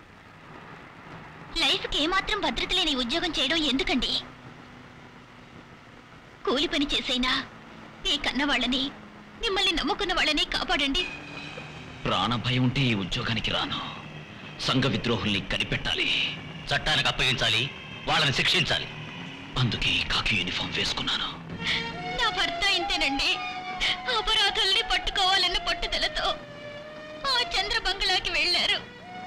లైఫ్కి ఏమాత్రం భద్రత లేని ఉద్యోగం చేయడం ఎందుకండి కూలి పని చేసైనా మీ కన్న వాళ్ళని మిమ్మల్ని నమ్ముకున్న వాళ్ళని కాపాడండి ప్రాణ భయం ఉంటే ఈ ఉద్యోగానికి రాను సంఘ విద్రోహుల్ని కనిపెట్టాలి చట్టానికి అప్పగించాలి వాళ్ళని శిక్షించాలి అందుకే ఈ కాకి యూనిఫామ్ వేసుకున్నాను నా భర్త ఇంతేనండి అపరాధుల్ని పట్టుకోవాలన్న పట్టుదలతో ఆ చంద్ర బంగ్లాకి వెళ్ళారు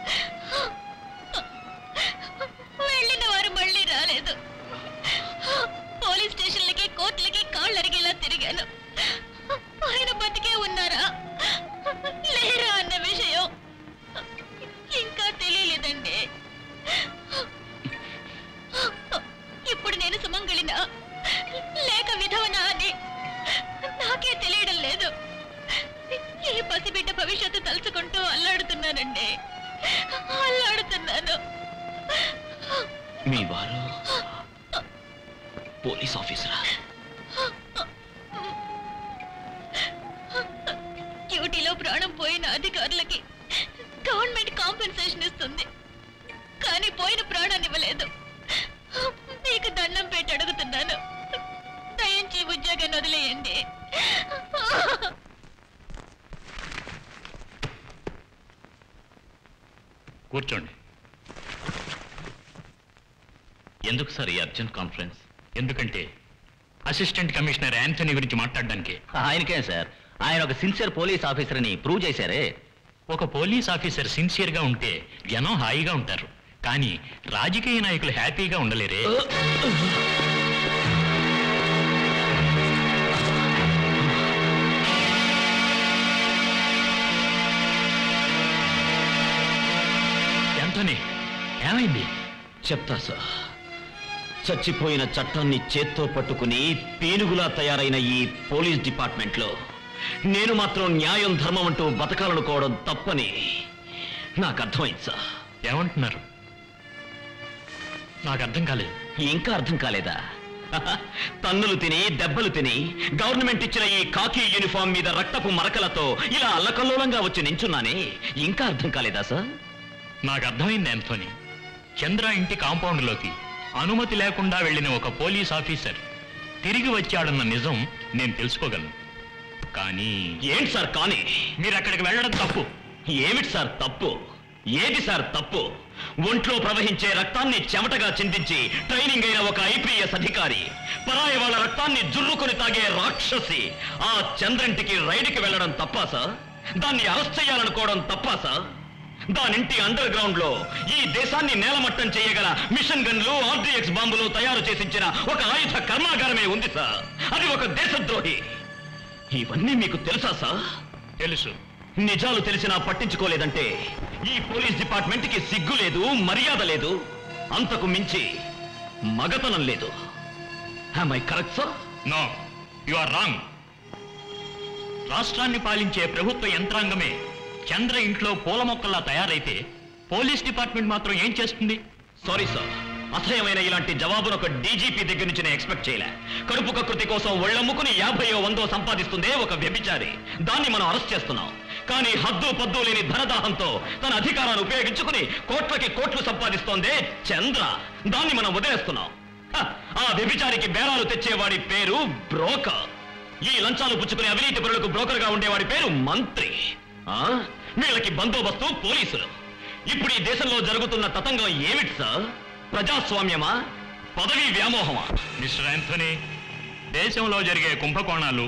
వెళ్ళిన వారు మళ్ళీ రాలేదు పోలీస్ స్టేషన్లకి కోర్టులకి కాళ్ళు అరిగేలా తిరిగాను ఆయన బతికే ఉన్నారా లేరా అన్న విషయం ఇంకా తెలియలేదండి ఇప్పుడు నేను సుమంగళినా లేక విధవనా అని నాకే తెలియడం లేదు ఈ పసిబిడ్డ భవిష్యత్తు తలుచుకుంటూ అల్లాడుతున్నానండి అల్లాడుతున్నాను మీ వారు పోలీస్ ఆఫీసరా డ్యూటీలో ప్రాణం పోయిన అధికారులకి గవర్నమెంట్ కాంపెన్సేషన్ ఇస్తుంది కానీ పోయిన ప్రాణాన్ని ఇవ్వలేదు మీకు దండం పెట్టి అడుగుతున్నాను దయించి ఉద్యోగాన్ని వదిలేయండి కూర్చోండి ఎందుకు సార్ ఈ అర్జెంట్ కాన్ఫరెన్స్ ఎందుకంటే అసిస్టెంట్ కమిషనర్ యాంథనీ గురించి మాట్లాడడానికి ఆయనకే సార్ ఆయన ఒక సిన్సియర్ పోలీస్ ఆఫీసర్ అని ప్రూవ్ చేశారే ఒక పోలీస్ ఆఫీసర్ సిన్సియర్ గా ఉంటే జనం హాయిగా ఉంటారు కానీ రాజకీయ నాయకులు హ్యాపీగా ఉండలేరే యాంథనీ ఏమైంది చెప్తా సార్ చచ్చిపోయిన చట్టాన్ని చేత్తో పట్టుకుని పీనుగులా తయారైన ఈ పోలీస్ డిపార్ట్మెంట్లో నేను మాత్రం న్యాయం ధర్మం అంటూ బతకాలనుకోవడం తప్పని నాకు అర్థమైంది సార్ ఏమంటున్నారు నాకు అర్థం కాలేదు ఇంకా అర్థం కాలేదా తన్నులు తిని దెబ్బలు తిని గవర్నమెంట్ ఇచ్చిన ఈ కాకి యూనిఫామ్ మీద రక్తపు మరకలతో ఇలా అల్లకల్లోలంగా వచ్చి నించున్నానే ఇంకా అర్థం కాలేదా సార్ నాకు అర్థమైంది యాంథోనీ చంద్ర ఇంటి కాంపౌండ్లోకి అనుమతి లేకుండా వెళ్ళిన ఒక పోలీస్ ఆఫీసర్ తిరిగి వచ్చాడన్న నిజం నేను తెలుసుకోగలను కానీ ఏంటి సార్ కానీ మీరు అక్కడికి వెళ్ళడం తప్పు ఏమిటి సార్ తప్పు ఏది సార్ తప్పు ఒంట్లో ప్రవహించే రక్తాన్ని చెమటగా చిందించి ట్రైనింగ్ అయిన ఒక ఐపీఎస్ అధికారి పరాయి వాళ్ళ రక్తాన్ని జుర్రుకొని తాగే రాక్షసి ఆ చంద్రంటికి రైడ్కి వెళ్ళడం తప్పా సార్ దాన్ని అరెస్ట్ చేయాలనుకోవడం తప్పా సార్ దానింటి అండర్ గ్రౌండ్ లో ఈ దేశాన్ని నేలమట్టం చేయగల మిషన్ గన్లు ఆర్డిఎక్స్ బాంబులు తయారు చేసించిన ఒక ఆయుధ కర్మాగారమే ఉంది సార్ అది ఒక దేశద్రోహి ఇవన్నీ మీకు తెలుసా సార్ తెలుసు నిజాలు తెలిసినా పట్టించుకోలేదంటే ఈ పోలీస్ డిపార్ట్మెంట్ కి సిగ్గు లేదు మర్యాద లేదు అంతకు మించి మగతనం లేదు I correct sir no you are wrong రాష్ట్రాన్ని పాలించే ప్రభుత్వ యంత్రాంగమే చంద్ర ఇంట్లో పూల మొక్కల్లా తయారైతే పోలీస్ డిపార్ట్మెంట్ మాత్రం ఏం చేస్తుంది సారీ సార్ అసహ్యమైన ఇలాంటి జవాబును ఒక డీజీపీ దగ్గర నుంచి నేను ఎక్స్పెక్ట్ చేయలే కడుపు కకృతి కోసం ఒళ్ళమ్ముకుని యాభైయో వందో సంపాదిస్తుందే ఒక వ్యభిచారి దాన్ని మనం అరెస్ట్ చేస్తున్నాం కానీ హద్దు పద్దు లేని ధనదాహంతో తన అధికారాన్ని ఉపయోగించుకుని కోట్లకి కోట్లు సంపాదిస్తోందే చంద్ర దాన్ని మనం వదిలేస్తున్నాం హ, ఆ వ్యభిచారికి బేరాలు తెచ్చేవాడి పేరు బ్రోకర్ ఈ లంచాలు పుచ్చుకునే అవినీతి పరులకు బ్రోకర్ గా ఉండేవాడి పేరు మంత్రి ఆ వీళ్ళకి బందోబస్తు పోలీసులు ఇప్పుడు ఈ దేశంలో జరుగుతున్న తతంగం ఏమిటి సార్ ప్రజాస్వామ్యమా పదవీ వ్యామోహమా మిస్టర్ యాంథనీ దేశంలో జరిగే కుంభకోణాలు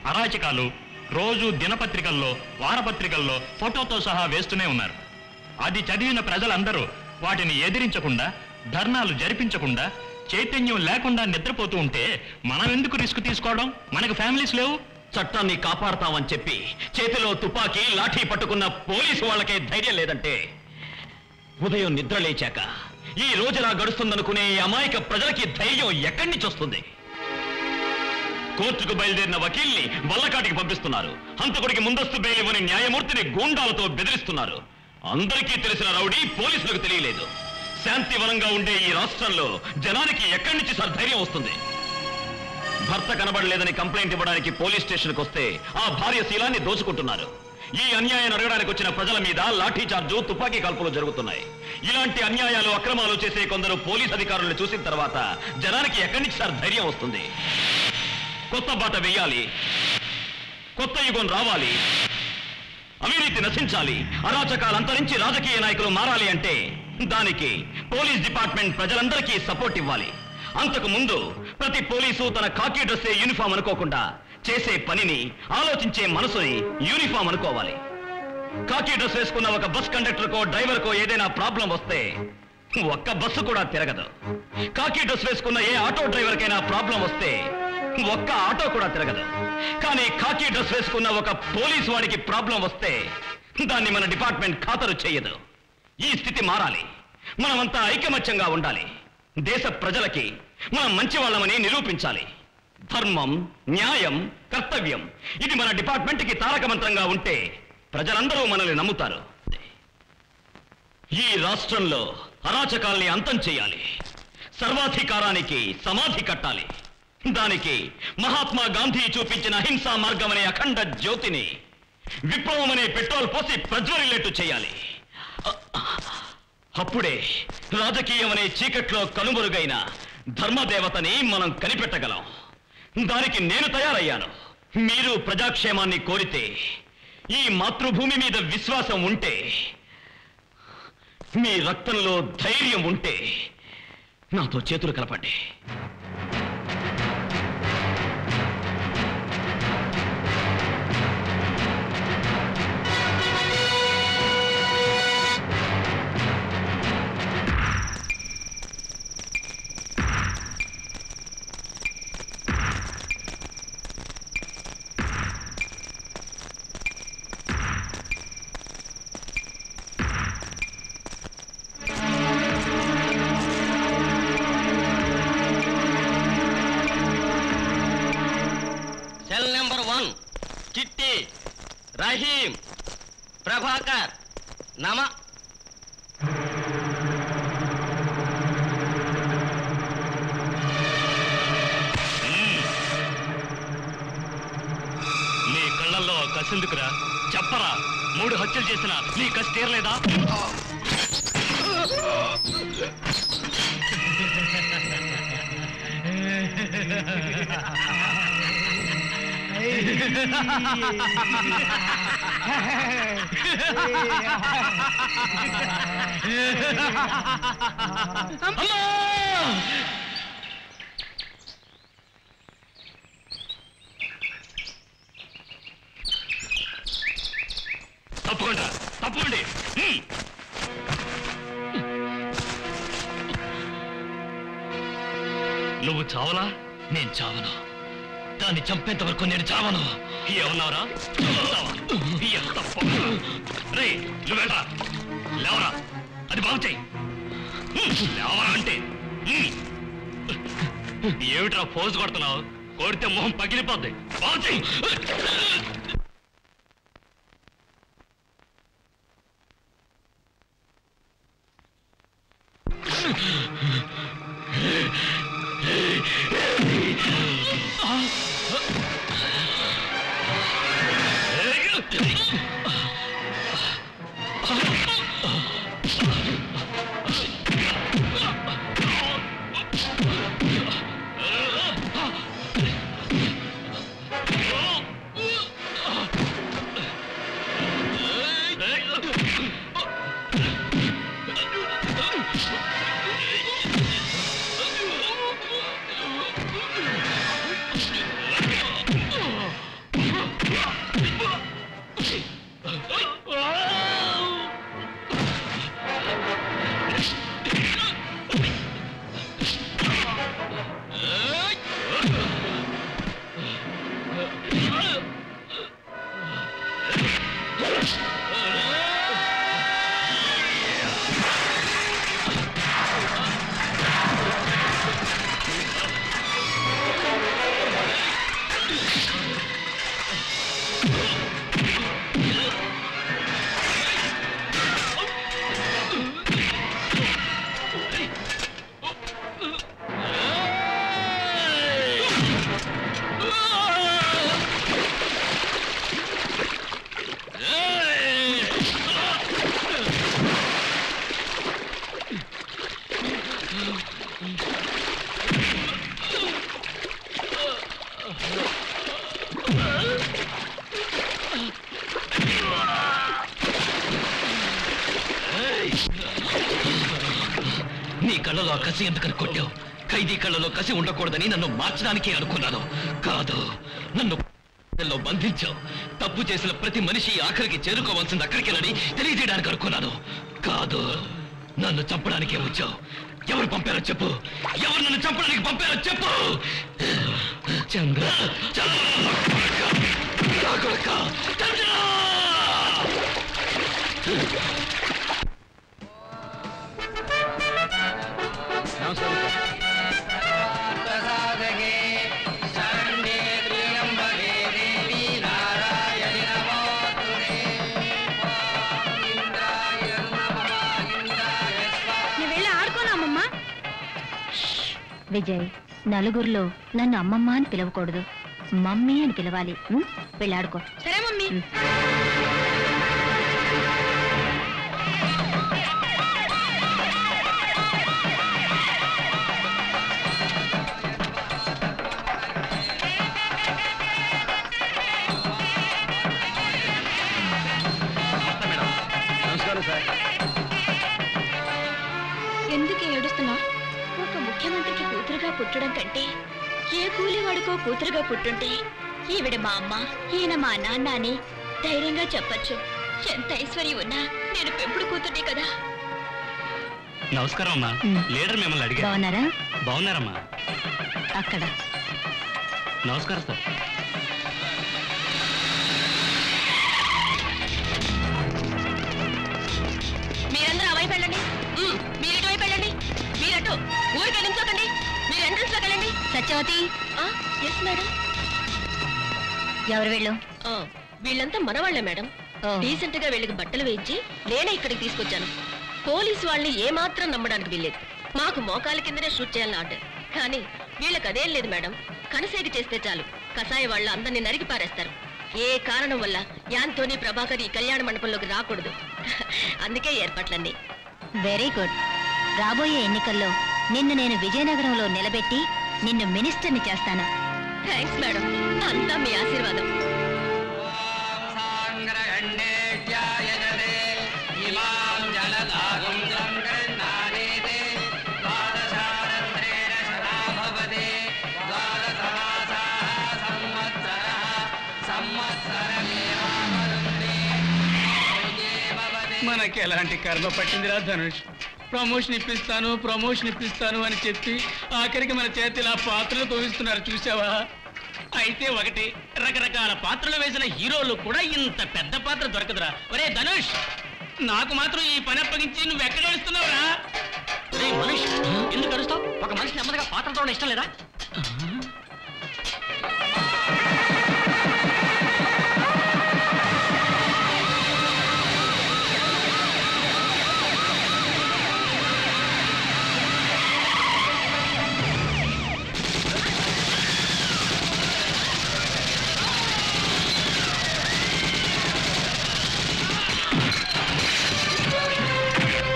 అరాచకాలు రోజు దినపత్రికల్లో వారపత్రికల్లో ఫోటోతో సహా వేస్తూనే ఉన్నారు అది చదివిన ప్రజలందరూ వాటిని ఎదిరించకుండా ధర్నాలు జరిపించకుండా చైతన్యం లేకుండా నిద్రపోతూ ఉంటే మనం ఎందుకు రిస్క్ తీసుకోవడం మనకు ఫ్యామిలీస్ లేవు చట్టాన్ని కాపాడతామని చెప్పి చేతిలో తుపాకీ లాఠీ పట్టుకున్న పోలీసు వాళ్ళకే ధైర్యం లేదంటే ఉదయం నిద్ర లేచాక ఈ రోజులా గడుస్తుందనుకునే ఈ అమాయక ప్రజలకి ధైర్యం ఎక్కడి నుంచి వస్తుంది కోర్టుకు బయలుదేరిన వకీల్ని వల్లకాటికి పంపిస్తున్నారు హంతకుడికి ముందస్తు బెయిల్ ఇవ్వని న్యాయమూర్తిని గూండాలతో బెదిరిస్తున్నారు అందరికీ తెలిసిన రౌడీ పోలీసులకు తెలియలేదు శాంతివనంగా ఉండే ఈ రాష్ట్రంలో జనానికి ఎక్కడి నుంచి సార్ ధైర్యం వస్తుంది భర్త కనబడలేదని కంప్లైంట్ ఇవ్వడానికి పోలీస్ స్టేషన్కి వస్తే ఆ భార్య శీలాన్ని దోచుకుంటున్నారు ఈ అన్యాయాన్ని అడగడానికి వచ్చిన ప్రజల మీద లాఠీ చార్జు తుపాకీ కాల్పులు జరుగుతున్నాయి ఇలాంటి అన్యాయాలు అక్రమాలు చేసే కొందరు పోలీస్ అధికారులను చూసిన తర్వాత జనానికి ఎక్కడి నుంచి సార్ ధైర్యం వస్తుంది కొత్త బాట వేయాలి కొత్త యుగం రావాలి అవినీతి నశించాలి అరాచకాలు అంతరించి రాజకీయ నాయకులు మారాలి అంటే దానికి పోలీస్ డిపార్ట్మెంట్ ప్రజలందరికీ సపోర్ట్ ఇవ్వాలి అంతకు ముందు ప్రతి పోలీసు తన కాకి డ్రెస్సే యూనిఫామ్ అనుకోకుండా చేసే పనిని ఆలోచించే మనసుని యూనిఫామ్ అనుకోవాలి కాకి డ్రెస్ వేసుకున్న ఒక బస్ కండక్టర్కో డ్రైవర్కో ఏదైనా ప్రాబ్లం వస్తే ఒక్క బస్సు కూడా తిరగదు కాకి డ్రెస్ వేసుకున్న ఏ ఆటో డ్రైవర్కైనా ప్రాబ్లం వస్తే ఒక్క ఆటో కూడా తిరగదు కానీ కాకి డ్రెస్ వేసుకున్న ఒక పోలీసు వాడికి ప్రాబ్లం వస్తే దాన్ని మన డిపార్ట్మెంట్ ఖాతరు చేయదు ఈ స్థితి మారాలి మనమంతా ఐకమత్యంగా ఉండాలి దేశ ప్రజలకి మనం మంచి వాళ్ళమని నిరూపించాలి ధర్మం న్యాయం కర్తవ్యం ఇది మన డిపార్ట్మెంట్కి తారక మంత్రంగా ఉంటే ప్రజలందరూ మనల్ని నమ్ముతారు ఈ రాష్ట్రంలో అరాచకాల్ని అంతం చేయాలి సర్వాధికారానికి సమాధి కట్టాలి దానికి మహాత్మా గాంధీ చూపించిన అహింసా మార్గం అనే అఖండ జ్యోతిని విప్లవం అనే పెట్రోల్ పోసి ప్రజ్వరిల్లేట్టు చేయాలి అప్పుడే రాజకీయం అనే చీకట్లో కనుమరుగైన ధర్మదేవతని మనం కనిపెట్టగలం దానికి నేను తయారయ్యాను మీరు ప్రజాక్షేమాన్ని కోరితే ఈ మాతృభూమి మీద విశ్వాసం ఉంటే మీ రక్తంలో ధైర్యం ఉంటే నాతో చేతులు కలపండి సెల్ నెంబర్ వన్ చిట్టి రహీం ప్రభాకర్ నమ నీ కళ్ళల్లో కసిందుకురా చెప్పరా మూడు హత్యలు చేసిన నీ కసి తీరలేదా తప్పకుండా తప్పకండి హ్మ్. నువ్వు చావలా నేను చావను దాన్ని చంపేంత వరకు నేను చావను ఏమన్నావురా చావా. ఎంత పొగ. రేయ్, నువ్వేంట్రా లేవరా అది బాగు చెయ్యి హ్మ్, లేవరా అంటే హ్మ్. ఏమిట్రా పోజు కొడుతున్నావు కొడితే మొహం పగిలిపోద్ది బాగు చెయ్యి నీ కళ్ళలో ఆ కసి ఎందుకని కొట్టావు ఖైదీ కళ్ళలో కసి ఉండకూడదని నన్ను మార్చడానికి అనుకున్నాను కాదు నన్ను లో బంధించావు తప్పు చేసిన ప్రతి మనిషి ఆఖరికి చేరుకోవాల్సింది అక్కడికెళ్ళని తెలియజేయడానికి అనుకున్నాను కాదు నన్ను చంపడానికే వచ్చావు ఎవరు పంపారో చెప్పు ఎవరు నన్ను చంపడానికి పంపారో చెప్పు చంద్ర చంద్ర నా కొడుక, చంద్ర! నేను వెళ్ళి ఆడుకోనామమ్మా విజయ్ నలుగురిలో నన్ను అమ్మమ్మ అని పిలవకూడదు మమ్మీ అని పిలవాలి ఉం? వెళ్ళి ఆడుకో సరే మమ్మీ నమస్కారం సార్ ఎందుకు ఏడుస్తున్నా ఒక ముఖ్యమంత్రికి కూతురుగా పుట్టడం కంటే ఏ కూలివాడికో కూతురుగా పుట్టుంటే ఈవిడ మా అమ్మ ఈయన మా నాన్న అని ధైర్యంగా చెప్పొచ్చు ఎంత ఐశ్వర్యం ఉన్నా నేను పెంపుడు కూతుర్నే కదా నమస్కారం అమ్మా లీడర్ మిమ్మల్ని అడిగా బాగున్నారా బాగున్నారమ్మా అక్కడ నమస్కారం సార్ మీరందరూ ఆ వైపు వెళ్ళండి ఉమ్, మీరు ఇటువైపు వెళ్ళండి మీరటు ఊరికి నించోకండి మీరు ఎంట్రన్స్ లోకి వెళ్ళండి సత్యవతి ఎస్ మేడం ఎవరు వెళ్ళు వీళ్ళంతా మనవాళ్లే మేడం డీసెంట్ గా వీళ్ళకి బట్టలు వేయించి నేనే ఇక్కడికి తీసుకొచ్చాను పోలీసు వాళ్ళని ఏమాత్రం నమ్మడానికి వీల్లేదు మాకు మోకాల కిందనే షూట్ చేయాలని ఆర్డర్ కానీ వీళ్ళకి అదేం లేదు మేడం కనసేగి చేస్తే చాలు కసాయి వాళ్ళు అందరినీ నరికి పారేస్తారు ఏ కారణం వల్ల యాంతోని ప్రభాకర్ ఈ కళ్యాణ మండపంలోకి రాకూడదు అందుకే ఏర్పాట్లన్నీ వెరీ గుడ్ రాబోయే ఎన్నికల్లో నిన్ను నేను విజయనగరంలో నిలబెట్టి నిన్ను మినిస్టర్ని చేస్తాను థ్యాంక్స్ మేడం అంతా మీ ఆశీర్వాదం మనకి ఎలాంటి కర్మ పట్టిందిరా ధనుష్ ప్రమోషన్ ఇప్పిస్తాను ప్రమోషన్ ఇప్పిస్తాను అని చెప్పి ఆఖరికి మన చేతిలో ఆ పాత్రలు తోవిస్తున్నారు చూసావా అయితే ఒకటి రకరకాల పాత్రలు వేసిన హీరోలు కూడా ఇంత పెద్ద పాత్ర దొరకదురా ఒరే ధనుష్ నాకు మాత్రం ఈ పని అప్పగించి నువ్వు ఎక్కడ ఏడుస్తున్నావురా రే మనిషి ఎందుకు అరుస్తావు ఒక మనిషి నెమ్మదిగా పాత్రతో ఇష్టం లేదా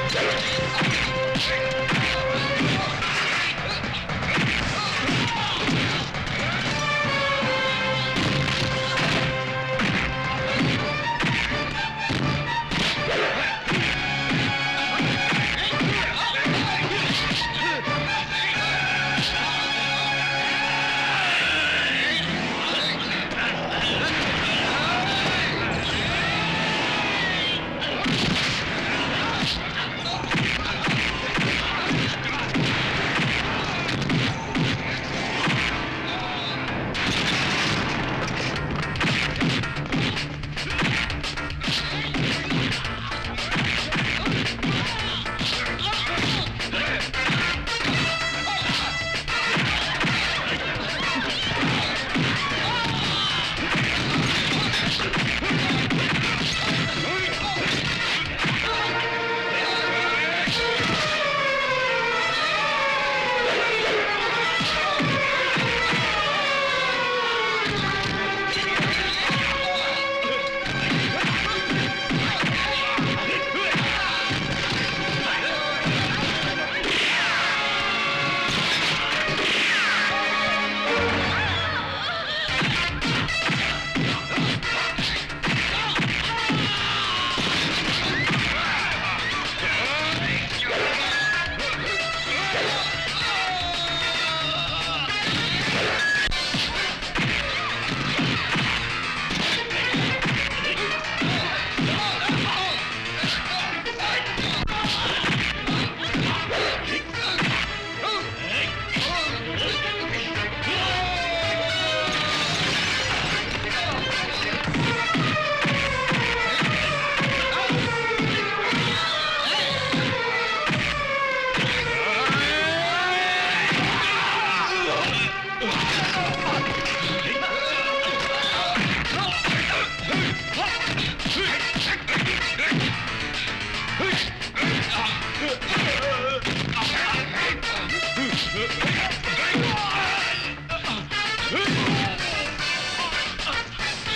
ఆ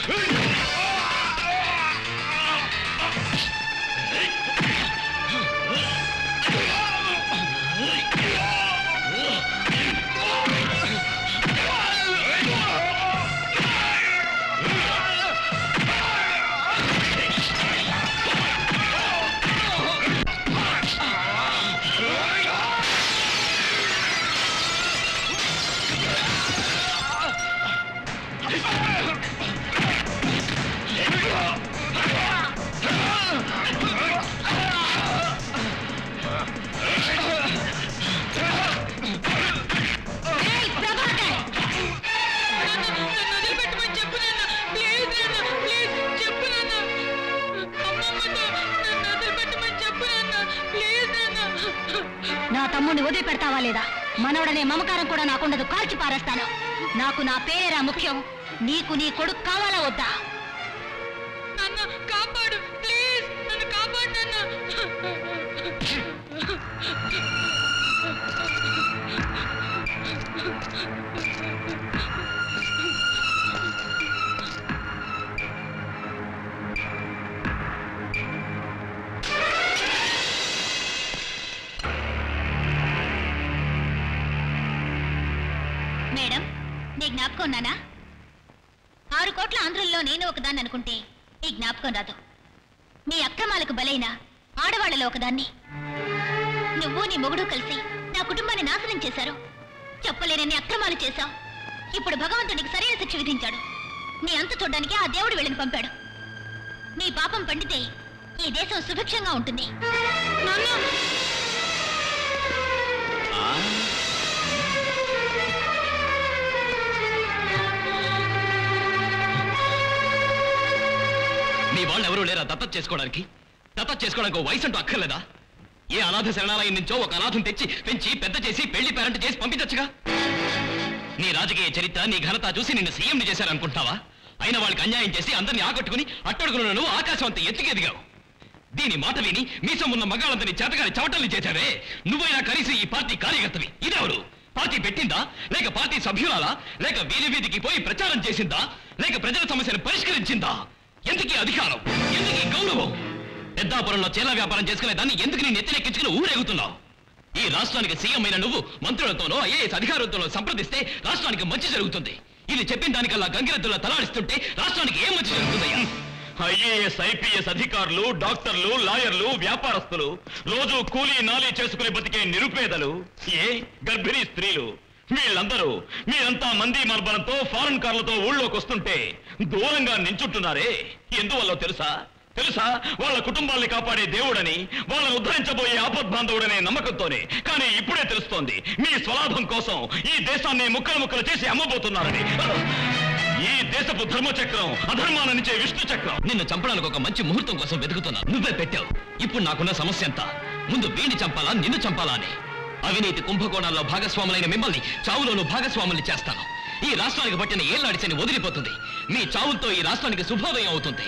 నా తమ్ముడిని వదిలిపెడతావా లేదా మనవడనే మమకారం కూడా నాకుండదు కాల్చి పారేస్తాను నాకు నా పేరేరా ముఖ్యం నీకు నీ కొడుకు కావాలా వద్దా కాపాడు ప్లీజ్ నన్ను కాపాడు మేడం నీ జ్ఞాపకం ఉన్నానా ఆరు కోట్ల ఆంధ్రుల్లో నేను ఒకదాన్ని అనుకుంటే నీ జ్ఞాపకం రాదు నీ అక్రమాలకు బలైన ఆడవాళ్లలో ఒకదాన్ని నువ్వు నీ మొగుడు కలిసి నా కుటుంబాన్ని నాశనం చేశారు చెప్పలేనన్ని అక్రమాలు చేశావు ఇప్పుడు భగవంతుడికి సరైన శిక్ష విధించాడు నీ అంత చూడడానికి ఆ దేవుడు వెళ్ళని పంపాడు నీ పాపం పండితే ఈ దేశం సుభిక్షంగా ఉంటుంది మీ వాళ్ళు ఎవరూ లేరా దత్తత చేసుకోవడానికి దత్తత చేసుకోవడానికి ఓ వయసు అంటూ అక్కర్లేదా ఏ అనాథ శరణాలయం నుంచో ఒక అనాథం తెచ్చి పెంచి పెద్ద చేసి పెళ్లి పేరెంట్ చేసి పంపించచ్చుగా నీ రాజకీయ చరిత్ర నీ ఘనత చూసి నిన్ను సీఎంని చేశారనుకుంటావా అయిన వాళ్ళకి అన్యాయం చేసి అందరినీ ఆకట్టుకుని అట్టడుగున నువ్వు ఆకాశం అంత ఎత్తుకెదిగావు దీని మాట విని మీసమున్న మగాళ్ళంతని చేతగాని చవటల్ని చేశావే నువ్వైనా కనీసం ఈ పార్టీ కార్యకర్తవి ఇదెవరు పార్టీ పెట్టిందా లేక పార్టీ సభ్యురాలా లేక వీధి వీధికి పోయి ప్రచారం చేసిందా లేక ప్రజల సమస్యను పరిష్కరించిందా ఎందుకీ అధికారం ఎందుకీ గౌరవం పెద్దాపురంలో చీల వ్యాపారం చేసుకునే దాన్ని ఎందుకు నీ నెత్తినెక్కించుకుని ఊరేగుతున్నావు ఈ రాష్ట్రానికి సీఎం అయిన నువ్వు మంత్రులతోనో ఐఏఎస్ అధికారులతోనో సంప్రదిస్తే రాష్ట్రానికి మంచి జరుగుతుంది ఇది చెప్పిన దానికల్లా గంగిరెద్దుల తలాడిస్తుంటే రాష్ట్రానికి ఏం మంచి జరుగుతుందయ్యా ఐఏఎస్ ఐపీఎస్ అధికారులు డాక్టర్లు లాయర్లు వ్యాపారస్తులు రోజు కూలీ నాలీ చేసుకుని బతికే నిరుపేదలు ఏ గర్భిణీ స్త్రీలు వీళ్ళందరూ మీరంతా మంది మార్బలంతో ఫారెన్ కార్లతో ఊళ్ళోకి వస్తుంటే దూరంగా నించుంటున్నారే ఎందువల్ల తెలుసా తెలుసా వాళ్ళ కుటుంబాల్ని కాపాడే దేవుడని వాళ్ళని ఉద్ధరించబోయే ఆపద్బాంధవుడనే నమ్మకంతోనే కానీ ఇప్పుడే తెలుస్తోంది మీ స్వలాభం కోసం ఈ దేశాన్ని ముక్కలు ముక్కలు చేసి అమ్మబోతున్నారని ఈ దేశపు ధర్మచక్రం అధర్మాలనిచ్చే విష్ణు చక్రం నిన్ను చంపడానికి ఒక మంచి ముహూర్తం కోసం వెతుకుతున్నా నువ్వే పెట్టావు ఇప్పుడు నాకున్న సమస్య ఎంత ముందు వీణి చంపాలా నిన్ను చంపాలా అని అవినీతి కుంభకోణాల్లో భాగస్వాములైన మిమ్మల్ని చావులోను భాగస్వాముల్ని చేస్తాను ఈ రాష్ట్రానికి పట్టిన ఏళ్ళాడిచని వదిలిపోతుంది మీ చావులతో ఈ రాష్ట్రానికి శుభోదయం అవుతుంది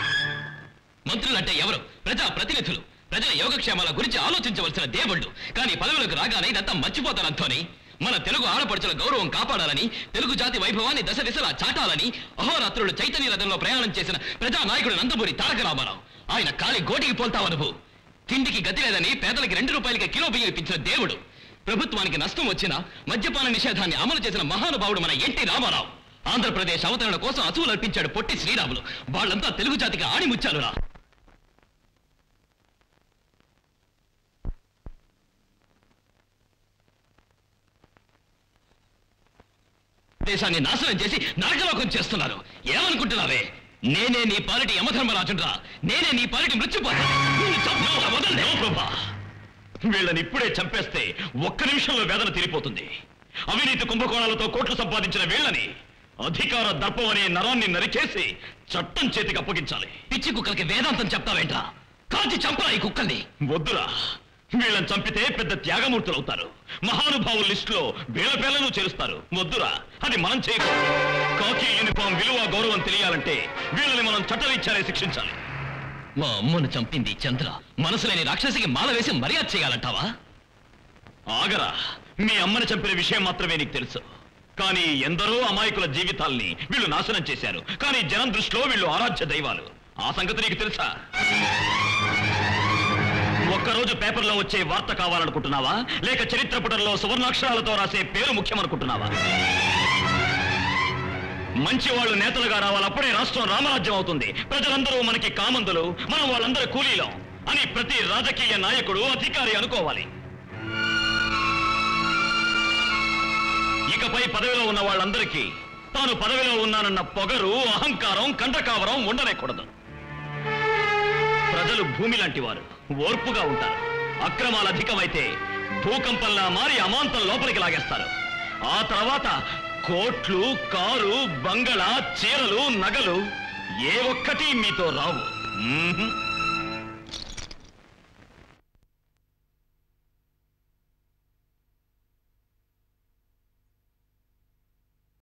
మంత్రులంటే ఎవరు ప్రజా ప్రతినిధులు ప్రజల యోగక్షేమాల గురించి ఆలోచించవలసిన దేవుళ్ళు కానీ పదవులకు రాగానే ఇదంతా మర్చిపోతారంతోని మన తెలుగు ఆడపడుచుల గౌరవం కాపాడాలని తెలుగు జాతి వైభవాన్ని దశ దిశలా చాటాలని అహోరాత్రులు చైతన్య రథంలో ప్రయాణం చేసిన ప్రజా నాయకుడు నందమూరి తారక రామారావు ఆయన కాలి గోటికి పోల్తావు నువ్వు తిండికి గతి లేదని పేదలకి రెండు రూపాయలకి కిలో బియ్యం ఇప్పించిన దేవుడు ప్రభుత్వానికి నష్టం వచ్చినా మద్యపాన నిషేధాన్ని అమలు చేసిన మహానుభావుడు మన ఎన్టీ రామారావు ఆంధ్రప్రదేశ్ అవతరణ కోసం అసువులు అర్పించాడు పొట్టి శ్రీరాములు వాళ్ళంతా తెలుగు జాతికి ఆణిముచ్చాలురా దేశాన్ని నాశనం చేసి నరకలోకం చేస్తున్నారు ఏమనుకుంటున్నావే నేనే నీ పాలిటి యమధర్మరాజురా నేనే నీ పాలిటి మృత్యుపోతా నిన్ను చంపను, వదలనే. నో ప్రభా వీళ్ళని ఇప్పుడే చంపేస్తే ఒక్క నిమిషంలో వేదన తీరిపోతుంది అవినీతి కుంభకోణాలతో కోట్లు సంపాదించిన వీళ్ళని అధికార దర్పం అనే నరాన్ని నరికేసి చట్టం చేతికి అప్పగించాలి పిచ్చి కుక్కలకి వేదాంతం చెప్తావేంట్రా కాల్చి చంపరా ఈ కుక్కల్ని వద్దురా వీళ్ళని చంపితే పెద్ద త్యాగమూర్తులు అవుతారు మహానుభావుల లిస్టులో వీళ్ళ పేర్లను చేరుస్తారు వద్దురా అది మనం చేయకూడదు కాకి యూనిఫామ్ విలువ గౌరవం తెలియాలంటే వీళ్ళని మనం చట్టరీత్యానే శిక్షించాలి మా అమ్మను చంపింది చంద్ర మనసు లేని రాక్షసికి మాల వేసి మర్యాద చేయాలంటావా ఆగరా మీ అమ్మని చంపిన విషయం మాత్రమే నీకు తెలుసు కానీ ఎందరో అమాయకుల జీవితాల్ని వీళ్ళు నాశనం చేశారు కానీ జనం దృష్టిలో వీళ్ళు ఆరాధ్య దైవాలు ఆ సంగతి నీకు తెలుసా ఒక్కరోజు పేపర్లో వచ్చే వార్త కావాలనుకుంటున్నావా లేక చరిత్ర పుటంలో సువర్ణాక్షరాలతో రాసే పేరు ముఖ్యమనుకుంటున్నావా మంచి వాళ్ళు నేతలుగా రావాలి అప్పుడే రాష్ట్రం రామరాజ్యం అవుతుంది ప్రజలందరూ మనకి కామందులు మనం వాళ్ళందరూ కూలీలం అని ప్రతి రాజకీయ నాయకుడు అధికారి అనుకోవాలి ఇకపై పదవిలో ఉన్న వాళ్ళందరికీ తాను పదవిలో ఉన్నానన్న పొగరు అహంకారం కంటకావరం ఉండనేకూడదు ప్రజలు భూమి లాంటి వారు ఓర్పుగా ఉంటారు అక్రమాలు అధికమైతే భూకంపంలా మారి అమాంతం లోపలికి లాగేస్తారు ఆ తర్వాత కోట్లు కారు బంగళా చీరలు నగలు ఏ ఒక్కటి మీతో రావు మ్మ్.